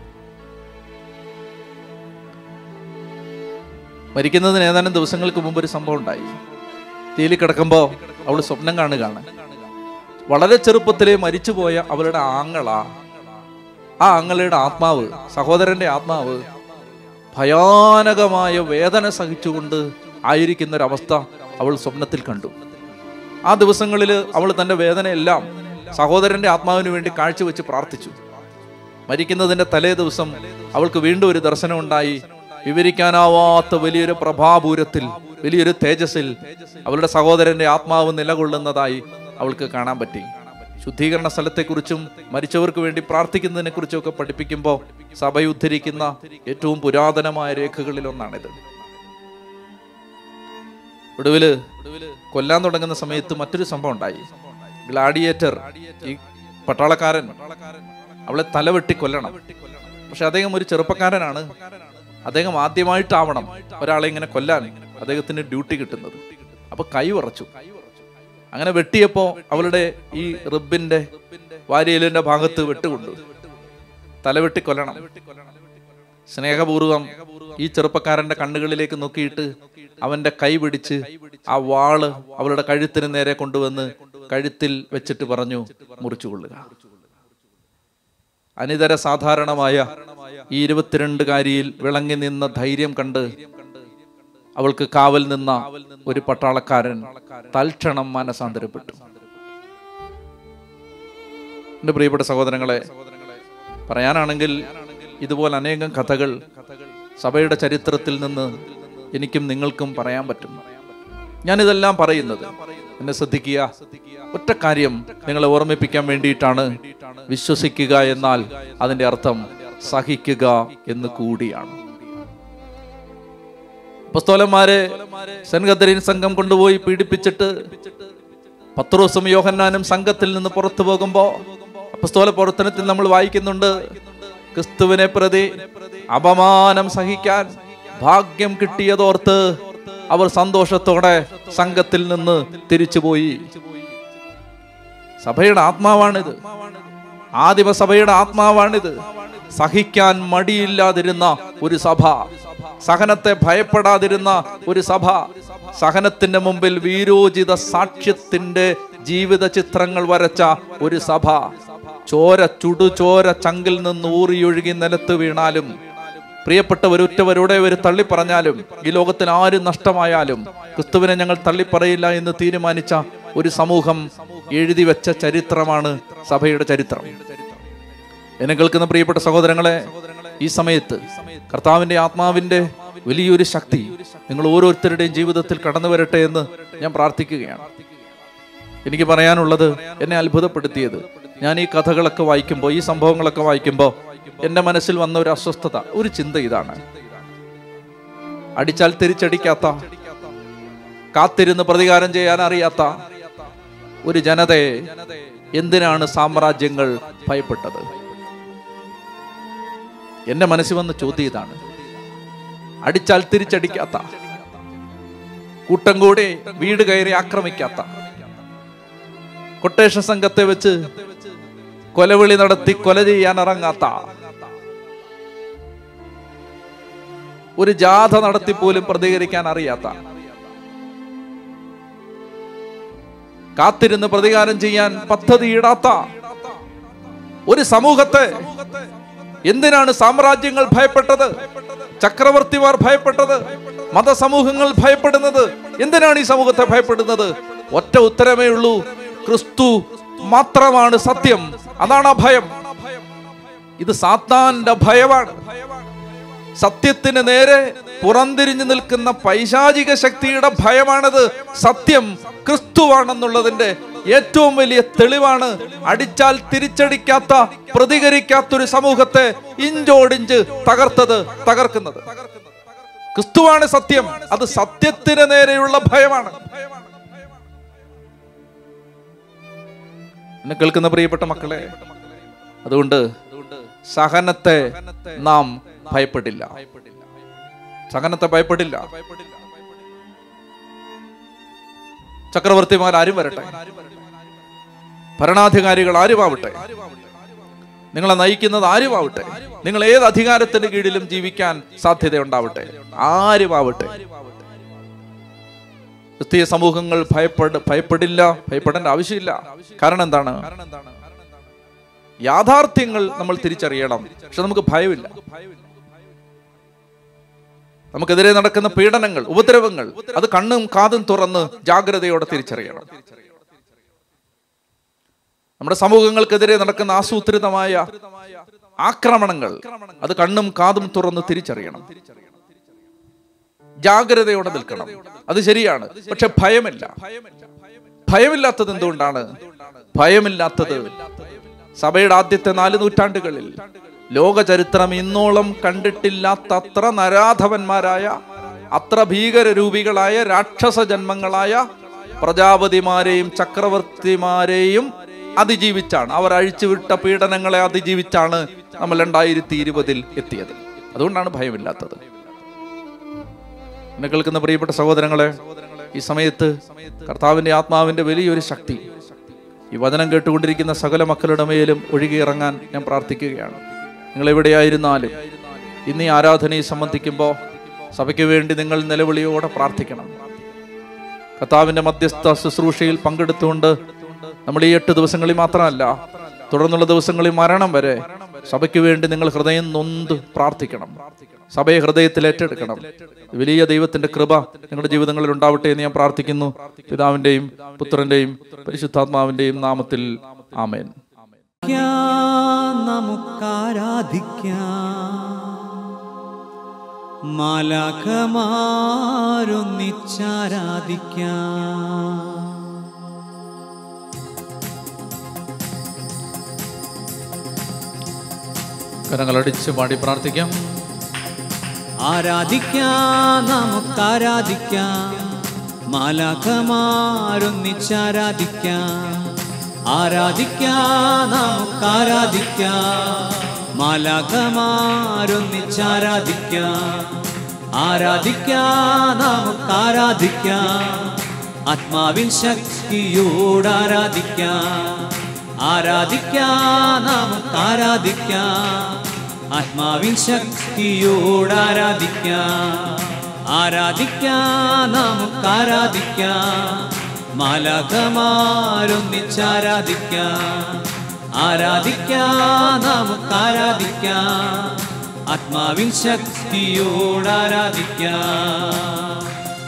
മരിക്കുന്നതിന് ഏതാനും ദിവസങ്ങൾക്ക് മുമ്പ് ഒരു സംഭവം ഉണ്ടായി തീയിൽ കിടക്കുമ്പോൾ അവൾ സ്വപ്നം കാണുകയാണ് വളരെ ചെറുപ്പത്തിലെ മരിച്ചുപോയ അവളുടെ ആങ്ങള ആ ആങ്ങളയുടെ ആത്മാവ് സഹോദരന്റെ ആത്മാവ് ഭയാനകമായ വേദന സഹിച്ചുകൊണ്ട് ആയിരിക്കുന്ന ഒരവസ്ഥ അവൾ സ്വപ്നത്തിൽ കണ്ടു ആ ദിവസങ്ങളിൽ അവൾ തന്റെ വേദനയെല്ലാം സഹോദരന്റെ ആത്മാവിന് വേണ്ടി കാഴ്ചവെച്ച് പ്രാർത്ഥിച്ചു മരിക്കുന്നതിന്റെ തലേ ദിവസം അവൾക്ക് വീണ്ടും ഒരു ദർശനം ഉണ്ടായി വിവരിക്കാനാവാത്ത വലിയൊരു പ്രഭാപൂരത്തിൽ വലിയൊരു തേജസ്സിൽ അവളുടെ സഹോദരന്റെ ആത്മാവ് നിലകൊള്ളുന്നതായി അവൾക്ക് കാണാൻ പറ്റി ശുദ്ധീകരണ സ്ഥലത്തെക്കുറിച്ചും മരിച്ചവർക്ക് വേണ്ടി പ്രാർത്ഥിക്കുന്നതിനെ കുറിച്ചും ഒക്കെ പഠിപ്പിക്കുമ്പോൾ സഭ ഉദ്ധരിക്കുന്ന ഏറ്റവും പുരാതനമായ രേഖകളിൽ ഒന്നാണിത് ഒടുവില് കൊല്ലാൻ തുടങ്ങുന്ന സമയത്ത് മറ്റൊരു സംഭവം ഉണ്ടായി ഗ്ലാഡിയേറ്റർ ഈ പട്ടാളക്കാരൻ അവളെ തലവെട്ടി കൊല്ലണം പക്ഷെ അദ്ദേഹം ഒരു ചെറുപ്പക്കാരനാണ് അദ്ദേഹം ആദ്യമായിട്ടാവണം ഒരാളെ ഇങ്ങനെ കൊല്ലാൻ അദ്ദേഹത്തിന് ഡ്യൂട്ടി കിട്ടുന്നത് അപ്പൊ കൈ ഉറച്ചു അങ്ങനെ വെട്ടിയപ്പോ അവളുടെ ഈ റിബിന്റെ വാരിയലിന്റെ ഭാഗത്ത് വെട്ടുകൊണ്ടു തലവെട്ടി കൊല്ലണം സ്നേഹപൂർവം ഈ ചെറുപ്പക്കാരന്റെ കണ്ണുകളിലേക്ക് നോക്കിയിട്ട് അവന്റെ കൈ പിടിച്ച് ആ വാള് അവളുടെ കഴുത്തിന് നേരെ കൊണ്ടുവന്ന് കഴുത്തിൽ വെച്ചിട്ട് പറഞ്ഞു മുറിച്ചുകൊള്ളുക അനിതര സാധാരണമായ ഈ ഇരുപത്തിരണ്ടുകാരിയിൽ വിളങ്ങി നിന്ന ധൈര്യം കണ്ട് അവൾക്ക് കാവൽ നിന്ന ഒരു പട്ടാളക്കാരൻ തൽക്ഷണം മാനസാന്തരപ്പെട്ടു എന്റെ പ്രിയപ്പെട്ട സഹോദരങ്ങളെ പറയാനാണെങ്കിൽ ഇതുപോലെ അനേകം കഥകൾ സഭയുടെ ചരിത്രത്തിൽ നിന്ന് എനിക്കും നിങ്ങൾക്കും പറയാൻ പറ്റും ഞാനിതെല്ലാം പറയുന്നത് എന്നെ ശ്രദ്ധിക്കുക ഒറ്റ കാര്യം നിങ്ങളെ ഓർമ്മിപ്പിക്കാൻ വേണ്ടിയിട്ടാണ് വിശ്വസിക്കുക എന്നാൽ അതിന്റെ അർത്ഥം സഹിക്കുക എന്ന് കൂടിയാണ് പുസ്തോലന്മാരെ സെൻഗദരീൻ സംഘം കൊണ്ടുപോയി പീഡിപ്പിച്ചിട്ട് പത്രോസും യോഹന്നാനും സംഘത്തിൽ നിന്ന് പുറത്തു പോകുമ്പോ അപ്പസ്തോല പ്രവർത്തനത്തിൽ നമ്മൾ വായിക്കുന്നുണ്ട് ക്രിസ്തുവിനെ പ്രതി അപമാനം സഹിക്കാൻ ഭാഗ്യം കിട്ടിയതോർത്ത് അവർ സന്തോഷത്തോടെ സംഘത്തിൽ നിന്ന് തിരിച്ചുപോയി സഭയുടെ ആത്മാവാണിത് ആദിമ സഭയുടെ ആത്മാവാണിത് സഹിക്കാൻ മടിയില്ലാതിരുന്ന ഒരു സഭ സഹനത്തെ ഭയപ്പെടാതിരുന്ന ഒരു സഭ സഹനത്തിന്റെ മുമ്പിൽ വീരോചിത സാക്ഷ്യത്തിന്റെ ജീവിത ചിത്രങ്ങൾ വരച്ച ഒരു സഭ ചോര ചുടുചോര ചങ്കിൽ നിന്ന് ഊറിയൊഴുകി നിലത്ത് വീണാലും പ്രിയപ്പെട്ടവർ ഉറ്റവരോടെ ഒരു തള്ളിപ്പറഞ്ഞാലും ഈ ലോകത്തിൽ ആരും നഷ്ടമായാലും ക്രിസ്തുവിനെ ഞങ്ങൾ തള്ളിപ്പറയില്ല എന്ന് തീരുമാനിച്ച ഒരു സമൂഹം എഴുതി വെച്ച ചരിത്രമാണ് സഭയുടെ ചരിത്രം എന്നെ കേൾക്കുന്ന പ്രിയപ്പെട്ട സഹോദരങ്ങളെ ഈ സമയത്ത് കർത്താവിന്റെ ആത്മാവിന്റെ വലിയൊരു ശക്തി നിങ്ങൾ ഓരോരുത്തരുടെയും ജീവിതത്തിൽ കടന്നു വരട്ടെ എന്ന് ഞാൻ പ്രാർത്ഥിക്കുകയാണ് എനിക്ക് പറയാനുള്ളത് എന്നെ അത്ഭുതപ്പെടുത്തിയത് ഞാൻ ഈ കഥകളൊക്കെ വായിക്കുമ്പോൾ ഈ സംഭവങ്ങളൊക്കെ വായിക്കുമ്പോൾ എൻ്റെ മനസ്സിൽ വന്ന ഒരു അസ്വസ്ഥത ഒരു ചിന്ത ഇതാണ് അടിച്ചാൽ തിരിച്ചടിക്കാത്ത കാത്തിരുന്ന് പ്രതികാരം ചെയ്യാൻ അറിയാത്ത ഒരു ജനതയെ എന്തിനാണ് സാമ്രാജ്യങ്ങൾ ഭയപ്പെട്ടത് എന്റെ മനസ്സിൽ വന്ന ചോദ്യം ഇതാണ് അടിച്ചാൽ തിരിച്ചടിക്കാത്ത കൂട്ടം കൂടി വീട് കയറി ആക്രമിക്കാത്ത കൊട്ടേഷൻ സംഘത്തെ വെച്ച് കൊലവിളി നടത്തി കൊല ചെയ്യാൻ ഇറങ്ങാത്ത ഒരു ജാഥ നടത്തി പോലും പ്രതികരിക്കാൻ അറിയാത്ത കാത്തിരുന്ന് പ്രതികാരം ചെയ്യാൻ പദ്ധതിയിടാത്ത ഒരു സമൂഹത്തെ എന്തിനാണ് സാമ്രാജ്യങ്ങൾ ഭയപ്പെട്ടത് ചക്രവർത്തിമാർ ഭയപ്പെട്ടത് മതസമൂഹങ്ങൾ ഭയപ്പെടുന്നത് എന്തിനാണ് ഈ സമൂഹത്തെ ഭയപ്പെടുന്നത് ഒറ്റ ഉത്തരമേ ഉള്ളൂ ക്രിസ്തു മാത്രമാണ് സത്യം അതാണ് ആ ഭയം ഇത് സാത്താന്റെ ഭയമാണ് സത്യത്തിന് നേരെ പുറംതിരിഞ്ഞു നിൽക്കുന്ന പൈശാചിക ശക്തിയുടെ ഭയമാണത് സത്യം ക്രിസ്തുവാണെന്നുള്ളതിന്റെ ഏറ്റവും വലിയ തെളിവാണ് അടിച്ചാൽ തിരിച്ചടിക്കാത്ത പ്രതികരിക്കാത്തൊരു സമൂഹത്തെ ഇഞ്ചോടിഞ്ച് തകർത്തത് തകർക്കുന്നത് ക്രിസ്തുവാണ് സത്യം അത് സത്യത്തിന് നേരെയുള്ള ഭയമാണ് എന്നെ കേൾക്കുന്ന പ്രിയപ്പെട്ട മക്കളെ അതുകൊണ്ട് സഹനത്തെ നാം ഭയപ്പെടില്ല സഹനത്തെ ഭയപ്പെടില്ല ചക്രവർത്തിമാർ ആരും വരട്ടെ ഭരണാധികാരികൾ ആരുമാവട്ടെ നിങ്ങളെ നയിക്കുന്നത് ആരുമാവട്ടെ നിങ്ങൾ ഏത് അധികാരത്തിന്റെ കീഴിലും ജീവിക്കാൻ സാധ്യതയുണ്ടാവട്ടെ ആരുമാവട്ടെ ക്രിസ്തീയ സമൂഹങ്ങൾ ഭയപ്പെട ഭയപ്പെടില്ല ഭയപ്പെടേണ്ട ആവശ്യമില്ല കാരണം എന്താണ് യാഥാർത്ഥ്യങ്ങൾ നമ്മൾ തിരിച്ചറിയണം പക്ഷെ നമുക്ക് ഭയമില്ല നമുക്കെതിരെ നടക്കുന്ന പീഡനങ്ങൾ ഉപദ്രവങ്ങൾ അത് കണ്ണും കാതും തുറന്ന് ജാഗ്രതയോടെ തിരിച്ചറിയണം നമ്മുടെ സമൂഹങ്ങൾക്കെതിരെ നടക്കുന്ന ആസൂത്രിതമായ ആക്രമണങ്ങൾ അത് കണ്ണും കാതും തുറന്ന് തിരിച്ചറിയണം ജാഗ്രതയോടെ നിൽക്കണം അത് ശരിയാണ് പക്ഷെ ഭയമില്ല ഭയമില്ലാത്തത് എന്തുകൊണ്ടാണ് ഭയമില്ലാത്തത് സഭയുടെ ആദ്യത്തെ നാല് നൂറ്റാണ്ടുകളിൽ ലോക ചരിത്രം ഇന്നോളം കണ്ടിട്ടില്ലാത്ത അത്ര നരാധവന്മാരായ അത്ര ഭീകരരൂപികളായ രാക്ഷസ ജന്മങ്ങളായ പ്രജാപതിമാരെയും ചക്രവർത്തിമാരെയും അതിജീവിച്ചാണ് അവർ അഴിച്ചുവിട്ട പീഡനങ്ങളെ അതിജീവിച്ചാണ് നമ്മൾ രണ്ടായിരത്തി ഇരുപതിൽ എത്തിയത് അതുകൊണ്ടാണ് ഭയമില്ലാത്തത് എന്നെ കേൾക്കുന്ന പ്രിയപ്പെട്ട സഹോദരങ്ങളെ ഈ സമയത്ത് കർത്താവിന്റെ ആത്മാവിന്റെ വലിയൊരു ശക്തി ഈ വചനം കേട്ടുകൊണ്ടിരിക്കുന്ന സകല മക്കളുടെ മേലും ഒഴുകിയിറങ്ങാൻ ഞാൻ പ്രാർത്ഥിക്കുകയാണ് നിങ്ങൾ എവിടെയായിരുന്നാലും ഇന്ന് ഈ ആരാധനയെ സംബന്ധിക്കുമ്പോൾ സഭയ്ക്ക് വേണ്ടി നിങ്ങൾ നിലവിളിയോടെ പ്രാർത്ഥിക്കണം കർത്താവിന്റെ മധ്യസ്ഥ ശുശ്രൂഷയിൽ പങ്കെടുത്തുകൊണ്ട് നമ്മൾ ഈ എട്ട് ദിവസങ്ങളിൽ മാത്രമല്ല തുടർന്നുള്ള ദിവസങ്ങളിൽ മരണം വരെ സഭയ്ക്ക് വേണ്ടി നിങ്ങൾ ഹൃദയം നൊന്ത് പ്രാർത്ഥിക്കണം സഭയെ ഹൃദയത്തിൽ ഏറ്റെടുക്കണം വലിയ ദൈവത്തിന്റെ കൃപ നിങ്ങളുടെ ജീവിതങ്ങളിൽ ഉണ്ടാവട്ടെ എന്ന് ഞാൻ പ്രാർത്ഥിക്കുന്നു പിതാവിന്റെയും പുത്രന്റെയും പരിശുദ്ധാത്മാവിന്റെയും നാമത്തിൽ ആമേൻ നമുക്കാരാധിക്കാം മാലാഖമാരൊന്നിച്ചാരാധിക്കാം കരങ്ങളടിച്ച് പാടി പ്രാർത്ഥിക്കാം ആരാധിക്കാം നമുക്കാരാധിക്കാം മാലാഖമാരൊന്നിച്ചാരാധിക്കാം ആരാധിക്കാം നമുക്കാരാധിക്കാം മാലാഖമാരൊന്നിച്ചാരാധിക്കാം ആരാധിക്കാം നമുക്കാരാധിക്കാം ആത്മാവിൻ ശക്തിയോട് ആരാധിക്കാം ആരാധിക്കാം നമുക്കാരാധിക്കാം ആത്മാവിൻ ശക്തിയോട് ആരാധിക്കാം ആരാധിക്കാം നമുക്കാരാധിക്കാം മാലകമാരൊന്നിച്ചാരാധിക്കാം ആരാധിക്കാം നമുക്കാരാധിക്കാം ആത്മാവിൻ ശക്തിയോട് ആരാധിക്കാം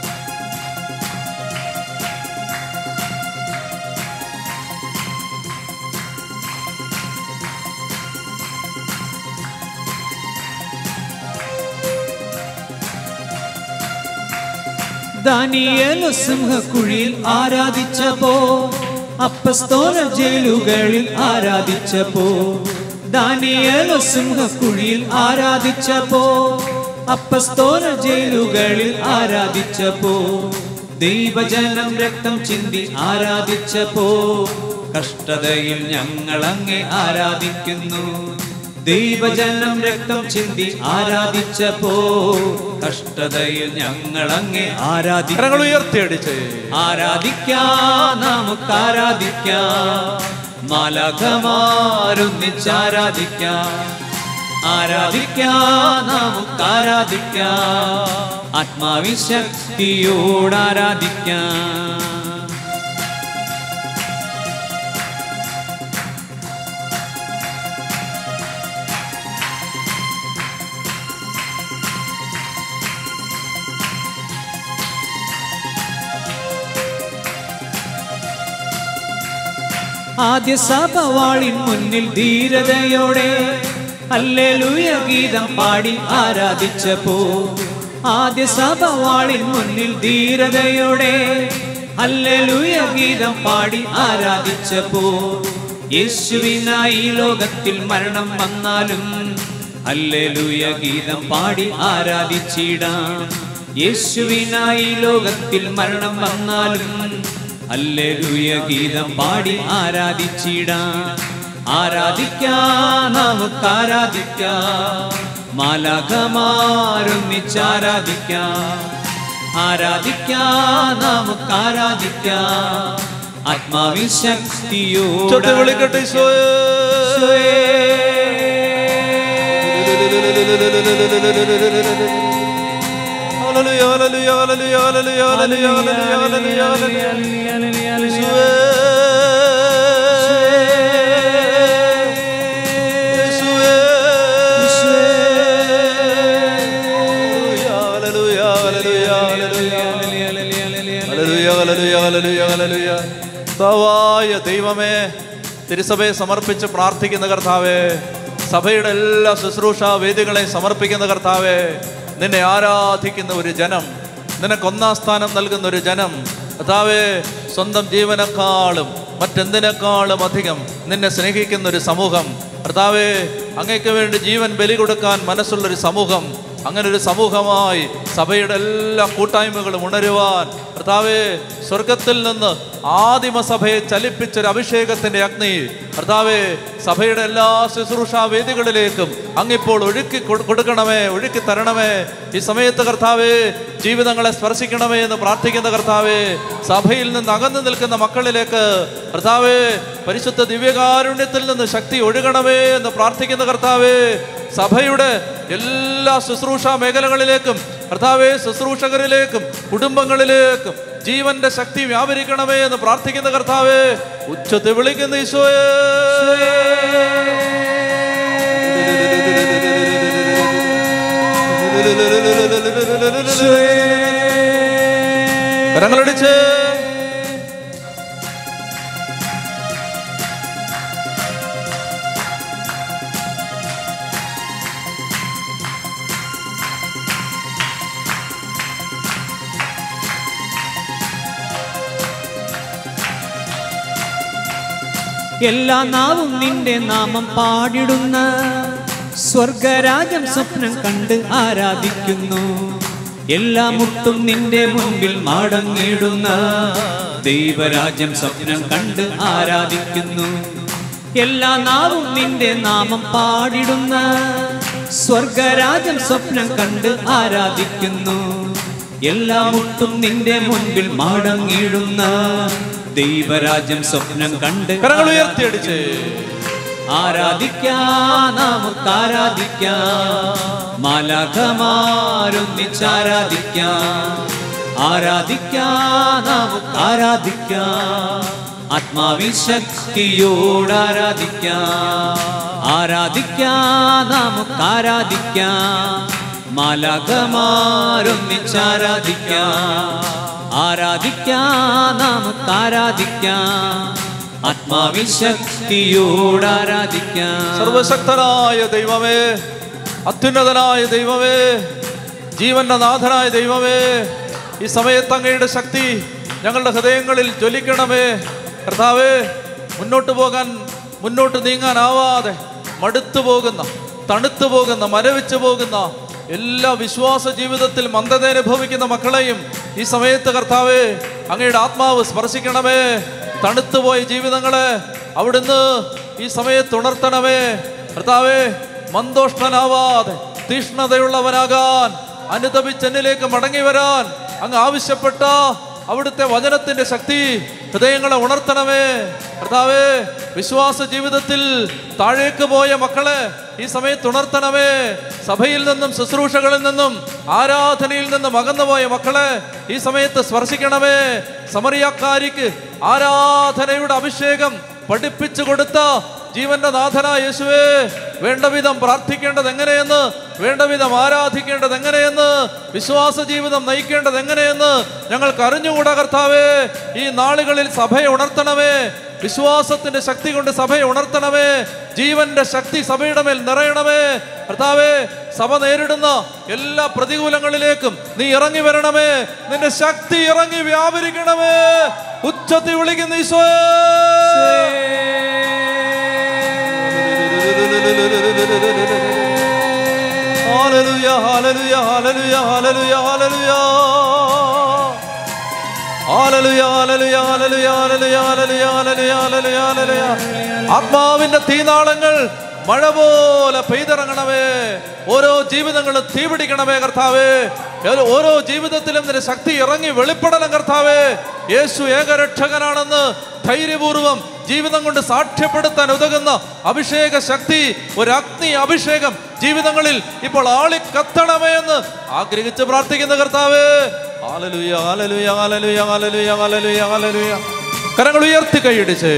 ദാനിയേലു സിംഹക്കുഴിയിൽ ആരാധിച്ചപ്പോ അപ്പസ്തോല ജയിലുകളിൽ ആരാധിച്ചപ്പോ ദാനിയേലു സിംഹക്കുഴിയിൽ ആരാധിച്ചപ്പോ അപ്പസ്തോല ജയിലുകളിൽ ആരാധിച്ചപ്പോ ദൈവജനം രക്തം ചിന്തി ആരാധിച്ചപ്പോ കഷ്ടതയിൽ ഞങ്ങൾ അങ്ങെ ആരാധിക്കുന്നു ദൈവജനം രക്തം ചിന്തി ആരാധിച്ചപ്പോ കഷ്ടതയിൽ ഞങ്ങൾ അങ്ങെ ആരാധിക്കുന്നു കരങ്ങൾ ഉയർത്തിയടിച്ച് ആരാധിക്കാം നമുക്ക് ആരാധിക്കാം മാലകമാരൊന്നിച്ചാരാധിക്കാം ആരാധിക്കാം നമുക്ക് ആരാധിക്കാം ആത്മാവിശക്തിയോട് ആരാധിക്കാം ആദ്യ സഭവാളിൻ മുന്നിൽ ധീരതയോടെ അല്ലേലൂയ ഗീതം പാടി ആരാധിച്ചപ്പോ ആദ്യ സഭവാളിൻ മുന്നിൽ ധീരതയോടെ അല്ലേലൂയ ഗീതം പാടി ആരാധിച്ചപ്പോ യേശുവിനായി ഈ ലോകത്തിൽ മരണം വന്നാലും അല്ലേലൂയ ഗീതം പാടി ആരാധിച്ചിടാം യേശുവിനായി ഈ ലോകത്തിൽ മരണം വന്നാലും അല്ലേലൂയ ഗീതം പാടി ആരാധിച്ചിടാം ആരാധിക്കാം നമുക്ക് ആരാധിക്കാം മാലകമാരൊന്നിച്ച് ആരാധിക്കാം ആരാധിക്കാം നമുക്ക് ആരാധിക്കാം ആത്മാവിൽ ശക്തിയോടെ ഉച്ചത്തിൽ വിളിക്കട്ടെ ഈശോയെ ഹല്ലേലൂയ, ഹല്ലേലൂയ, ഹല്ലേലൂയ, ഹല്ലേലൂയ, ഹല്ലേലൂയ, ഹല്ലേലൂയ, ഹല്ലേലൂയ, ഹല്ലേലൂയ. ഈശോയെ. ഈശോയെ. ഹല്ലേലൂയ, ഹല്ലേലൂയ, ഹല്ലേലൂയ. ഹല്ലേലൂയ, ഹല്ലേലൂയ, ഹല്ലേലൂയ, ഹല്ലേലൂയ. കർത്താവായ ദൈവമേ തിരുസഭയെ സമർപ്പിച്ച് പ്രാർത്ഥിക്കുന്ന കർത്താവേ സഭയുടെ എല്ലാ ശുശ്രൂഷ വേദികളെയും സമർപ്പിക്കുന്ന കർത്താവേ നിന്നെ ആരാധിക്കുന്ന ഒരു ജനം നിനക്ക് ഒന്നാം സ്ഥാനം നൽകുന്ന ഒരു ജനം കർത്താവേ സ്വന്തം ജീവനേക്കാളും മറ്റെന്തിനേക്കാളും അധികം നിന്നെ സ്നേഹിക്കുന്ന ഒരു സമൂഹം കർത്താവേ അങ്ങയ്ക്ക് വേണ്ടി ജീവൻ ബലി കൊടുക്കാൻ മനസ്സുള്ളൊരു സമൂഹം അങ്ങനെ ഒരു സമൂഹമായി സഭയുടെ എല്ലാ കൂട്ടായ്മകളും ഉണരുവാൻ കർത്താവെ സ്വർഗത്തിൽ നിന്ന് ആദിമസഭയെ ചലിപ്പിച്ചൊരു അഭിഷേകത്തിന്റെ അഗ്നി കർത്താവെ സഭയുടെ എല്ലാ ശുശ്രൂഷാ വേദികളിലേക്കും അങ്ങിപ്പോൾ ഒഴുക്കി കൊ- കൊടുക്കണമേ ഒഴുക്കി തരണമേ ഈ സമയത്ത് കർത്താവെ ജീവിതങ്ങളെ സ്പർശിക്കണമേ എന്ന് പ്രാർത്ഥിക്കുന്ന കർത്താവെ സഭയിൽ നിന്ന് അകന്നു നിൽക്കുന്ന മക്കളിലേക്ക് കർത്താവെ പരിശുദ്ധ ദിവ്യകാരുണ്യത്തിൽ നിന്ന് ശക്തി ഒഴുകണമേ എന്ന് പ്രാർത്ഥിക്കുന്ന കർത്താവെ സഭയുടെ എല്ലാ ശുശ്രൂഷ മേഖലകളിലേക്കും കർത്താവെ ശുശ്രൂഷകരിലേക്കും കുടുംബങ്ങളിലേക്കും ജീവന്റെ ശക്തി വ്യാപരിക്കണമേ എന്ന് പ്രാർത്ഥിക്കുന്ന കർത്താവെ ഉച്ചത്തെ വിളിക്കുന്ന ഈശോയെ കരങ്ങളടിച്ച് എല്ലാ നാവും നിന്റെ നാമം പാടിടുന്ന സ്വർഗരാജം സ്വപ്നം കണ്ട് ആരാധിക്കുന്നു എല്ലാ മുട്ടും നിന്റെ മുൻപിൽ മടങ്ങിടുന്ന ദൈവരാജ്യം സ്വപ്നം കണ്ട് ആരാധിക്കുന്നു എല്ലാ നാവും നിന്റെ നാമം പാടിടുന്ന സ്വർഗരാജം സ്വപ്നം കണ്ട് ആരാധിക്കുന്നു എല്ലാ മുട്ടും നിന്റെ മുൻപിൽ മടങ്ങിടുന്ന ദൈവരാജ്യം സ്വപ്നം കണ്ട് കരങ്ങൾ ഉയർത്തിയടിച്ച് ആരാധിക്കാം നമുക്ക് ആരാധിക്കാം മാലകമാരൊന്നിച്ച് ആരാധിക്കാം ആരാധിക്കാം നമുക്ക് ആരാധിക്കാം ആത്മാവിൽ ശക്തിയോട് ആരാധിക്കാം ആരാധിക്കാം നമുക്ക് ആരാധിക്കാം മാലകമാരൊന്നിച്ച് ആരാധിക്കാം ആരാധിക്കാം നമുക്ക് ആരാധിക്കാം ആത്മാവിൽ ശക്തിയോട് ആരാധിക്കാം സർവശക്തനായ ദൈവമേ അത്യുന്നതനായ ദൈവമേ ജീവന്റെ നാഥനായ ദൈവമേ ഈ സമയത്ത് അങ്ങയുടെ ശക്തി ഞങ്ങളുടെ ഹൃദയങ്ങളിൽ ജ്വലിക്കണമേ കർത്താവേ മുന്നോട്ട് പോകാൻ മുന്നോട്ട് നീങ്ങാനാവാതെ മടുത്തു പോകുന്ന തണുത്തു പോകുന്ന മരവിച്ചു പോകുന്ന എല്ലാ വിശ്വാസ ജീവിതത്തിൽ മന്ദത അനുഭവിക്കുന്ന മക്കളെയും ഈ സമയത്ത് കർത്താവേ അങ്ങയുടെ ആത്മാവ് സ്പർശിക്കണമേ തണുത്തുപോയ ജീവിതങ്ങളെ അവിടുന്ന് ഈ സമയത്ത് ഉണർത്തണമേ കർത്താവേ മന്ദോഷ്ണനാവാതെ തീഷ്ണതയുള്ളവനാകാൻ അനുതപിച്ചെന്നിലേക്ക് മടങ്ങി വരാൻ അങ്ങ് ആവശ്യപ്പെട്ട അവിടുത്തെ വചനത്തിന്റെ ശക്തി ഹൃദയങ്ങളെ ഉണർത്തണമേ കർത്താവേ വിശ്വാസ ജീവിതത്തിൽ താഴേക്ക് പോയ മക്കളെ ഈ സമയത്ത് ഉണർത്തണമേ സഭയിൽ നിന്നും ശുശ്രൂഷകളിൽ നിന്നും ആരാധനയിൽ നിന്നും അകന്നുപോയ മക്കളെ ഈ സമയത്ത് സ്പർശിക്കണമേ സമറിയാക്കാരിക്ക് ആരാധനയുടെ അഭിഷേകം പഠിപ്പിച്ചു കൊടുത്ത ജീവന്റെ നാഥനായ യേശുവേ വേണ്ട വിധം പ്രാർത്ഥിക്കേണ്ടത് എങ്ങനെയെന്ന് വേണ്ട വിധം ആരാധിക്കേണ്ടത് എങ്ങനെയെന്ന് വിശ്വാസ ജീവിതം നയിക്കേണ്ടത് എങ്ങനെയെന്ന് ഞങ്ങൾക്ക് അറിഞ്ഞുകൂടാ കർത്താവേ ഈ നാളുകളിൽ സഭയെ ഉണർത്തണമേ വിശ്വാസത്തിന്റെ ശക്തി കൊണ്ട് സഭയെ ഉണർത്തണമേ ജീവന്റെ ശക്തി സഭയുടെ മേൽ നിറയണമേ കർത്താവേ സഭ നേരിടുന്ന എല്ലാ പ്രതികൂലങ്ങളിലേക്കും നീ ഇറങ്ങി വരണമേ നിന്റെ ശക്തി ഇറങ്ങി വ്യാപരിക്കണമേ ഉച്ചത്തി വിളിക്കുന്ന ഈശോയേ Hallelujah, hallelujah, hallelujah, hallelujah, hallelujah. Hallelujah, hallelujah, hallelujah, hallelujah, hallelujah, hallelujah, hallelujah, hallelujah. ആത്മാവിന്റെ തീനാളങ്ങൾ മഴ പോലെ പെയ്തിറങ്ങണമേ ഓരോ ജീവിതങ്ങളും തീപിടിക്കണമേ കർത്താവേ ഏത് ഓരോ ജീവിതത്തിലും നിന്റെ ശക്തി ഇറങ്ങി വെളിപ്പെടണം കർത്താവേ യേശു ഏകരക്ഷകനാണെന്ന് ധൈര്യപൂർവം ജീവിതം കൊണ്ട് സാക്ഷ്യപ്പെടുത്താൻ ഉതകുന്ന അഭിഷേക ശക്തി ഒരു അഗ്നി അഭിഷേകം ജീവിതങ്ങളിൽ ഇപ്പോൾ ആളി കത്തണമേ എന്ന് ആഗ്രഹിച്ച് പ്രാർത്ഥിക്കുന്ന കർത്താവേ ഹാലലുയ ഹാലലുയ ഹാലലുയ ഹാലലുയ ഹാലലുയ ഹാലലുയ കരങ്ങൾ ഉയർത്തി കൈയിടിച്ചേ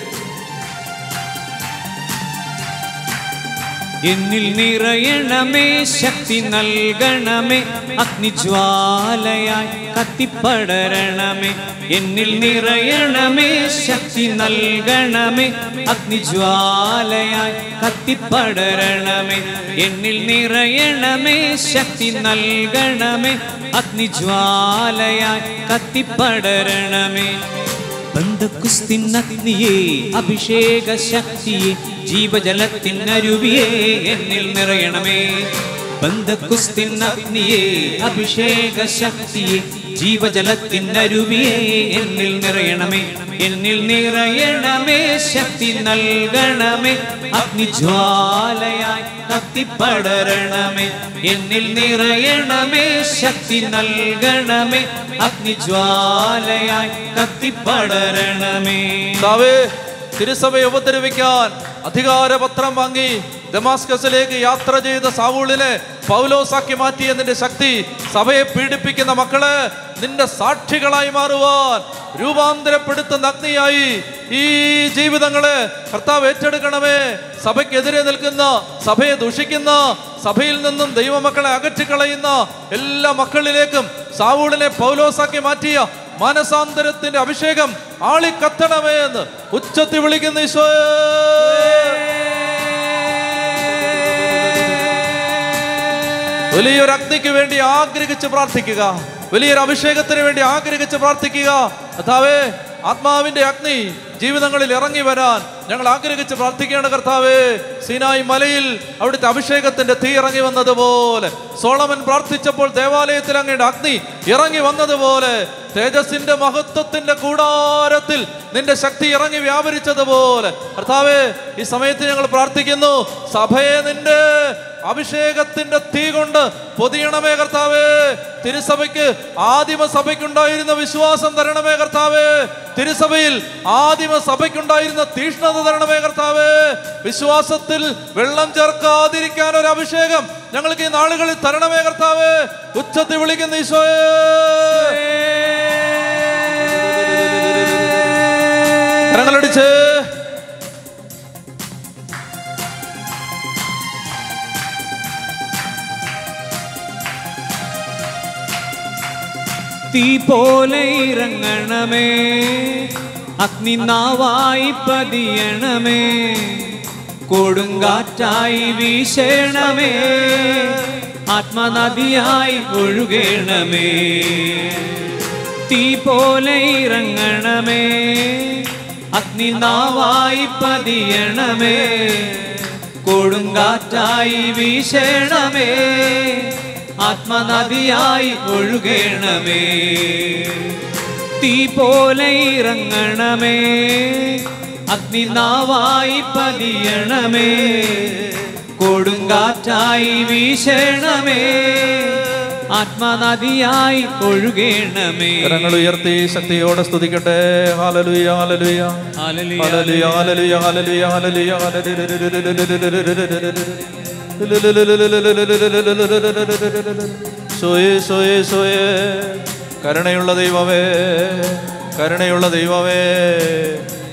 എന്നിൽ നിറയണമേ ശക്തി നൽകണമേ അഗ്നിജ്വാലയായി കത്തിപ്പടരണമേ എന്നിൽ നിറയണമേ ശക്തി നൽകണമേ അഗ്നിജ്വാലയായി കത്തിപ്പടരണമേ എന്നിൽ നിറയണമേ ശക്തി നൽകണമേ അഗ്നിജ്വാലയായി കത്തിപ്പടരണമേ ബന്ധക്കുസ്തിനഗ്നിയെ അഭിഷേക ശക്തിയെ ജീവജലത്തിനരുവിയെ എന്നിൽ നിറയണമേ ബന്ധക്കുസ്തിനഗ്നിയെ അഭിഷേക ശക്തിയെ ജീവജലത്തിനരുവിയെ എന്നിൽ നിറയണമേ എന്നിൽ നിറയണമേ ശക്തി നൽകണമേ അഗ്നിജ്വാലയായി കത്തിപ്പടരണമേ എന്നിൽ നിറയണമേ ശക്തി നൽകണമേ അഗ്നിജ്വാലയായി കത്തിപ്പടരണമേ കർത്താവേ തിരുസഭയെ ഉപദ്രവിക്കാൻ അധികാരപത്രം വാങ്ങി ദമാസ്കസിലേക്ക് യാത്ര ചെയ്ത സാവൂളിനെ പൗലോസാക്കി മാറ്റിയ നിന്റെ ശക്തി സഭയെ പീഡിപ്പിക്കുന്ന മക്കളെ നിന്റെ സാക്ഷികളായി മാറുവാൻ രൂപാന്തരപ്പെടുത്തുന്ന അഗ്നിയായി ഈ ജീവിതങ്ങളെ കർത്താവ് ഏറ്റെടുക്കണമേ സഭയ്ക്കെതിരെ നിൽക്കുന്ന സഭയെ ദുഷിക്കുന്ന സഭയിൽ നിന്നും ദൈവമക്കളെ അകറ്റിക്കളയുന്ന എല്ലാ മക്കളിലേക്കും സാവൂളിനെ പൗലോസാക്കി മാറ്റിയ മാനസാന്തരത്തിന്റെ അഭിഷേകം ആളിക്കത്തണമേ എന്ന് ഉച്ചത്തി വിളിക്കുന്ന ഈശോയേ വലിയൊരു അഗ്നിക്ക് വേണ്ടി ആഗ്രഹിച്ച് പ്രാർത്ഥിക്കുക വലിയൊരു അഭിഷേകത്തിന് വേണ്ടി ആഗ്രഹിച്ച് പ്രാർത്ഥിക്കുക കർത്താവേ ആത്മാവിന്റെ അഗ്നി ജീവിതങ്ങളിൽ ഇറങ്ങി വരാൻ ഞങ്ങൾ ആഗ്രഹിച്ച് പ്രാർത്ഥിക്കുകയാണ് കർത്താവേ സീനായി മലയിൽ അവിടുത്തെ അഭിഷേകത്തിന്റെ തീ ഇറങ്ങി വന്നതുപോലെ സോളമൻ പ്രാർത്ഥിച്ചപ്പോൾ ദേവാലയത്തിൽ അങ്ങയുടെ അഗ്നി ഇറങ്ങി വന്നതുപോലെ തേജസിന്റെ മഹത്വത്തിന്റെ കൂടാരത്തിൽ നിന്റെ ശക്തി ഇറങ്ങി വ്യാപരിച്ചതുപോലെ കർത്താവേ ഈ സമയത്ത് ഞങ്ങൾ പ്രാർത്ഥിക്കുന്നു സഭയെ നിന്റെ അഭിഷേകത്തിന്റെ തീ കൊണ്ട് പൊതിയണമേ കർത്താവേ തിരുസഭയ്ക്ക് ആദിമ സഭയ്ക്കുണ്ടായിരുന്ന വിശ്വാസം തരണമേ കർത്താവേ തിരുസഭയിൽ ആദിമ സഭയ്ക്കുണ്ടായിരുന്ന തീഷ്ണത തരണമേ കർത്താവേ വിശ്വാസത്തിൽ വെള്ളം ചേർക്കാതിരിക്കാൻ ഒരു അഭിഷേകം ഞങ്ങൾക്ക് ഈ നാളുകളിൽ തരണമേ കർത്താവേ ഉച്ചത്തിൽ വിളിക്കുന്ന ഈശോയേ കരങ്ങളടിച്ച് തീ പോലെ ഇറങ്ങണമേ അഗ്നി നാവായി പതിയണമേ കൊടുങ്കാറ്റായി വീശണമേ ആത്മനദിയായി ഒഴുകണമേ തീ പോലെ ഇറങ്ങണമേ അഗ്നി നാവായി പതിയണമേ കൊടുങ്കാറ്റായി വീശണമേ ആത്മനദിയായി ഒഴുകണമേ തീ പോലെ ഇറങ്ങണമേ അഗ്നിനാവായി പതിയണമേ കൊടുങ്കാറ്റായി വീശണമേ ആത്മനദിയായി ഒഴുകണമേ കരങ്ങൾ ഉയർത്തി ശക്തിയോടെ സ്തുതിക്കട്ടെ ഹാലലുയ ഹാലലുയ ഹല്ലേലൂയ. ഹാലലുയ ഹാലലുയ ഹാലലുയ ഹാലലുയ സോയേ സോയേ സോയേ കരുണയുള്ള ദൈവമേ കരുണയുള്ള ദൈവമേ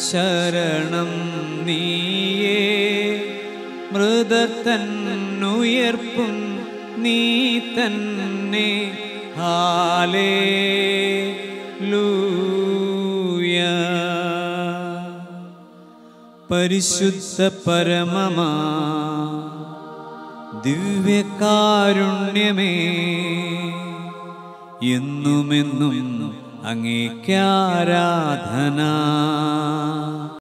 ശരണം നീയേ മൃതത്തന്നുയർപ്പും നീ തന്നെ ഹാലേ പരിശുദ്ധ പരമമാ ദിവ്യകാരുണ്യമേ എന്നുമെന്നും അങ്ങേക്കാരാധന